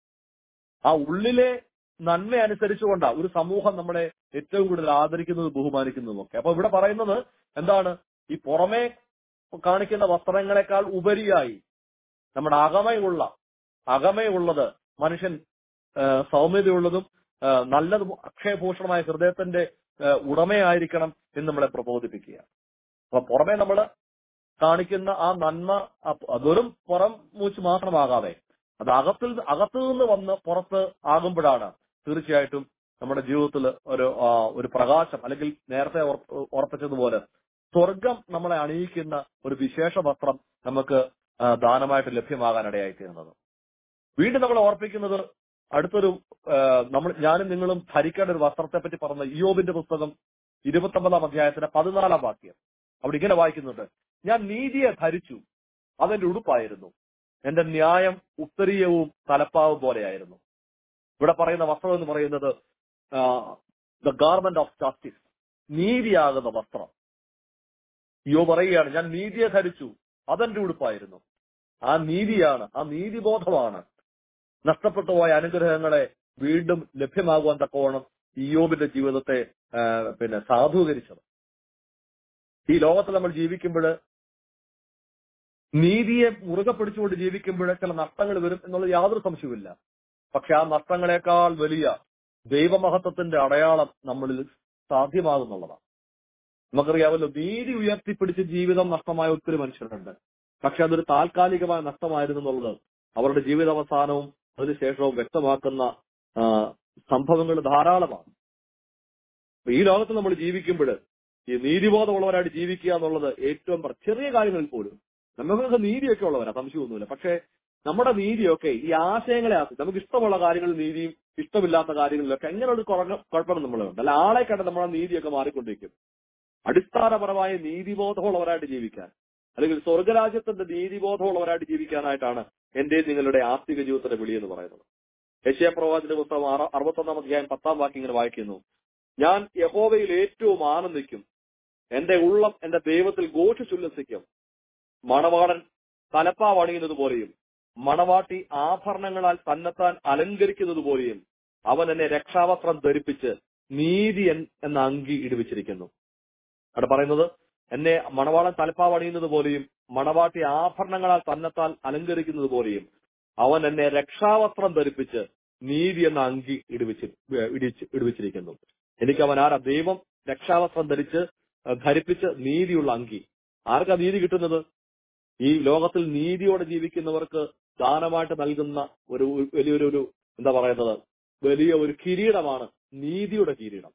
B: ആ ഉള്ളിലെ നന്മ അനുസരിച്ചുകൊണ്ടാണ് ഒരു സമൂഹം നമ്മളെ ഏറ്റവും കൂടുതൽ ആദരിക്കുന്നതും ബഹുമാനിക്കുന്നതും ഒക്കെ അപ്പൊ ഇവിടെ പറയുന്നത് എന്താണ് ഈ പുറമേ കാണിക്കുന്ന വസ്ത്രങ്ങളെക്കാൾ ഉപരിയായി നമ്മുടെ അകമയുള്ള അകമയുള്ളത് മനുഷ്യൻ ആ, സൗമ്യതയുള്ളതും ആ, നല്ലതും അക്ഷയഭൂഷണമായ ഹൃദയത്തിന്റെ ആ, ഉടമയായിരിക്കണം എന്ന് നമ്മളെ പ്രബോധിപ്പിക്കുക അപ്പൊ പുറമേ നമ്മൾ കാണിക്കുന്ന ആ നന്മ അ- അതൊരും പുറം മൂച്ച് മാത്രമാകാതെ അത് അകത്തിൽ അകത്തു നിന്ന് വന്ന് പുറത്ത് ആകുമ്പോഴാണ് തീർച്ചയായിട്ടും നമ്മുടെ ജീവിതത്തിൽ ഒരു ആ, ഒരു പ്രകാശം അല്ലെങ്കിൽ നേരത്തെ ഉറ- ഉറപ്പിച്ചതുപോലെ സ്വർഗം നമ്മളെ അണിയിക്കുന്ന ഒരു വിശേഷ വസ്ത്രം നമുക്ക് ആ, ദാനമായിട്ട് ലഭ്യമാകാനിടയായി തീരുന്നത് വീണ്ടും നമ്മൾ ഓർപ്പിക്കുന്നത് അടുത്തൊരു ആ, നമ്മൾ ഞാനും നിങ്ങളും ധരിക്കേണ്ട ഒരു വസ്ത്രത്തെ പറ്റി പറഞ്ഞ ഇയോബിന്റെ പുസ്തകം ഇരുപത്തൊമ്പതാം അധ്യായത്തിന്റെ പതിനാലാം വാക്യം അവിടെ ഇങ്ങനെ വായിക്കുന്നുണ്ട് ഞാൻ നീതിയെ ധരിച്ചു അതെന്റെ ഉടുപ്പായിരുന്നു എന്റെ ന്യായം ഉത്തരീയവും തലപ്പാവും പോലെയായിരുന്നു ഇവിടെ പറയുന്ന വസ്ത്രം എന്ന് പറയുന്നത് ദ ഗാർമെന്റ് ഓഫ് ജസ്റ്റിസ് നീതിയാകുന്ന വസ്ത്രം യോ പറയുകയാണ് ഞാൻ നീതിയെ ധരിച്ചു അതെന്റെ ഉടുപ്പായിരുന്നു ആ നീതിയാണ് ആ നീതിബോധമാണ് നഷ്ടപ്പെട്ടു പോയ അനുഗ്രഹങ്ങളെ വീണ്ടും ലഭ്യമാകുവാൻ തക്കവണ്ണം ഇയോബിന്റെ ജീവിതത്തെ ആ, പിന്നെ സാധൂകരിച്ചത് ഈ ലോകത്തിൽ നമ്മൾ ജീവിക്കുമ്പോൾ നീതിയെ മുറുകെ പിടിച്ചുകൊണ്ട് ജീവിക്കുമ്പോൾ ചില നഷ്ടങ്ങൾ വരും എന്നുള്ള യാതൊരു സംശയവുമില്ല പക്ഷെ ആ നഷ്ടങ്ങളെക്കാൾ വലിയ ദൈവമഹത്വത്തിന്റെ അടയാളം നമ്മളിൽ സാധ്യമാകുന്നുള്ളതാണ് നമുക്കറിയാമല്ലോ നീതി ഉയർത്തിപ്പിടിച്ച് ജീവിതം നഷ്ടമായ ഒത്തിരി മനുഷ്യരുണ്ട് പക്ഷെ അതൊരു താൽക്കാലികമായ നഷ്ടമായിരുന്നു എന്നുള്ളത് അവരുടെ ജീവിതാവസാനവും അതിനുശേഷവും വ്യക്തമാക്കുന്ന ആ, സംഭവങ്ങൾ ധാരാളമാണ് അപ്പൊ ഈ ലോകത്ത് നമ്മൾ ജീവിക്കുമ്പോൾ ഈ നീതിബോധമുള്ളവരായിട്ട് ജീവിക്കുക എന്നുള്ളത് ഏറ്റവും പ്ര- ചെറിയ കാര്യങ്ങളിൽ പോലും നമുക്കൊക്കെ നീതിയൊക്കെ ഉള്ളവരാ സംശയമൊന്നുമില്ല പക്ഷെ നമ്മുടെ നീതിയൊക്കെ ഈ ആശയങ്ങളെ ആക്കി നമുക്ക് ഇഷ്ടമുള്ള കാര്യങ്ങളിൽ നീതിയും ഇഷ്ടമില്ലാത്ത കാര്യങ്ങളിലൊക്കെ എങ്ങനെ ഒരു കുറഞ്ഞ കുഴപ്പം നമ്മളുണ്ട് അല്ല ആളെ കണ്ട് നമ്മുടെ നീതിയൊക്കെ മാറിക്കൊണ്ടിരിക്കും അടിസ്ഥാനപരമായ നീതിബോധമുള്ളവരായിട്ട് ജീവിക്കാൻ അല്ലെങ്കിൽ സ്വർഗരാജ്യത്തിന്റെ നീതിബോധമുള്ളവരായിട്ട് ജീവിക്കാനായിട്ടാണ് എന്റെ നിങ്ങളുടെ ആസ്തിക ജീവിതത്തിന്റെ വിളി എന്ന് പറയുന്നത് യശയ പ്രവാചന്റെ പുസ്തകം ആറ- അറുപത്തൊന്നാം അധ്യായം പത്താം വാക്യം ഇങ്ങനെ വായിക്കുന്നു ഞാൻ യഹോവയിൽ ഏറ്റവും ആനന്ദിക്കും എന്റെ ഉള്ളം എന്റെ ദൈവത്തിൽ ഘോഷിച്ചുല്ലസിക്കും മണവാളൻ തലപ്പാവണിയുന്നത് പോലെയും മണവാട്ടി ആഭരണങ്ങളാൽ തന്നെത്താൻ അലങ്കരിക്കുന്നത് പോലെയും അവൻ എന്നെ രക്ഷാവസ്ത്രം ധരിപ്പിച്ച് നീതി എൻ- എന്ന അങ്കി ഇടിവിച്ചിരിക്കുന്നു അവിടെ പറയുന്നത് എന്നെ മണവാളൻ തലപ്പാവണിയുന്നത് പോലെയും മണവാട്ടി ആഭരണങ്ങളാൽ തന്നെത്താൻ അലങ്കരിക്കുന്നത് പോലെയും അവൻ എന്നെ രക്ഷാവസ്ത്രം ധരിപ്പിച്ച് നീതി എന്ന അങ്കി ഇടിവിച്ച് ഇടിച്ച് ഇടിവിച്ചിരിക്കുന്നു എനിക്ക് അവൻ ആരാ ദൈവം രക്ഷാവസ്ത്രം ധരിച്ച് അഹ് ധരിപ്പിച്ച് നീതിയുള്ള അങ്കി ആർക്കാ നീതി കിട്ടുന്നത് ഈ ലോകത്തിൽ നീതിയോടെ ജീവിക്കുന്നവർക്ക് ദാനമായിട്ട് നൽകുന്ന ഒരു വലിയൊരു ഒരു എന്താ പറയുന്നത് വലിയ ഒരു കിരീടമാണ് നീതിയുടെ കിരീടം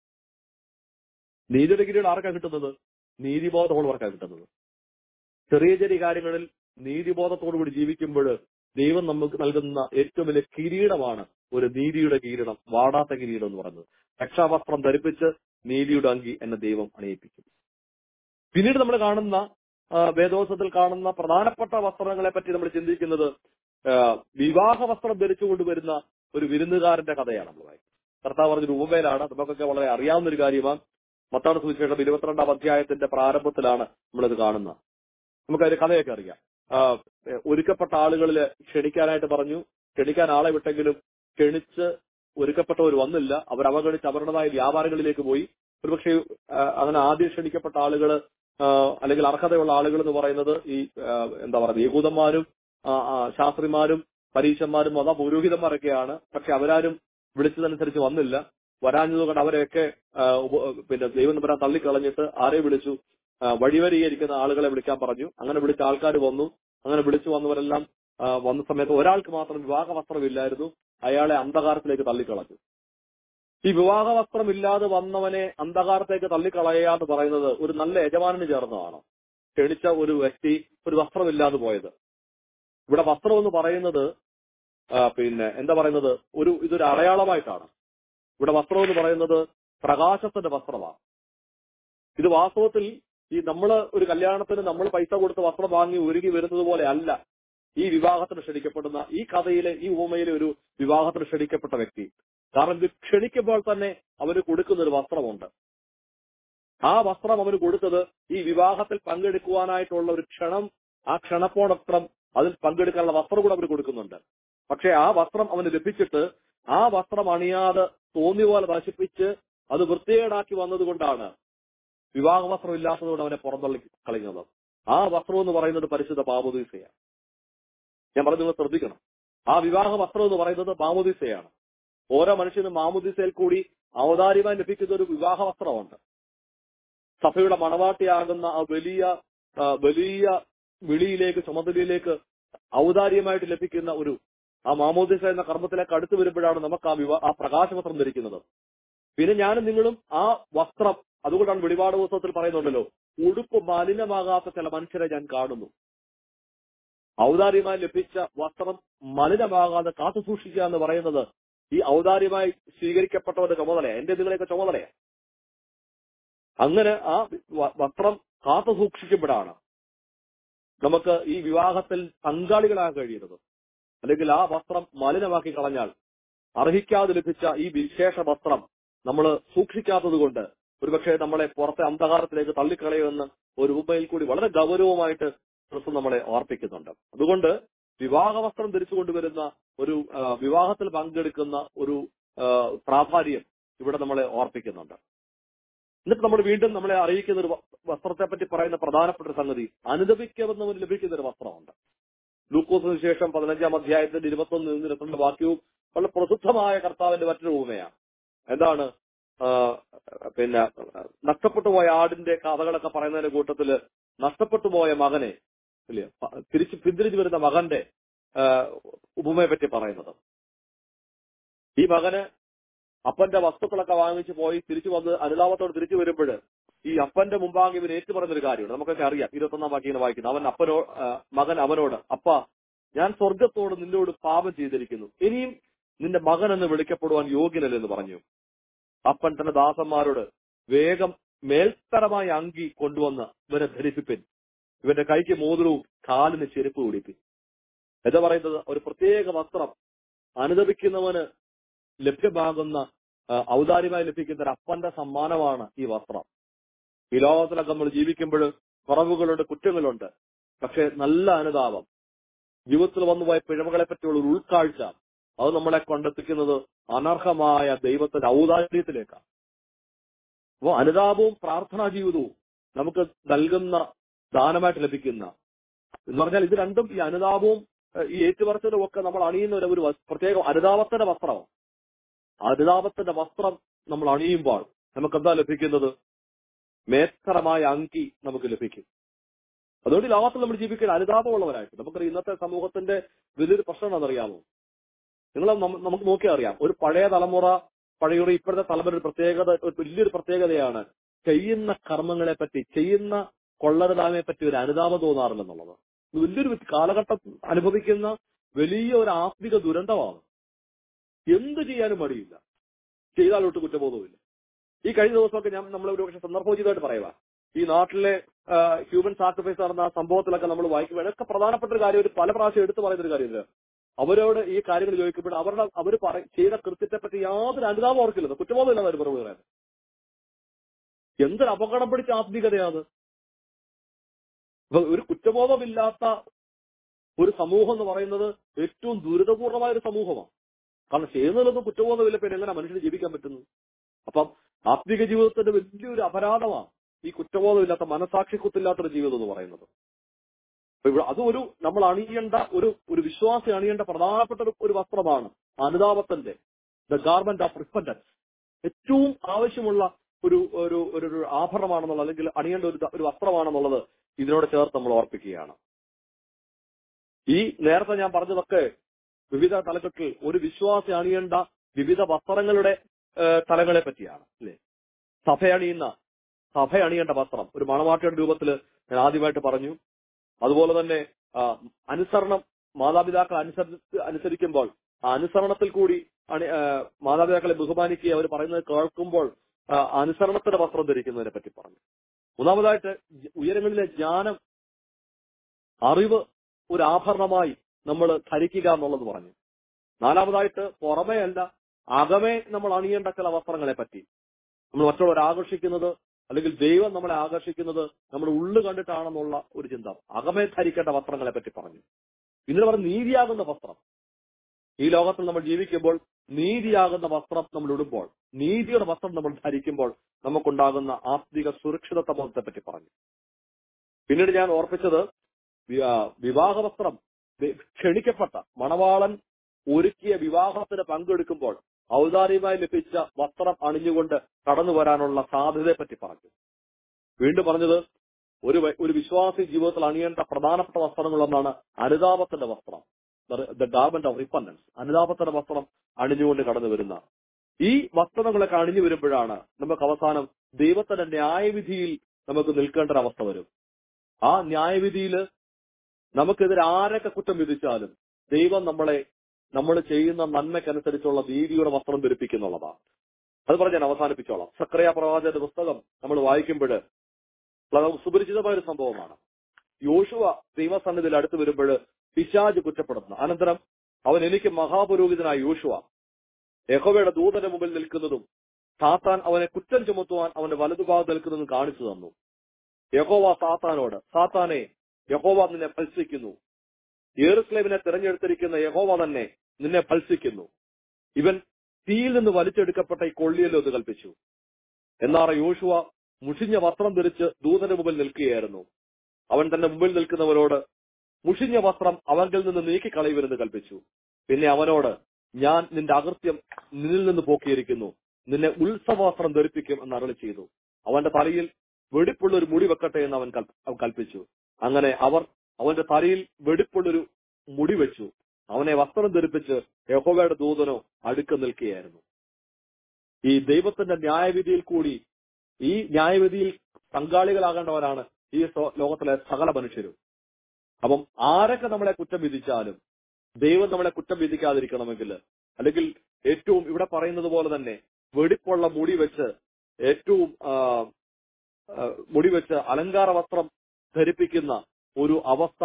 B: നീതിയുടെ കിരീടം ആർക്കാ കിട്ടുന്നത് നീതിബോധമുള്ളവർക്കാണ് കിട്ടുന്നത് ചെറിയ ചെറിയ കാര്യങ്ങളിൽ നീതിബോധത്തോടുകൂടി ജീവിക്കുമ്പോൾ ദൈവം നമുക്ക് നൽകുന്ന ഏറ്റവും വലിയ കിരീടമാണ് ഒരു നീതിയുടെ കിരീടം വാടാത്ത കിരീടം എന്ന് പറയുന്നത് രക്ഷാവസ്ത്രം ധരിപ്പിച്ച് നീതിയുടെ അങ്കി എന്നെ ദൈവം അണിയിപ്പിക്കും പിന്നീട് നമ്മൾ കാണുന്ന ആ, വേദോത്സവത്തിൽ കാണുന്ന പ്രധാനപ്പെട്ട വസ്ത്രങ്ങളെ പറ്റി നമ്മൾ ചിന്തിക്കുന്നത് ആ, വിവാഹ വസ്ത്രം ധരിച്ചുകൊണ്ട് വരുന്ന ഒരു വിരുന്നുകാരന്റെ കഥയാണ് നമ്മൾ വായിക്കുന്നത് കർത്താവ് പറഞ്ഞൊരു ഉപമയിലാണ് നമുക്കൊക്കെ വളരെ അറിയാവുന്ന ഒരു കാര്യമാണ് മത്താട് സുവിശേഷം ഇരുപത്തിരണ്ടാം അധ്യായത്തിന്റെ പ്രാരംഭത്തിലാണ് നമ്മളിത് കാണുന്നത് നമുക്കതിന്റെ കഥയൊക്കെ അറിയാം ആ, ഒരുക്കപ്പെട്ട ആളുകളിൽ ക്ഷണിക്കാനായിട്ട് പറഞ്ഞു ക്ഷണിക്കാൻ ആളെ വിട്ടെങ്കിലും ക്ഷണിച്ച് ഒരുക്കപ്പെട്ടവർ വന്നില്ല അവർ അവഗണിച്ച് അവരുടേതായ വ്യാപാരങ്ങളിലേക്ക് പോയി ഒരുപക്ഷെ ആ, അങ്ങനെ ആദ്യം ക്ഷണിക്കപ്പെട്ട ആളുകൾ അല്ലെങ്കിൽ അർഹതയുള്ള ആളുകൾ എന്ന് പറയുന്നത് ഈ ആ, എന്താ പറയുക യഹൂദന്മാരും ആ, ആ, ശാസ്ത്രിമാരും പരീക്ഷന്മാരും മത പുരോഹിതന്മാരൊക്കെയാണ് പക്ഷെ അവരാരും വിളിച്ചതനുസരിച്ച് വന്നില്ല വരാഞ്ഞതുകൊണ്ട് അവരെയൊക്കെ ആ, ഉപ- പിന്നെ ദൈവം നമ്പരാൻ തള്ളിക്കളഞ്ഞിട്ട് ആരെ വിളിച്ചു ആ, വഴിവരിയിരിക്കുന്ന ആളുകളെ വിളിക്കാൻ പറഞ്ഞു അങ്ങനെ വിളിച്ച ആൾക്കാർ വന്നു അങ്ങനെ വിളിച്ചു വന്നവരെല്ലാം ആ, വന്ന സമയത്ത് ഒരാൾക്ക് മാത്രം വിവാഹ വസ്ത്രമില്ലായിരുന്നു അയാളെ അന്ധകാരത്തിലേക്ക് തള്ളിക്കളഞ്ഞു ഈ വിവാഹ വസ്ത്രമില്ലാതെ വന്നവനെ അന്ധകാരത്തേക്ക് തള്ളിക്കളയുക എന്ന് പറയുന്നത് ഒരു നല്ല യജമാനന് ചേർന്നതാണ് ക്ഷണിച്ച ഒരു വ്യക്തി ഒരു വസ്ത്രമില്ലാതെ പോയത് ഇവിടെ വസ്ത്രം എന്ന് പറയുന്നത് ആ, പിന്നെ എന്താ പറയുന്നത് ഒരു ഇതൊരു അടയാളമായിട്ടാണ് ഇവിടെ വസ്ത്രം എന്ന് പറയുന്നത് പ്രകാശത്തിന്റെ വസ്ത്രമാണ് ഇത് വാസ്തവത്തിൽ ഈ നമ്മൾ ഒരു കല്യാണത്തിന് നമ്മൾ പൈസ കൊടുത്ത് വസ്ത്രം വാങ്ങി ഒരുങ്ങി വരുന്നത് പോലെ അല്ല ഈ വിവാഹത്തിന് ക്ഷണിക്കപ്പെടുന്ന ഈ കഥയിലെ ഈ ഉപമയിലെ ഒരു വിവാഹത്തിന് ക്ഷണിക്കപ്പെട്ട വ്യക്തി കാരണം ഇത് ക്ഷണിക്കുമ്പോൾ തന്നെ അവന് കൊടുക്കുന്ന ഒരു വസ്ത്രമുണ്ട് ആ വസ്ത്രം അവന് കൊടുത്തത് ഈ വിവാഹത്തിൽ പങ്കെടുക്കുവാനായിട്ടുള്ള ഒരു ക്ഷണം ആ ക്ഷണപ്പോടൊപ്പം അതിൽ പങ്കെടുക്കാനുള്ള വസ്ത്രം കൂടെ അവർ കൊടുക്കുന്നുണ്ട് പക്ഷെ ആ വസ്ത്രം അവന് ലഭിച്ചിട്ട് ആ വസ്ത്രം അണിയാതെ തോന്നിയ പോലെ നശിപ്പിച്ച് അത് വൃത്തികേടാക്കി വന്നതുകൊണ്ടാണ് വിവാഹ വസ്ത്രം ഇല്ലാത്തതുകൊണ്ട് അവനെ പുറന്തള്ളി കളയുന്നത് ആ വസ്ത്രം എന്ന് പറയുന്നത് പരിശുദ്ധ പാമുദീസയാണ് ഞാൻ പറഞ്ഞു നിങ്ങൾ ശ്രദ്ധിക്കണം ആ വിവാഹ വസ്ത്രം എന്ന് പറയുന്നത് മാമുദീസയാണ് ഓരോ മനുഷ്യനും മാമുദീസയിൽ കൂടി ഔദാര്യമായി ലഭിക്കുന്ന ഒരു വിവാഹ വസ്ത്രമുണ്ട് സഭയുടെ മണവാട്ടിയാകുന്ന ആ വലിയ ആ, വലിയ വിളിയിലേക്ക് ചുമതലയിലേക്ക് ഔദാര്യമായിട്ട് ലഭിക്കുന്ന ഒരു ആ മാമോദിസ എന്ന കർമ്മത്തിലേക്ക് അടുത്തു വരുമ്പോഴാണ് നമുക്ക് ആ വിവാ ആ പ്രകാശവസ്ത്രം ധരിക്കുന്നത് പിന്നെ ഞാനും നിങ്ങളും ആ വസ്ത്രം അതുകൊണ്ടാണ് വെളിപാട് പുസ്തകത്തിൽ പറയുന്നുണ്ടല്ലോ ഉടുപ്പ് മലിനമാകാത്ത ചില മനുഷ്യരെ ഞാൻ കാണുന്നു ഔദാര്യമായി ലഭിച്ച വസ്ത്രം മലിനമാകാതെ കാത്തു സൂക്ഷിക്കുക എന്ന് പറയുന്നത് ഈ ഔദാര്യമായി സ്വീകരിക്കപ്പെട്ടവരുടെ ചുമതലയാണ് എന്റെ നിങ്ങളെയൊക്കെ ചുമതലയാണ് അങ്ങനെ ആ വ- വസ്ത്രം കാത്തു സൂക്ഷിക്കുമ്പോഴാണ് നമുക്ക് ഈ വിവാഹത്തിൽ പങ്കാളികളാകാൻ കഴിയുന്നത് അല്ലെങ്കിൽ ആ വസ്ത്രം മലിനമാക്കി കളഞ്ഞാൽ അർഹിക്കാതെ ലഭിച്ച ഈ വിശേഷ വസ്ത്രം നമ്മൾ സൂക്ഷിക്കാത്തത് കൊണ്ട് ഒരുപക്ഷെ നമ്മളെ പുറത്തെ അന്ധകാരത്തിലേക്ക് തള്ളിക്കളയുമെന്ന് ഒരു ഉപയിൽ കൂടി വളരെ ഗൗരവമായിട്ട് ക്രിസ്തു നമ്മളെ ഓർപ്പിക്കുന്നുണ്ട് അതുകൊണ്ട് വിവാഹ വസ്ത്രം ധരിച്ചു കൊണ്ടുവരുന്ന ഒരു ആ, വിവാഹത്തിൽ പങ്കെടുക്കുന്ന ഒരു ആ, പ്രാധാന്യം ഇവിടെ നമ്മളെ ഓർപ്പിക്കുന്നുണ്ട് എന്നിട്ട് നമ്മൾ വീണ്ടും നമ്മളെ അറിയിക്കുന്ന ഒരു വ- വസ്ത്രത്തെ പറ്റി പറയുന്ന പ്രധാനപ്പെട്ട ഒരു സംഗതി അനുദപിക്കുന്നവന് ലഭിക്കുന്ന ഒരു വസ്ത്രമുണ്ട് ലൂക്കോസിന് ശേഷം പതിനഞ്ചാം അധ്യായത്തിന്റെ ഇരുപത്തൊന്ന് നിന്ന് ഇരുപത്തിരണ്ട് വാക്യവും വളരെ പ്രസിദ്ധമായ കർത്താവിന്റെ മറ്റൊരു ഉപമയാണ് എന്താണ് ആ, പിന്നെ നഷ്ടപ്പെട്ടു പോയ ആടിന്റെ കഥകളൊക്കെ പറയുന്നതിന്റെ കൂട്ടത്തില് നഷ്ടപ്പെട്ടു പോയ മകനെ ഇല്ലേ പ- തിരിച്ച് പിന്തിരിഞ്ഞു വരുന്ന മകന്റെ ആ, ഉപമയെ പറ്റി പറയുന്നത് ഈ മകന് അപ്പന്റെ വസ്തുക്കളൊക്കെ വാങ്ങിച്ചു പോയി തിരിച്ചു വന്ന് അനുതാപത്തോട് തിരിച്ചു വരുമ്പോൾ ഈ അപ്പന്റെ മുമ്പാകെ ഇവൻ ഏറ്റു പറയുന്നൊരു കാര്യമുണ്ട് നമുക്കൊക്കെ അറിയാം ഇരുപത്തൊന്നാം വാക്യം വായിക്കുന്നത് അവൻ അപ്പനോ ആ, മകൻ അവനോട് അപ്പ ഞാൻ സ്വർഗത്തോട് നിന്നോട് പാപം ചെയ്തിരിക്കുന്നു ഇനിയും നിന്റെ മകൻ എന്ന് വിളിക്കപ്പെടുവാൻ യോഗ്യനല്ലെന്ന് പറഞ്ഞു അപ്പൻ തന്റെ ദാസന്മാരോട് വേഗം മേൽത്തരമായ അങ്കി കൊണ്ടുവന്ന് ഇവനെ ധരിപ്പിപ്പിൻ ഇവന്റെ കൈക്ക് മോതിരവും കാലിന് ചെരുപ്പ് കുടിപ്പിൻ എന്താ പറയുന്നത് ഒരു പ്രത്യേക വസ്ത്രം അനുദപിക്കുന്നവന് ലഭ്യമാകുന്ന ആ, ഔദാര്യമായി ലഭിക്കുന്ന ഒരു അപ്പന്റെ സമ്മാനമാണ് ഈ വസ്ത്രം ഈ ലോകത്തിലൊക്കെ നമ്മൾ ജീവിക്കുമ്പോൾ കുറവുകളുണ്ട് കുറ്റങ്ങളുണ്ട് പക്ഷെ നല്ല അനുതാപം ജീവിതത്തിൽ വന്നുപോയ പിഴവുകളെ പറ്റിയുള്ള ഒരു ഉൾക്കാഴ്ച അത് നമ്മളെ കൊണ്ടെത്തിക്കുന്നത് അനർഹമായ ദൈവത്തിന്റെ ഔദാര്യത്തിലേക്കാണ് അപ്പോൾ അനുതാപവും പ്രാർത്ഥനാ ജീവിതവും നമുക്ക് നൽകുന്ന ദാനമായിട്ട് ലഭിക്കുന്ന എന്ന് പറഞ്ഞാൽ ഇത് രണ്ടും ഈ അനുതാപവും ഏഹ്, ഈ ഏറ്റുപറച്ചിലും ഒക്കെ നമ്മൾ അണിയുന്ന ഒരു- ഒരു വസ്- പ്രത്യേക അനുതാപത്തിന്റെ വസ്ത്രമാണ് അനുതാപത്തിന്റെ വസ്ത്രം നമ്മൾ അണിയുമ്പോൾ നമുക്ക് എന്താ ലഭിക്കുന്നത് മേത്തരമായ അങ്കി നമുക്ക് ലഭിക്കും അതുകൊണ്ട് ഈ ലോകത്തിൽ നമ്മൾ ജീവിക്കുന്ന അനുതാപമുള്ളവരായിട്ട് നമുക്കറിയാം ഇന്നത്തെ സമൂഹത്തിന്റെ വലിയൊരു പ്രശ്നം എന്താണെന്നറിയാമോ നിങ്ങൾ നമുക്ക് നോക്കിയാൽ അറിയാം ഒരു പഴയ തലമുറ പഴയ ഇപ്പോഴത്തെ തലമുറ ഒരു പ്രത്യേകത ഒരു വലിയൊരു പ്രത്യേകതയാണ് ചെയ്യുന്ന കർമ്മങ്ങളെ പറ്റി ചെയ്യുന്ന കൊള്ളരുതാമയെ പറ്റി ഒരു അനുതാപം തോന്നാറില്ലെന്നുള്ളത് ഇത് വലിയൊരു കാലഘട്ടം അനുഭവിക്കുന്ന വലിയ ഒരു ആത്മിക ദുരന്തമാണ് എന്ത് ചെയ്യാനും മടിയില്ല ചെയ്താലൊട്ട് കുറ്റബോധവുമില്ല ഈ കഴിഞ്ഞ ദിവസമൊക്കെ ഞാൻ നമ്മൾ ഒരു പക്ഷെ സന്ദർഭോചിതമായിട്ട് പറയുക ഈ നാട്ടിലെ ഹ്യൂമൻ സാക്രിഫൈസ് നടന്ന ആ സംഭവത്തിലൊക്കെ നമ്മൾ വായിക്കുമ്പോൾ ഇതൊക്കെ പ്രധാനപ്പെട്ട ഒരു കാര്യം ഒരു പല പ്രാവശ്യം എടുത്തു പറയുന്ന ഒരു കാര്യമില്ല അവരോട് ഈ കാര്യങ്ങൾ ചോദിക്കുമ്പോൾ അവരുടെ അവർ ചെയ്ത കൃത്യത്തെ പറ്റി യാതൊരു അനുതാപം ഓർക്കില്ല കുറ്റബോധമില്ല അവർ പറഞ്ഞു പറയുന്നത് എന്തൊരു അപകടം പിടിച്ച ആത്മീകതയാണ് അപ്പൊ ഒരു കുറ്റബോധമില്ലാത്ത ഒരു സമൂഹം എന്ന് പറയുന്നത് ഏറ്റവും ദുരിതപൂർണമായ ഒരു സമൂഹമാണ് കാരണം ചെയ്യുന്നതിലൊന്നും കുറ്റബോധമില്ല പിന്നെ എങ്ങനെ മനുഷ്യന് ജീവിക്കാൻ പറ്റുന്നു അപ്പം ആത്മീക ജീവിതത്തിന്റെ വലിയൊരു അപരാധമാണ് ഈ കുറ്റബോധമില്ലാത്ത മനസാക്ഷി കുത്തില്ലാത്തൊരു ജീവിതം എന്ന് പറയുന്നത് അപ്പൊ ഇവിടെ അതും ഒരു നമ്മൾ അണിയേണ്ട ഒരു ഒരു വിശ്വാസി അണിയേണ്ട പ്രധാനപ്പെട്ട ഒരു ഒരു വസ്ത്രമാണ് അനുതാപത്തിന്റെ ദ ഗാർമെന്റ് ഓഫ് റിപ്പൻഡൻസ് ഏറ്റവും ആവശ്യമുള്ള ഒരു ഒരു ഒരു ഒരു ആഭരണമാണെന്നുള്ളത് അല്ലെങ്കിൽ അണിയേണ്ട ഒരു ദ- ഒരു വസ്ത്രമാണെന്നുള്ളത് ഇതിനോട് ചേർത്ത് നമ്മൾ ഓർപ്പിക്കുകയാണ് ഈ നേരത്തെ ഞാൻ പറഞ്ഞതൊക്കെ വിവിധ തലക്കെട്ടിൽ ഒരു വിശ്വാസി അണിയേണ്ട വിവിധ വസ്ത്രങ്ങളുടെ ഏഹ്, തലങ്ങളെ പറ്റിയാണ് അല്ലെ സഭ അണിയുന്ന സഭ അണിയേണ്ട വസ്ത്രം ഒരു മണവാട്ടിയുടെ രൂപത്തിൽ ഞാൻ ആദ്യമായിട്ട് പറഞ്ഞു അതുപോലെ തന്നെ ആ, അനുസരണം മാതാപിതാക്കൾ അനുസരിച്ച് അനുസരിക്കുമ്പോൾ ആ അനുസരണത്തിൽ കൂടി അണി ആ, മാതാപിതാക്കളെ ബഹുമാനിക്കുക അവർ പറയുന്നത് കേൾക്കുമ്പോൾ ആ, അനുസരണത്തിന്റെ വസ്ത്രം ധരിക്കുന്നതിനെ പറ്റി പറഞ്ഞു മൂന്നാമതായിട്ട് ജ- ഉയരങ്ങളിലെ ജ്ഞാനം അറിവ് ഒരു ആഭരണമായി നമ്മൾ ധരിക്കുക എന്നുള്ളത് പറഞ്ഞു നാലാമതായിട്ട് പുറമേ അല്ല അകമേ നമ്മൾ അണിയേണ്ട ചില വസ്ത്രങ്ങളെ പറ്റി നമ്മൾ മറ്റുള്ളവരെ ആകർഷിക്കുന്നത് അല്ലെങ്കിൽ ദൈവം നമ്മളെ ആകർഷിക്കുന്നത് നമ്മൾ ഉള്ളു കണ്ടിട്ടാണെന്നുള്ള ഒരു ചിന്ത അകമേ ധരിക്കേണ്ട വസ്ത്രങ്ങളെ പറ്റി പറഞ്ഞു പിന്നീട് പറഞ്ഞ നീതിയാകുന്ന വസ്ത്രം ഈ ലോകത്തിൽ നമ്മൾ ജീവിക്കുമ്പോൾ നീതിയാകുന്ന വസ്ത്രം നമ്മൾ ഇടുമ്പോൾ നീതിയുടെ വസ്ത്രം നമ്മൾ ധരിക്കുമ്പോൾ നമുക്കുണ്ടാകുന്ന ആത്മിക സുരക്ഷിതത്വത്തെ പറ്റി പറഞ്ഞു പിന്നീട് ഞാൻ ഓർപ്പിച്ചത് വി- ആ, വിവാഹ വസ്ത്രം വി- ക്ഷണിക്കപ്പെട്ട മണവാളൻ ഒരുക്കിയ വിവാഹത്തിന് പങ്കെടുക്കുമ്പോൾ ഔദാര്യമായി ലഭിച്ച വസ്ത്രം അണിഞ്ഞുകൊണ്ട് കടന്നു വരാനുള്ള സാധ്യതയെ പറ്റി പറഞ്ഞു വീണ്ടും പറഞ്ഞത് ഒരു വ- ഒരു വിശ്വാസി ജീവിതത്തിൽ അണിയേണ്ട പ്രധാനപ്പെട്ട വസ്ത്രങ്ങളൊന്നാണ് അനുതാപത്തിന്റെ വസ്ത്രം ദ ഗാർമെന്റ് ഓഫ് റിപ്പൻഡൻസ് അനുതാപത്തിന്റെ വസ്ത്രം അണിഞ്ഞുകൊണ്ട് കടന്നു വരുന്ന ഈ വസ്ത്രങ്ങളൊക്കെ അണിഞ്ഞു വരുമ്പോഴാണ് നമുക്ക് അവസാനം ദൈവത്തിന്റെ ന്യായവിധിയിൽ നമുക്ക് നിൽക്കേണ്ട ഒരു അവസ്ഥ വരും ആ ന്യായവിധിയിൽ നമുക്കെതിരെ ആരൊക്കെ കുറ്റം വിധിച്ചാലും ദൈവം നമ്മളെ നമ്മൾ ചെയ്യുന്ന നന്മയ്ക്കനുസരിച്ചുള്ള നീതിയുടെ വസ്ത്രം ധരിപ്പിക്കുന്നുള്ളതാണ് അത് പറഞ്ഞ് ഞാൻ അവസാനിപ്പിച്ചോളാം സക്രിയ പ്രവാചകന്റെ പുസ്തകം നമ്മൾ വായിക്കുമ്പോൾ വളരെ സുപരിചിതമായ ഒരു സംഭവമാണ് യോശുവ ദൈവസന്നിധിയിൽ അടുത്ത് വരുമ്പോൾ പിശാജ് കുറ്റപ്പെടുന്നു അനന്തരം അവൻ എനിക്ക് മഹാപുരോഹിതനായ യോശുവ യഹോവയുടെ ദൂതന്റെ മുമ്പിൽ നിൽക്കുന്നതും സാത്താൻ അവനെ കുറ്റം ചുമത്തുവാൻ അവന്റെ വലതുഭാഗത്ത് നിൽക്കുന്നതും കാണിച്ചു തന്നു യഹോവ സാത്താനോട് സാത്താനെ യഹോവ നിന്നെ ഫൽസിക്കുന്നു യേറുസ്ലേമിനെ തിരഞ്ഞെടുത്തിരിക്കുന്ന യഹോവ തന്നെ നിന്നെ ഫൽസിക്കുന്നു ഇവൻ തീയിൽ നിന്ന് വലിച്ചെടുക്കപ്പെട്ട ഈ കൊള്ളിയല്ലോ എന്ന് കൽപ്പിച്ചു എന്നാറ യോശുവ മുഷിഞ്ഞ വസ്ത്രം ധരിച്ച് ദൂതന്റെ മുമ്പിൽ നിൽക്കുകയായിരുന്നു അവൻ തന്റെ മുമ്പിൽ നിൽക്കുന്നവരോട് മുഷിഞ്ഞ വസ്ത്രം അവങ്കിൽ നിന്ന് നീക്കിക്കളയുവരെന്ന് കൽപ്പിച്ചു പിന്നെ അവനോട് ഞാൻ നിന്റെ അകൃത്യം നിന്നിൽ നിന്ന് പോക്കിയിരിക്കുന്നു നിന്നെ ഉത്സവവസ്ത്രം ധരിപ്പിക്കും എന്ന് അരളി ചെയ്തു അവന്റെ തലയിൽ വെടിപ്പുള്ള ഒരു മുടി വെക്കട്ടെ എന്ന് അവൻ കൽപ്പ- അവൻ കൽപ്പിച്ചു അങ്ങനെ അവർ അവന്റെ തലയിൽ വെടിപ്പുള്ളൊരു മുടി വെച്ചു അവനെ വസ്ത്രം ധരിപ്പിച്ച് യഹോവയുടെ ദൂതനോ അടുക്ക നിൽക്കുകയായിരുന്നു ഈ ദൈവത്തിന്റെ ന്യായവിധിയിൽ കൂടി ഈ ന്യായവിധിയിൽ പങ്കാളികളാകേണ്ടവരാണ് ഈ സോ- ലോകത്തിലെ സകല മനുഷ്യരും അപ്പം ആരൊക്കെ നമ്മളെ കുറ്റം വിധിച്ചാലും ദൈവം നമ്മളെ കുറ്റം വിധിക്കാതിരിക്കണമെങ്കിൽ അല്ലെങ്കിൽ ഏറ്റവും ഇവിടെ പറയുന്നത് പോലെ തന്നെ വെടിപ്പുള്ള മുടി വെച്ച് ഏറ്റവും ആ, ആ, മുടി വെച്ച് അലങ്കാര വസ്ത്രം ധരിപ്പിക്കുന്ന ഒരു അവസ്ഥ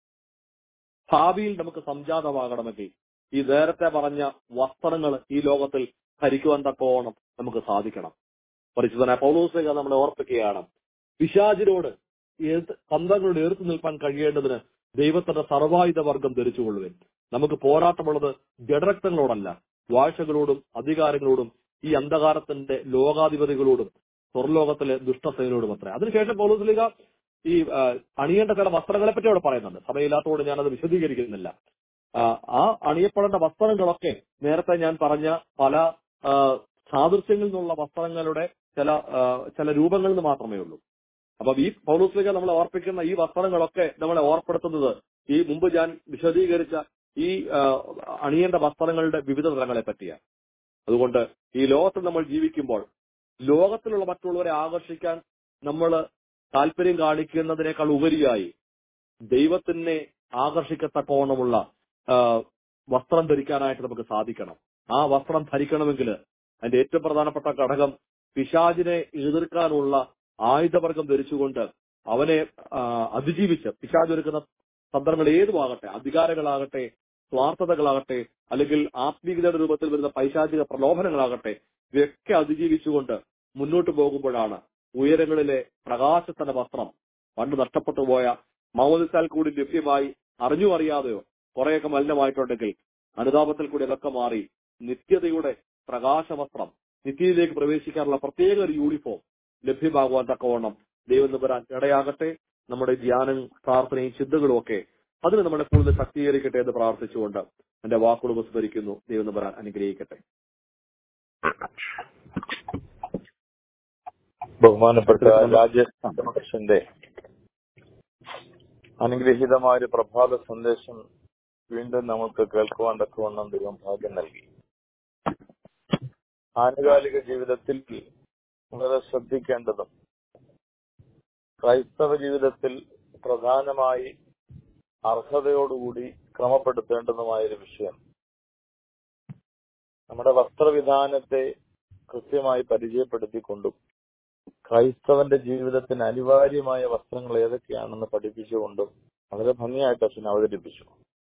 B: ഭാവിയിൽ നമുക്ക് സംജാതമാകണമെങ്കിൽ ഈ നേരത്തെ പറഞ്ഞ വസ്ത്രങ്ങൾ ഈ ലോകത്തിൽ ധരിക്കുവാൻ തക്കോണം നമുക്ക് സാധിക്കണം പരിശുദ്ധനായ പൗലോസിക നമ്മളെ ഓർപ്പിക്കുകയാണ് പിശാചിനോട് ഏത് തന്ത്രങ്ങളോട് ഏർത്തു നിൽപ്പാൻ കഴിയേണ്ടതിന് ദൈവത്തിന്റെ സർവായുധ വർഗം ധരിച്ചുകൊള്ളുവൻ നമുക്ക് പോരാട്ടമുള്ളത് ജഡരക്തങ്ങളോടല്ല വാഴ്ചകളോടും അധികാരങ്ങളോടും ഈ അന്ധകാരത്തിന്റെ ലോകാധിപതികളോടും സ്വർലോകത്തിലെ ദുഷ്ടസേനയോടും അത്ര അതിനുശേഷം പൗലോസ്ലിക ഈ ആ, അണിയേണ്ട ചില വസ്ത്രങ്ങളെ പറ്റി അവിടെ പറയുന്നുണ്ട് സമയമില്ലാത്തതുകൊണ്ട് ഞാനത് വിശദീകരിക്കുന്നില്ല ആ, ആ അണിയപ്പെടേണ്ട വസ്ത്രങ്ങളൊക്കെ നേരത്തെ ഞാൻ പറഞ്ഞ പല ആ, സാദൃശ്യങ്ങളിൽ നിന്നുള്ള വസ്ത്രങ്ങളുടെ ചില ആ, ചില രൂപങ്ങളിൽ നിന്ന് മാത്രമേ ഉള്ളൂ അപ്പൊ ഈ പൗലോസ്ലിക നമ്മളെ ഓർപ്പിക്കുന്ന ഈ വസ്ത്രങ്ങളൊക്കെ നമ്മളെ ഓർപ്പെടുത്തുന്നത് ഈ മുമ്പ് ഞാൻ വിശദീകരിച്ച ഈ ആ, അണിയേണ്ട വസ്ത്രങ്ങളുടെ വിവിധ തലങ്ങളെ പറ്റിയാണ് അതുകൊണ്ട് ഈ ലോകത്തിൽ നമ്മൾ ജീവിക്കുമ്പോൾ ലോകത്തിലുള്ള മറ്റുള്ളവരെ ആകർഷിക്കാൻ നമ്മൾ താല്പര്യം കാണിക്കുന്നതിനേക്കാൾ ഉപരിയായി ദൈവത്തിനെ ആകർഷിക്കത്തക്കോണമുള്ള ആ, വസ്ത്രം ധരിക്കാനായിട്ട് നമുക്ക് സാധിക്കണം ആ വസ്ത്രം ധരിക്കണമെങ്കിൽ അതിന്റെ ഏറ്റവും പ്രധാനപ്പെട്ട ഘടകം പിശാചിനെ എതിർക്കാനുള്ള ആയുധവർഗം ധരിച്ചുകൊണ്ട് അവനെ ആ, അതിജീവിച്ച് പിശാജ് ഒരുക്കുന്ന തന്ത്രങ്ങൾ ഏതുമാകട്ടെ അധികാരങ്ങളാകട്ടെ സ്വാർത്ഥതകളാകട്ടെ അല്ലെങ്കിൽ ആത്മീയതയുടെ രൂപത്തിൽ വരുന്ന പൈശാചിക പ്രലോഭനങ്ങളാകട്ടെ ഇവയൊക്കെ അതിജീവിച്ചുകൊണ്ട് മുന്നോട്ട് പോകുമ്പോഴാണ് ഉയരങ്ങളിലെ പ്രകാശത്തിന്റെ വസ്ത്രം പണ്ട് നഷ്ടപ്പെട്ടു പോയ മൗനത്താൽ കൂടി ലഭ്യമായി അറിഞ്ഞു അറിയാതെയോ കുറെയൊക്കെ മലിനമായിട്ടുണ്ടെങ്കിൽ അനുതാപത്തിൽ കൂടി അതൊക്കെ മാറി നിത്യതയുടെ പ്രകാശവസ്ത്രം നിത്യയിലേക്ക് പ്രവേശിക്കാനുള്ള പ്രത്യേക ഒരു യൂണിഫോം ലഭ്യമാകുവാൻ തക്കവണ്ണം ദൈവം വരാൻ ഇടയാകട്ടെ നമ്മുടെ ധ്യാനം പ്രാർത്ഥനയും ചിന്തകളും ഒക്കെ അതിന് നമ്മളെ കൂടുതൽ ശക്തീകരിക്കട്ടെ എന്ന് പ്രാർത്ഥിച്ചുകൊണ്ട് എന്റെ വാക്കുകൾ ഉപസ്മരിക്കുന്നു ദൈവം വരാൻ അനുഗ്രഹിക്കട്ടെ
D: ബഹുമാനപ്പെട്ട രാജേഷന്റെ അനുഗ്രഹീതമായ ഒരു പ്രഭാത സന്ദേശം വീണ്ടും നമുക്ക് കേൾക്കുവാൻ തക്കവണ്ണം ദൈവം ഭാഗ്യം നൽകി ആനുകാലിക ജീവിതത്തിൽ വളരെ ശ്രദ്ധിക്കേണ്ടതും ക്രൈസ്തവ ജീവിതത്തിൽ പ്രധാനമായി അർഹതയോടുകൂടി ക്രമപ്പെടുത്തേണ്ടതുമായ ഒരു വിഷയം നമ്മുടെ വസ്ത്രവിധാനത്തെ കൃത്യമായി പരിചയപ്പെടുത്തിക്കൊണ്ടും ക്രൈസ്തവന്റെ ജീവിതത്തിന് അനിവാര്യമായ വസ്ത്രങ്ങൾ ഏതൊക്കെയാണെന്ന് പഠിപ്പിച്ചുകൊണ്ടും വളരെ ഭംഗിയായിട്ട് അച്ഛൻ അവതരിപ്പിച്ചു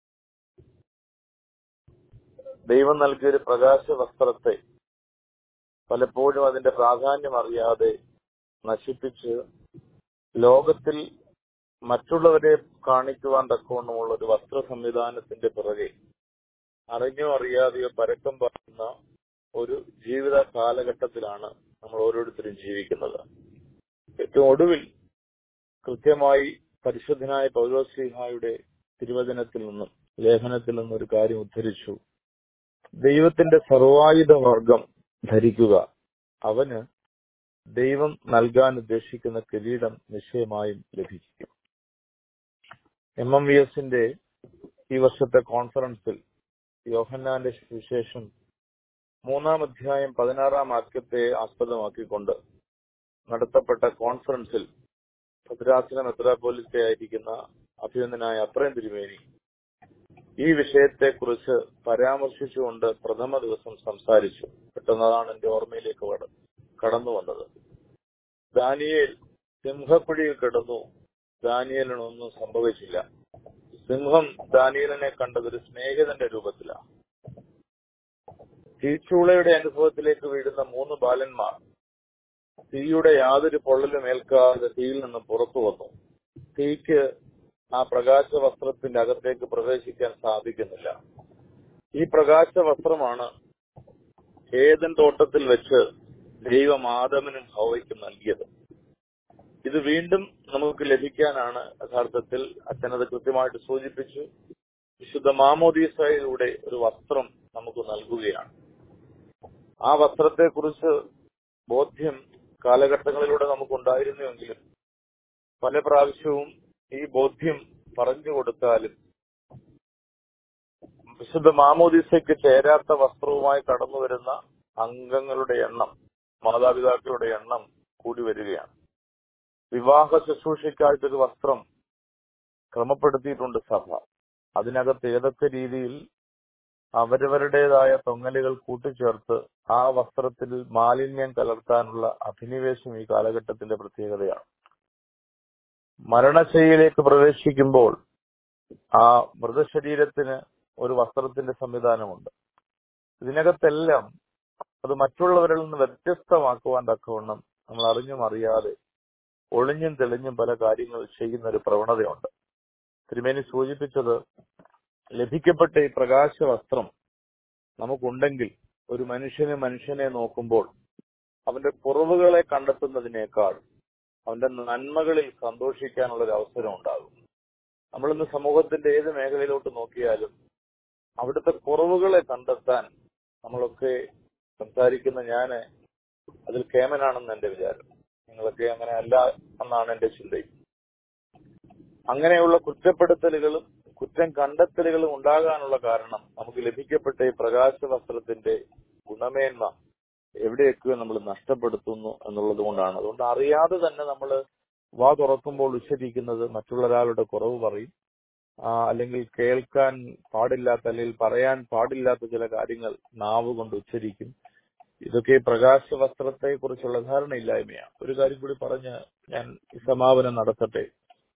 D: ദൈവം നൽകിയ ഒരു പ്രകാശ വസ്ത്രത്തെ പലപ്പോഴും അതിന്റെ പ്രാധാന്യം അറിയാതെ നശിപ്പിച്ച് ലോകത്തിൽ മറ്റുള്ളവരെ കാണിക്കുവാൻ തക്കവണ്ണമുള്ള ഒരു വസ്ത്ര സംവിധാനത്തിന്റെ പിറകെ അറിഞ്ഞോ അറിയാതെയോ പരക്കം പറയുന്ന ഒരു ജീവിത കാലഘട്ടത്തിലാണ് നമ്മൾ ഓരോരുത്തരും ജീവിക്കുന്നത് ഏറ്റവും ഒടുവിൽ കൃത്യമായി പരിശുദ്ധനായ പൗലോസ്ലിഹായുടെ തിരുവചനത്തിൽ നിന്നും ലേഖനത്തിൽ നിന്നും ഒരു കാര്യം ഉദ്ധരിച്ചു ദൈവത്തിന്റെ സർവായുധ വർഗം ധരിക്കുക അവന് ദൈവം നൽകാൻ ഉദ്ദേശിക്കുന്ന കിരീടം നിശ്ചയമായും ലഭിക്കും എം എം വി എസിന്റെ ഈ വർഷത്തെ കോൺഫറൻസിൽ യോഹന്നാന്റെ സുവിശേഷം മൂന്നാം അധ്യായം പതിനാറാം വാക്യത്തെ ആസ്പദമാക്കിക്കൊണ്ട് നടത്തപ്പെട്ട കോൺഫറൻസിൽ ഭദ്രാസന മെത്രാപോലിത്തെ ആയിരിക്കുന്ന അഭിനന്ദനായ അത്രയും തിരുമേനി ഈ വിഷയത്തെ കുറിച്ച് പരാമർശിച്ചുകൊണ്ട് പ്രഥമ ദിവസം സംസാരിച്ചു പെട്ടെന്നതാണ് എന്റെ ഓർമ്മയിലേക്ക് കട- കടന്നു വന്നത് ദാനിയേൽ സിംഹക്കുഴിയിൽ കിടന്നു ദാനിയലിനൊന്നും സംഭവിച്ചില്ല സിംഹം ദാനിയലിനെ കണ്ടത് ഒരു സ്നേഹിതന്റെ രൂപത്തിലാണ് തീച്ചൂളയുടെ അനുഭവത്തിലേക്ക് വീഴുന്ന മൂന്ന് ബാലന്മാർ തീയുടെ യാതൊരു പൊള്ളലും ഏൽക്കാതെ തീയിൽ നിന്ന് പുറത്തു വന്നു തീക്ക് ആ പ്രകാശ വസ്ത്രത്തിന്റെ അകത്തേക്ക് പ്രവേശിക്കാൻ സാധിക്കുന്നില്ല ഈ പ്രകാശ വസ്ത്രമാണ് ഏതൻ തോട്ടത്തിൽ വെച്ച് ദൈവം ആദമനും ഹവയ്ക്കും നൽകിയത് ഇത് വീണ്ടും നമുക്ക് ലഭിക്കാനാണ് യഥാർത്ഥത്തിൽ അച്ഛനത് കൃത്യമായിട്ട് സൂചിപ്പിച്ചു വിശുദ്ധ മാമോദീസയിലൂടെ ഒരു വസ്ത്രം നമുക്ക് നൽകുകയാണ് ആ വസ്ത്രത്തെ കുറിച്ച് ബോധ്യം കാലഘട്ടങ്ങളിലൂടെ നമുക്കുണ്ടായിരുന്നുവെങ്കിലും പല പ്രാവശ്യവും ഈ ബോധ്യം പറഞ്ഞു കൊടുത്താലും വിശുദ്ധ മാമോദിസയ്ക്ക് ചേരാത്ത വസ്ത്രവുമായി കടന്നു വരുന്ന അംഗങ്ങളുടെ എണ്ണം മാതാപിതാക്കളുടെ എണ്ണം കൂടി വരികയാണ് വിവാഹ ശുശ്രൂഷയ്ക്കായിട്ടൊരു വസ്ത്രം ക്രമപ്പെടുത്തിയിട്ടുണ്ട് സഭ അതിനകത്ത് ഏതൊക്കെ രീതിയിൽ അവരവരുടേതായ തൊങ്ങലുകൾ കൂട്ടിച്ചേർത്ത് ആ വസ്ത്രത്തിൽ മാലിന്യം കലർത്താനുള്ള അഭിനിവേശം ഈ കാലഘട്ടത്തിന്റെ പ്രത്യേകതയാണ് മരണശൈലിയിലേക്ക് പ്രവേശിക്കുമ്പോൾ ആ മൃതശരീരത്തിന് ഒരു വസ്ത്രത്തിന്റെ സംവിധാനമുണ്ട് ഇതിനകത്തെല്ലാം അത് മറ്റുള്ളവരിൽ നിന്ന് വ്യത്യസ്തമാക്കുവാൻ തക്കവണ്ണം നമ്മൾ അറിഞ്ഞും അറിയാതെ ഒളിഞ്ഞും തെളിഞ്ഞും പല കാര്യങ്ങൾ ചെയ്യുന്ന ഒരു പ്രവണതയുണ്ട് തിരുമേനി സൂചിപ്പിച്ചത് ലഭിക്കപ്പെട്ട ഈ പ്രകാശ വസ്ത്രം നമുക്കുണ്ടെങ്കിൽ ഒരു മനുഷ്യന് മനുഷ്യനെ നോക്കുമ്പോൾ അവന്റെ കുറവുകളെ കണ്ടെത്തുന്നതിനേക്കാൾ അവന്റെ നന്മകളിൽ സന്തോഷിക്കാനുള്ള ഒരു അവസരം ഉണ്ടാകും നമ്മളിന്ന് സമൂഹത്തിന്റെ ഏത് മേഖലയിലോട്ട് നോക്കിയാലും അവിടുത്തെ കുറവുകളെ കണ്ടെത്താൻ നമ്മളൊക്കെ സംസാരിക്കുന്ന ഞാന് അതിൽ കേമനാണെന്ന് എന്റെ വിചാരം നിങ്ങളൊക്കെ അങ്ങനെ അല്ല എന്നാണ് എന്റെ ചിന്തയും അങ്ങനെയുള്ള കുറ്റപ്പെടുത്തലുകളും കുറ്റം കണ്ടെത്തലുകളും ഉണ്ടാകാനുള്ള കാരണം നമുക്ക് ലഭിക്കപ്പെട്ട ഈ പ്രകാശ വസ്ത്രത്തിന്റെ ഗുണമേന്മ എവിടെയൊക്കെ നമ്മൾ നഷ്ടപ്പെടുത്തുന്നു എന്നുള്ളത് കൊണ്ടാണ് അതുകൊണ്ട് അറിയാതെ തന്നെ നമ്മൾ വാ തുറക്കുമ്പോൾ ഉച്ചരിക്കുന്നത് മറ്റുള്ള ഒരാളുടെ കുറവ് പറയും ആ, അല്ലെങ്കിൽ കേൾക്കാൻ പാടില്ലാത്ത അല്ലെങ്കിൽ പറയാൻ പാടില്ലാത്ത ചില കാര്യങ്ങൾ നാവ് കൊണ്ട് ഉച്ചരിക്കും ഇതൊക്കെ പ്രകാശ വസ്ത്രത്തെ കുറിച്ചുള്ള ധാരണയില്ലായ്മയാണ് ഒരു കാര്യം കൂടി പറഞ്ഞ് ഞാൻ ഈ സമാപനം നടത്തട്ടെ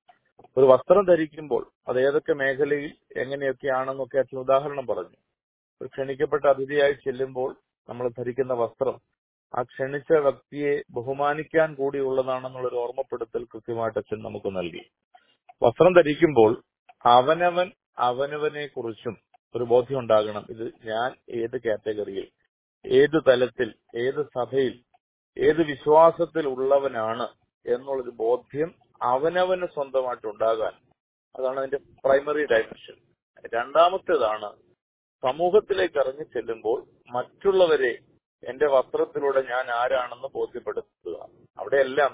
D: ഒരു വസ്ത്രം ധരിക്കുമ്പോൾ അത് ഏതൊക്കെ മേഖലയിൽ എങ്ങനെയൊക്കെയാണെന്നൊക്കെ അച്ഛൻ ഉദാഹരണം പറഞ്ഞു ഒരു ക്ഷണിക്കപ്പെട്ട അതിഥിയായി ചെല്ലുമ്പോൾ നമ്മൾ ധരിക്കുന്ന വസ്ത്രം ആ ക്ഷണിച്ച വ്യക്തിയെ ബഹുമാനിക്കാൻ കൂടിയുള്ളതാണെന്നുള്ള ഒരു ഓർമ്മപ്പെടുത്തൽ കൃത്യമായിട്ട് അച്ഛൻ നമുക്ക് നൽകി വസ്ത്രം ധരിക്കുമ്പോൾ അവനവൻ അവനവനെ കുറിച്ചും ഒരു ബോധ്യം ഉണ്ടാകണം ഇത് ഞാൻ ഏത് കാറ്റഗറിയിൽ ഏത് തലത്തിൽ ഏത് സഭയിൽ ഏത് വിശ്വാസത്തിൽ ഉള്ളവനാണ് എന്നുള്ളൊരു ബോധ്യം അവനവന് സ്വന്തമായിട്ട് ഉണ്ടാകാൻ അതാണ് അതിന്റെ പ്രൈമറി ഡയമെൻഷൻ രണ്ടാമത്തേതാണ് സമൂഹത്തിലേക്ക് ഇറങ്ങി ചെല്ലുമ്പോൾ മറ്റുള്ളവരെ എന്റെ വസ്ത്രത്തിലൂടെ ഞാൻ ആരാണെന്ന് ബോധ്യപ്പെടുത്തുക അവിടെയെല്ലാം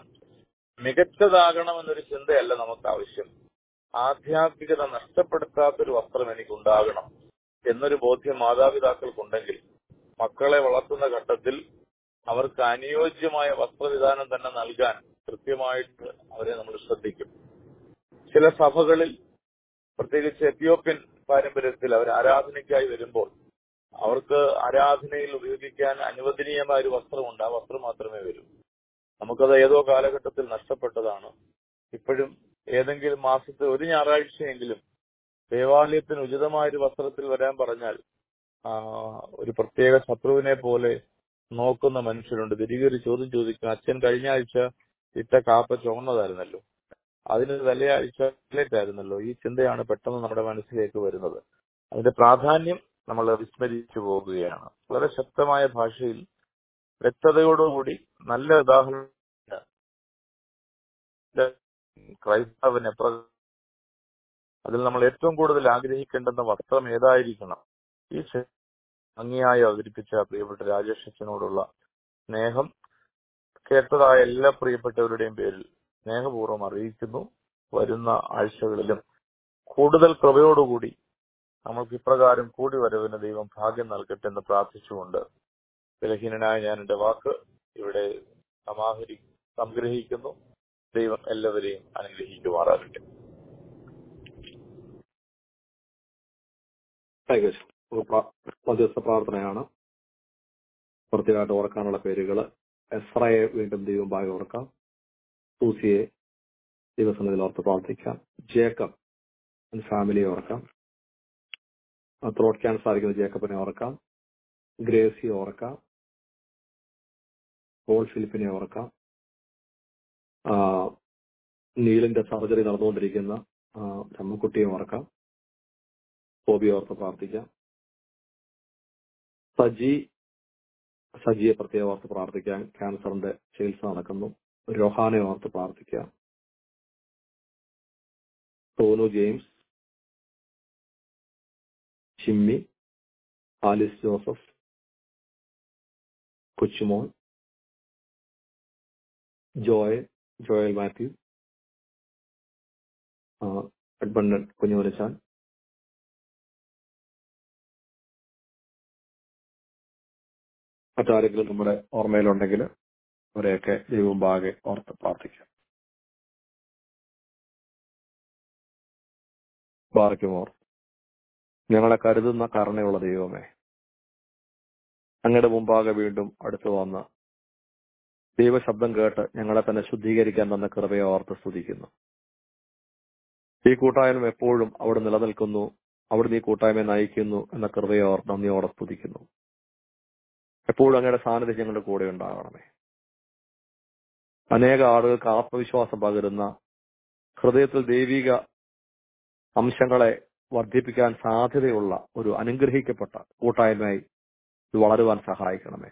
D: മികച്ചതാകണമെന്നൊരു ചിന്തയല്ല നമുക്ക് ആവശ്യം ആധ്യാത്മികത നഷ്ടപ്പെടുത്താത്തൊരു വസ്ത്രം എനിക്കുണ്ടാകണം എന്നൊരു ബോധ്യം മാതാപിതാക്കൾക്കുണ്ടെങ്കിൽ മക്കളെ വളർത്തുന്ന ഘട്ടത്തിൽ അവർക്ക് അനുയോജ്യമായ വസ്ത്രവിധാനം തന്നെ നൽകാൻ കൃത്യമായിട്ട് അവരെ നമ്മൾ ശ്രദ്ധിക്കും ചില സഭകളിൽ പ്രത്യേകിച്ച് എത്യോപ്യൻ പാരമ്പര്യത്തിൽ അവർ ആരാധനയ്ക്കായി വരുമ്പോൾ അവർക്ക് ആരാധനയിൽ ഉപയോഗിക്കാൻ അനുവദനീയമായ ഒരു വസ്ത്രമുണ്ട് ആ വസ്ത്രം മാത്രമേ വരൂ നമുക്കത് ഏതോ കാലഘട്ടത്തിൽ നഷ്ടപ്പെട്ടതാണ് ഇപ്പോഴും ഏതെങ്കിലും മാസത്തെ ഒരു ഞായറാഴ്ചയെങ്കിലും ദേവാലയത്തിന് ഉചിതമായ ഒരു വസ്ത്രത്തിൽ വരാൻ പറഞ്ഞാൽ ആ, ഒരു പ്രത്യേക ശത്രുവിനെ പോലെ നോക്കുന്ന മനുഷ്യരുണ്ട് തിരികെ ഒരു ചോദ്യം ചോദിക്കും അച്ഛൻ കഴിഞ്ഞ ആഴ്ച ഇട്ട കാപ്പ ചുവന്നതായിരുന്നല്ലോ അതിന് തലയാഴ്ച ചോക്ലേറ്റ് ആയിരുന്നല്ലോ ഈ ചിന്തയാണ് പെട്ടെന്ന് നമ്മുടെ മനസ്സിലേക്ക് വരുന്നത് അതിന്റെ പ്രാധാന്യം നമ്മൾ വിസ്മരിച്ചു പോകുകയാണ് വളരെ ശക്തമായ ഭാഷയിൽ വ്യക്തതയോടുകൂടി നല്ല ഉദാഹരണം ക്രൈസ്തവൻ എത്ര അതിൽ നമ്മൾ ഏറ്റവും കൂടുതൽ ആഗ്രഹിക്കേണ്ടുന്ന വസ്ത്രം ഏതായിരിക്കണം ഈ ചെ- ഭംഗിയായി അവതരിപ്പിച്ച പ്രിയപ്പെട്ട രാജേഷ് അച്ഛനോടുള്ള സ്നേഹം കേട്ടതായ എല്ലാ പ്രിയപ്പെട്ടവരുടെയും പേരിൽ സ്നേഹപൂർവ്വം അറിയിക്കുന്നു വരുന്ന ആഴ്ചകളിലും കൂടുതൽ കൃപയോടുകൂടി നമ്മൾക്ക് ഇപ്രകാരം കൂടി വരവിന് ദൈവം ഭാഗ്യം നൽകട്ടെ എന്ന് പ്രാർത്ഥിച്ചുകൊണ്ട് ബലഹീനനായ ഞാൻ എന്റെ വാക്ക് ഇവിടെ സമാഹരി സംഗ്രഹിക്കുന്നു ദൈവം എല്ലാവരെയും അനുഗ്രഹിക്കുമാറാകട്ടെ
B: താങ്ക് യു ഒരു പ്ര- മധ്യസ്ഥ പ്രാർത്ഥനയാണ് പ്രത്യേകമായിട്ട് ഓർക്കാനുള്ള പേരുകൾ എസ്രയെ വീണ്ടും ദൈവം ഭാഗം ഓർക്കാം സൂസിയെ ദൈവസന്നിധിയിൽ ഓർത്ത് പ്രാർത്ഥിക്കാം ജേക്കബ് ഫാമിലിയെ ഓർക്കാം ത്രോട്ട് ക്യാൻസർ ആയിരിക്കുന്ന ജേക്കബിനെ ഓർക്കാം ഗ്രേസിയെ ഓർക്കാം പോൾ ഫിലിപ്പിനെ ഓർക്കാം ആ, നീലിന്റെ സർജറി നടന്നുകൊണ്ടിരിക്കുന്ന ആ, രമ്മക്കുട്ടിയെ ഓർക്കാം ഹോബി ഓർത്ത് പ്രാർത്ഥിക്കാം സജി സജിയെ പ്രത്യേകം ഓർത്ത് പ്രാർത്ഥിക്കാം ക്യാൻസറിന്റെ ചികിത്സ നടക്കുന്നു രോഹാനെ ഓർത്ത് പ്രാർത്ഥിക്കാം Sonu James Chimmi Alice Joseph Kochumon Joy Joel Mathew ആ, എഡ്മണ്ട് കുഞ്ഞുമരച്ചാൻ മറ്റാരെങ്കിലും നമ്മുടെ ഓർമ്മയിലുണ്ടെങ്കിൽ അവരെയൊക്കെ ദൈവം ബാകെ ഓർത്ത് പ്രാർത്ഥിക്കാം ബാറയ്ക്കുമോർ ഞങ്ങളെ കരുതുന്ന കരുണയുള്ള ദൈവമേ അങ്ങയുടെ മുമ്പാകെ വീണ്ടും അടുത്തു വന്ന് ദൈവശബ്ദം കേട്ട് ഞങ്ങളെ തന്നെ ശുദ്ധീകരിക്കാൻ തന്ന കൃപയെ ഓർത്ത് സ്തുതിക്കുന്നു ഈ കൂട്ടായ്മ എപ്പോഴും അവിടെ നിലനിൽക്കുന്നു അവിടുന്ന് ഈ കൂട്ടായ്മയെ നയിക്കുന്നു എന്ന കൃപയെ ഓർത്ത് നന്ദിയോടെ സ്തുതിക്കുന്നു എപ്പോഴും അങ്ങയുടെ സാന്നിധ്യം ഞങ്ങളുടെ കൂടെ ഉണ്ടാകണമേ അനേക ആളുകൾക്ക് ആത്മവിശ്വാസം പകരുന്ന ഹൃദയത്തിൽ ദൈവിക അംശങ്ങളെ വർദ്ധിപ്പിക്കാൻ സാധ്യതയുള്ള ഒരു അനുഗ്രഹിക്കപ്പെട്ട കൂട്ടായ്മയായി ഇത് വളരുവാൻ സഹായിക്കണമേ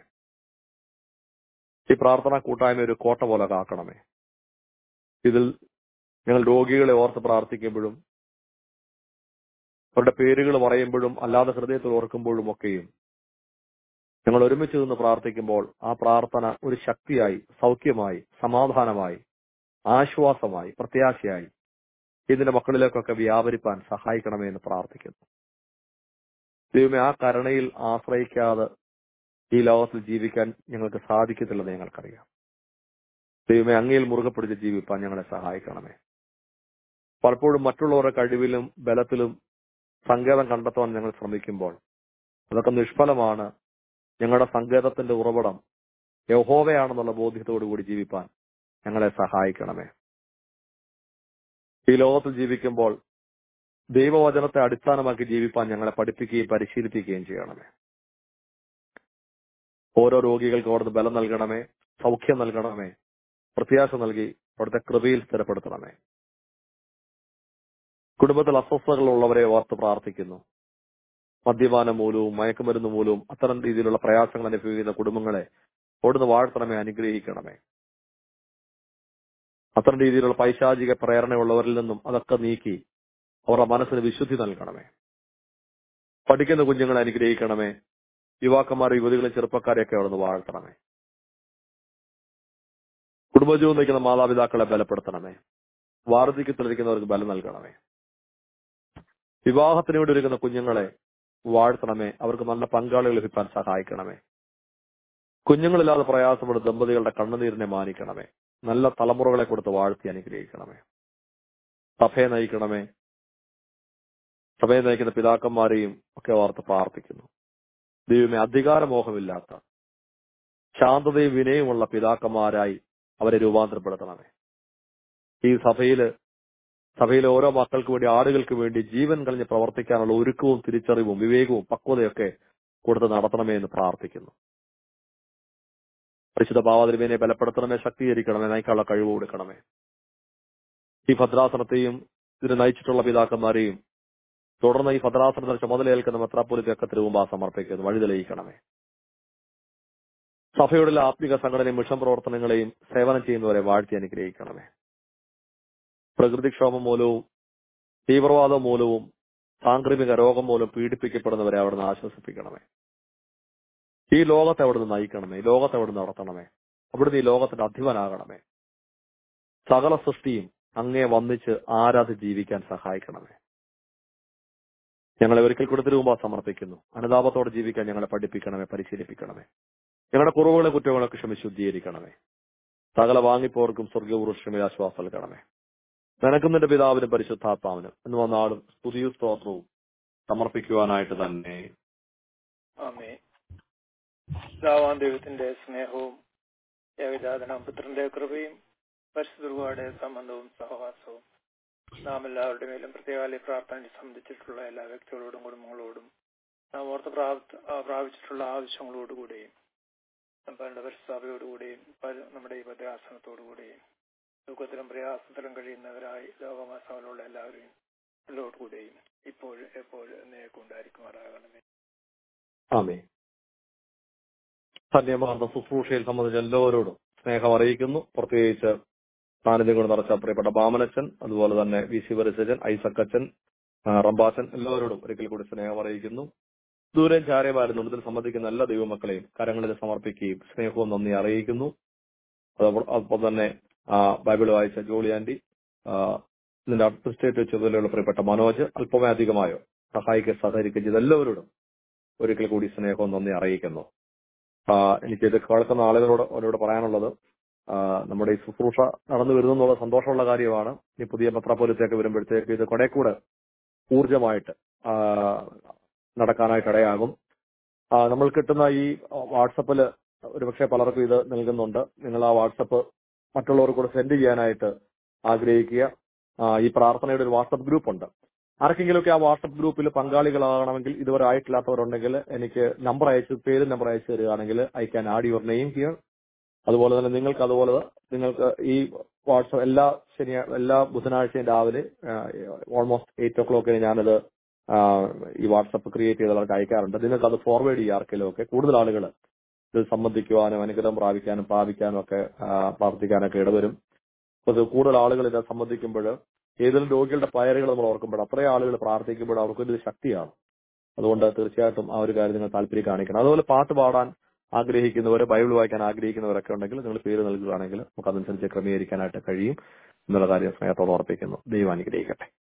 B: ഈ പ്രാർത്ഥന കൂട്ടായ്മ ഒരു കോട്ട പോലെ കാക്കണമേ ഇതിൽ ഞങ്ങൾ രോഗികളെ ഓർത്ത് പ്രാർത്ഥിക്കുമ്പോഴും അവരുടെ പേരുകൾ പറയുമ്പോഴും അല്ലാതെ ഹൃദയത്തിൽ ഓർക്കുമ്പോഴും ഒക്കെയും ഞങ്ങൾ ഒരുമിച്ച് നിന്ന് പ്രാർത്ഥിക്കുമ്പോൾ ആ പ്രാർത്ഥന ഒരു ശക്തിയായി സൗഖ്യമായി സമാധാനമായി ആശ്വാസമായി പ്രത്യാശയായി ഇതിന്റെ മക്കളിലേക്കൊക്കെ വ്യാപരിപ്പാൻ സഹായിക്കണമേ എന്ന് പ്രാർത്ഥിക്കുന്നു ദൈവമേ ആ കരുണയിൽ ആശ്രയിക്കാതെ ഈ ലോകത്തിൽ ജീവിക്കാൻ ഞങ്ങൾക്ക് സാധിക്കത്തില്ലെന്ന് ഞങ്ങൾക്കറിയാം ദൈവമേ അങ്ങയിൽ മുറുകെ പിടിച്ച് ജീവിപ്പാൻ ഞങ്ങളെ സഹായിക്കണമേ പലപ്പോഴും മറ്റുള്ളവരുടെ കഴിവിലും ബലത്തിലും സങ്കേതം കണ്ടെത്താൻ ഞങ്ങൾ ശ്രമിക്കുമ്പോൾ അതൊക്കെ നിഷ്ഫലമാണ് ഞങ്ങളുടെ സങ്കേതത്തിന്റെ ഉറവിടം യഹോവയാണെന്നുള്ള ബോധ്യത്തോടു കൂടി ജീവിപ്പാൻ ഞങ്ങളെ സഹായിക്കണമേ ഈ ലോകത്തിൽ ജീവിക്കുമ്പോൾ ദൈവവചനത്തെ അടിസ്ഥാനമാക്കി ജീവിപ്പാൻ ഞങ്ങളെ പഠിപ്പിക്കുകയും പരിശീലിപ്പിക്കുകയും ചെയ്യണമേ ഓരോ രോഗികൾക്ക് അവിടുന്ന് ബലം നൽകണമേ സൗഖ്യം നൽകണമേ പ്രത്യാശ നൽകി അവിടുത്തെ കൃപയിൽ സ്ഥിരപ്പെടുത്തണമേ കുടുംബത്തിൽ അസ്വസ്ഥതകളുള്ളവരെ ഓർത്ത് പ്രാർത്ഥിക്കുന്നു മദ്യപാനം മൂലവും മയക്കുമരുന്ന് മൂലവും അത്തരം രീതിയിലുള്ള പ്രയാസങ്ങൾ അനുഭവിക്കുന്ന കുടുംബങ്ങളെ അവിടുന്ന് വാഴ്ത്തണമേ അനുഗ്രഹിക്കണമേ അത്തരം രീതിയിലുള്ള പൈശാചിക പ്രേരണയുള്ളവരിൽ നിന്നും അതൊക്കെ നീക്കി അവരുടെ മനസ്സിന് വിശുദ്ധി നൽകണമേ പഠിക്കുന്ന കുഞ്ഞുങ്ങളെ അനുഗ്രഹിക്കണമേ യുവാക്കന്മാരെ യുവതികളെ ചെറുപ്പക്കാരെയൊക്കെ അവിടുന്ന് വാഴ്ത്തണമേ കുടുംബജീവൻ നയിക്കുന്ന മാതാപിതാക്കളെ ബലപ്പെടുത്തണമേ വാർദ്ധക്യത്തിലിരിക്കുന്നവർക്ക് ബലം നൽകണമേ വിവാഹത്തിന് വേണ്ടി ഒരുക്കുന്ന കുഞ്ഞുങ്ങളെ വാഴ്ത്തണമേ അവർക്ക് നല്ല പങ്കാളികൾ ലഭിക്കാൻ സഹായിക്കണമേ കുഞ്ഞുങ്ങളില്ലാതെ പ്രയാസപ്പെടുന്ന ദമ്പതികളുടെ കണ്ണുനീരിനെ മാനിക്കണമേ നല്ല തലമുറകളെ കൊടുത്ത് വാഴ്ത്തി അനുഗ്രഹിക്കണമേ സഭയെ നയിക്കണമേ സഭയെ നയിക്കുന്ന പിതാക്കന്മാരെയും ഒക്കെ ഓർത്ത് പ്രാർത്ഥിക്കുന്നു ദൈവമേ അധികാരമോഹമില്ലാത്ത ശാന്തതയും വിനയമുള്ള പിതാക്കന്മാരായി അവരെ രൂപാന്തരപ്പെടുത്തണമേ ഈ സഭയില് സഭയിലെ ഓരോ മക്കൾക്ക് വേണ്ടി ആളുകൾക്ക് വേണ്ടി ജീവൻ കളഞ്ഞ് പ്രവർത്തിക്കാനുള്ള ഒരുക്കവും തിരിച്ചറിവും വിവേകവും പക്വതയൊക്കെ കൊടുത്ത് നടത്തണമേ എന്ന് പ്രാർത്ഥിക്കുന്നു പരിശുദ്ധ ഭാവാതിരുമേനെ ബലപ്പെടുത്തണമേ ശക്തീകരിക്കണമേ നയിക്കാനുള്ള കഴിവ് കൊടുക്കണമേ ഈ ഭദ്രാസനത്തെയും ഇതിനെ നയിച്ചിട്ടുള്ള പിതാക്കന്മാരെയും തുടർന്ന് ഈ ഭദ്രാസനത്തിന് ചുമതലയേൽക്കുന്ന മെത്രാപ്പൊലിത്തൊക്കെ തിരുവുമ്പ സമർപ്പിക്കുന്നു വഴി തെളിയിക്കണമേ സഭയുടെ ആത്മിക സംഘടനയും മിഷൻ പ്രവർത്തനങ്ങളെയും സേവനം ചെയ്യുന്നവരെ വാഴ്ത്തി അനുഗ്രഹിക്കണമേ പ്രകൃതിക്ഷോഭം മൂലവും തീവ്രവാദം മൂലവും സാംക്രമിക രോഗം മൂലം പീഡിപ്പിക്കപ്പെടുന്നവരെ അവിടുന്ന് ആശ്വസിപ്പിക്കണമേ ഈ ലോകത്തെ അവിടുന്ന് നയിക്കണമേ ഈ ലോകത്തെ അവിടുന്ന് നടത്തണമേ അവിടുന്ന് ഈ ലോകത്തിന്റെ അധിപനാകണമേ സകല സൃഷ്ടിയും അങ്ങേ വന്നിച്ച് ആരാധി ജീവിക്കാൻ സഹായിക്കണമേ ഞങ്ങളെ ഒരിക്കൽ കൂടെ തിരുവുമ്പ സമർപ്പിക്കുന്നു അനുതാപത്തോടെ ജീവിക്കാൻ ഞങ്ങളെ പഠിപ്പിക്കണമേ പരിശീലിപ്പിക്കണമേ ഞങ്ങളുടെ കുറവുകളെ കുറ്റങ്ങളൊക്കെ ക്ഷമി ശുദ്ധീകരിക്കണമേ സകല വാങ്ങിപ്പോർക്കും സ്വർഗപുരുഷമിൽ ആശ്വാസം നൽകണമേ നിനക്കും നിന്റെ പിതാവിനും പരിശുദ്ധാത്മാവിനും എന്ന് വന്നാളും സ്തുതിയും സ്തോത്രവും സമർപ്പിക്കുവാനായിട്ട് തന്നെ
C: ആമേ പിതാവാം ദൈവത്തിന്റെ സ്നേഹവും ഏകജാതനം പുത്രന്റെ കൃപയും പരിശുദ്ധരുടെ സംബന്ധവും സഹവാസവും നാം എല്ലാവരുടെ മേലും പ്രത്യേകാലി പ്രാർത്ഥന സംബന്ധിച്ചിട്ടുള്ള എല്ലാ വ്യക്തികളോടും കുടുംബങ്ങളോടും നാം ഓർത്ത് പ്രാപ്ത ആ, പ്രാപിച്ചിട്ടുള്ള ആവശ്യങ്ങളോടുകൂടിയും നമ്മുടെ പരിസ്ഥാപയോടുകൂടിയും പല- നമ്മുടെ ഈ ഭദ്രാസനത്തോടുകൂടിയും ദുഃഖത്തിലും പ്രയാസത്തിലും കഴിയുന്നവരായി ലോകമാസങ്ങളിലുള്ള എല്ലാവരെയും എല്ലാവരോടുകൂടിയും ഇപ്പോഴും എപ്പോഴും എന്നേക്കും ഉണ്ടായിരിക്കുമാറാകണമേ
B: ആമേ ധന്യമാർന്ന ശുശ്രൂഷയിൽ സംബന്ധിച്ച എല്ലാവരോടും സ്നേഹം അറിയിക്കുന്നു പ്രത്യേകിച്ച് സാന്നിധ്യം കൊണ്ട് നിറച്ച പ്രിയപ്പെട്ട ബാമനച്ചൻ അതുപോലെ തന്നെ വി സി വരസജൻ ഐസക്കച്ചൻ ആ, റംബാച്ചൻ എല്ലാവരോടും ഒരിക്കൽ കൂടി സ്നേഹം അറിയിക്കുന്നു ദൂരം ചാരമായിരുന്നു ഇതിൽ സംബന്ധിക്കുന്ന എല്ലാ ദൈവമക്കളെയും കരങ്ങളിൽ സമർപ്പിക്കുകയും സ്നേഹവും നന്ദി അറിയിക്കുന്നു അതോടൊപ്പം അതോടൊപ്പം തന്നെ ആ, ബൈബിൾ വായിച്ച ജോളി ആന്റി ആ, ഇതിന്റെ അഡ്മിനിസ്ട്രേറ്റീവ് ചുമതലയുള്ള പ്രിയപ്പെട്ട മനോജ് അല്പമേ അധികമായോ സഹായിക്കുക സഹകരിക്കുക ചെയ്ത എല്ലാവരോടും ഒരിക്കൽ കൂടി സ്നേഹവും നന്ദി അറിയിക്കുന്നു ആ, എനിക്ക് ഇത് കേൾക്കുന്ന ആളുകളോട് അവരോട് പറയാനുള്ളത് ആ, നമ്മുടെ ഈ ശുശ്രൂഷ നടന്നു വരുന്നു എന്നുള്ള സന്തോഷമുള്ള കാര്യമാണ് ഈ പുതിയ പത്രപോലത്തേക്ക് വരുമ്പോഴത്തേക്ക് ഇത് കുറെ കൂടെ ഊർജമായിട്ട് ആ, നടക്കാനായിട്ട് ഇടയാകും ആ, നമ്മൾ കിട്ടുന്ന ഈ വാട്സപ്പിൽ ഒരുപക്ഷെ പലർക്കും ഇത് നൽകുന്നുണ്ട് നിങ്ങൾ ആ വാട്സപ്പ് മറ്റുള്ളവർക്ക് കൂടെ സെൻഡ് ചെയ്യാനായിട്ട് ആഗ്രഹിക്കുക ആ, ഈ പ്രാർത്ഥനയുടെ ഒരു വാട്സപ്പ് ഗ്രൂപ്പ് ഉണ്ട് ആർക്കെങ്കിലുമൊക്കെ ആ വാട്സപ്പ് ഗ്രൂപ്പിൽ പങ്കാളികളാകണമെങ്കിൽ ഇതുവരെ ആയിട്ടില്ലാത്തവരുണ്ടെങ്കിൽ എനിക്ക് നമ്പർ അയച്ച് പേര് നമ്പർ അയച്ചു തരികയാണെങ്കിൽ I can add your name here അതുപോലെ തന്നെ നിങ്ങൾക്ക് അതുപോലെ നിങ്ങൾക്ക് ഈ വാട്സപ്പ് എല്ലാ ശനിയാ എല്ലാ ബുധനാഴ്ചയും രാവിലെ ഓൾമോസ്റ്റ് എയ്റ്റ് ഒ ക്ലോക്കിന് ഞാനത് ആ, ഈ വാട്സപ്പ് ക്രിയേറ്റ് ചെയ്തവർക്ക് അയക്കാറുണ്ട് നിങ്ങൾക്ക് അത് ഫോർവേഡ് ചെയ്യുക ആർക്കെങ്കിലും ഒക്കെ കൂടുതൽ ആളുകൾ ഇത് സംബന്ധിക്കുവാനും അനുഗ്രഹം പ്രാപിക്കാനും പ്രാപിക്കാനും ഒക്കെ ആ, പ്രാർത്ഥിക്കാനൊക്കെ ഇടവരും അപ്പൊ ഇത് കൂടുതൽ ആളുകൾ ഇത് സംബന്ധിക്കുമ്പോൾ ഏതെങ്കിലും രോഗികളുടെ പയറുകൾ നമ്മൾ ഓർക്കുമ്പോൾ അത്രയും ആളുകൾ പ്രാർത്ഥിക്കുമ്പോൾ അവർക്കൊരു ശക്തിയാണ് അതുകൊണ്ട് തീർച്ചയായിട്ടും ആ ഒരു കാര്യം നിങ്ങൾ താല്പര്യം കാണിക്കണം അതുപോലെ പാട്ട് പാടാൻ ആഗ്രഹിക്കുന്നവർ ബൈബിൾ വായിക്കാൻ ആഗ്രഹിക്കുന്നവരൊക്കെ ഉണ്ടെങ്കിൽ നിങ്ങൾ പേര് നൽകുകയാണെങ്കിൽ നമുക്ക് അതനുസരിച്ച് ക്രമീകരിക്കാനായിട്ട് കഴിയും എന്നുള്ള കാര്യം സ്നേഹത്തോടെ ഓർപ്പിക്കുന്നു ദൈവം അനുഗ്രഹിക്കട്ടെ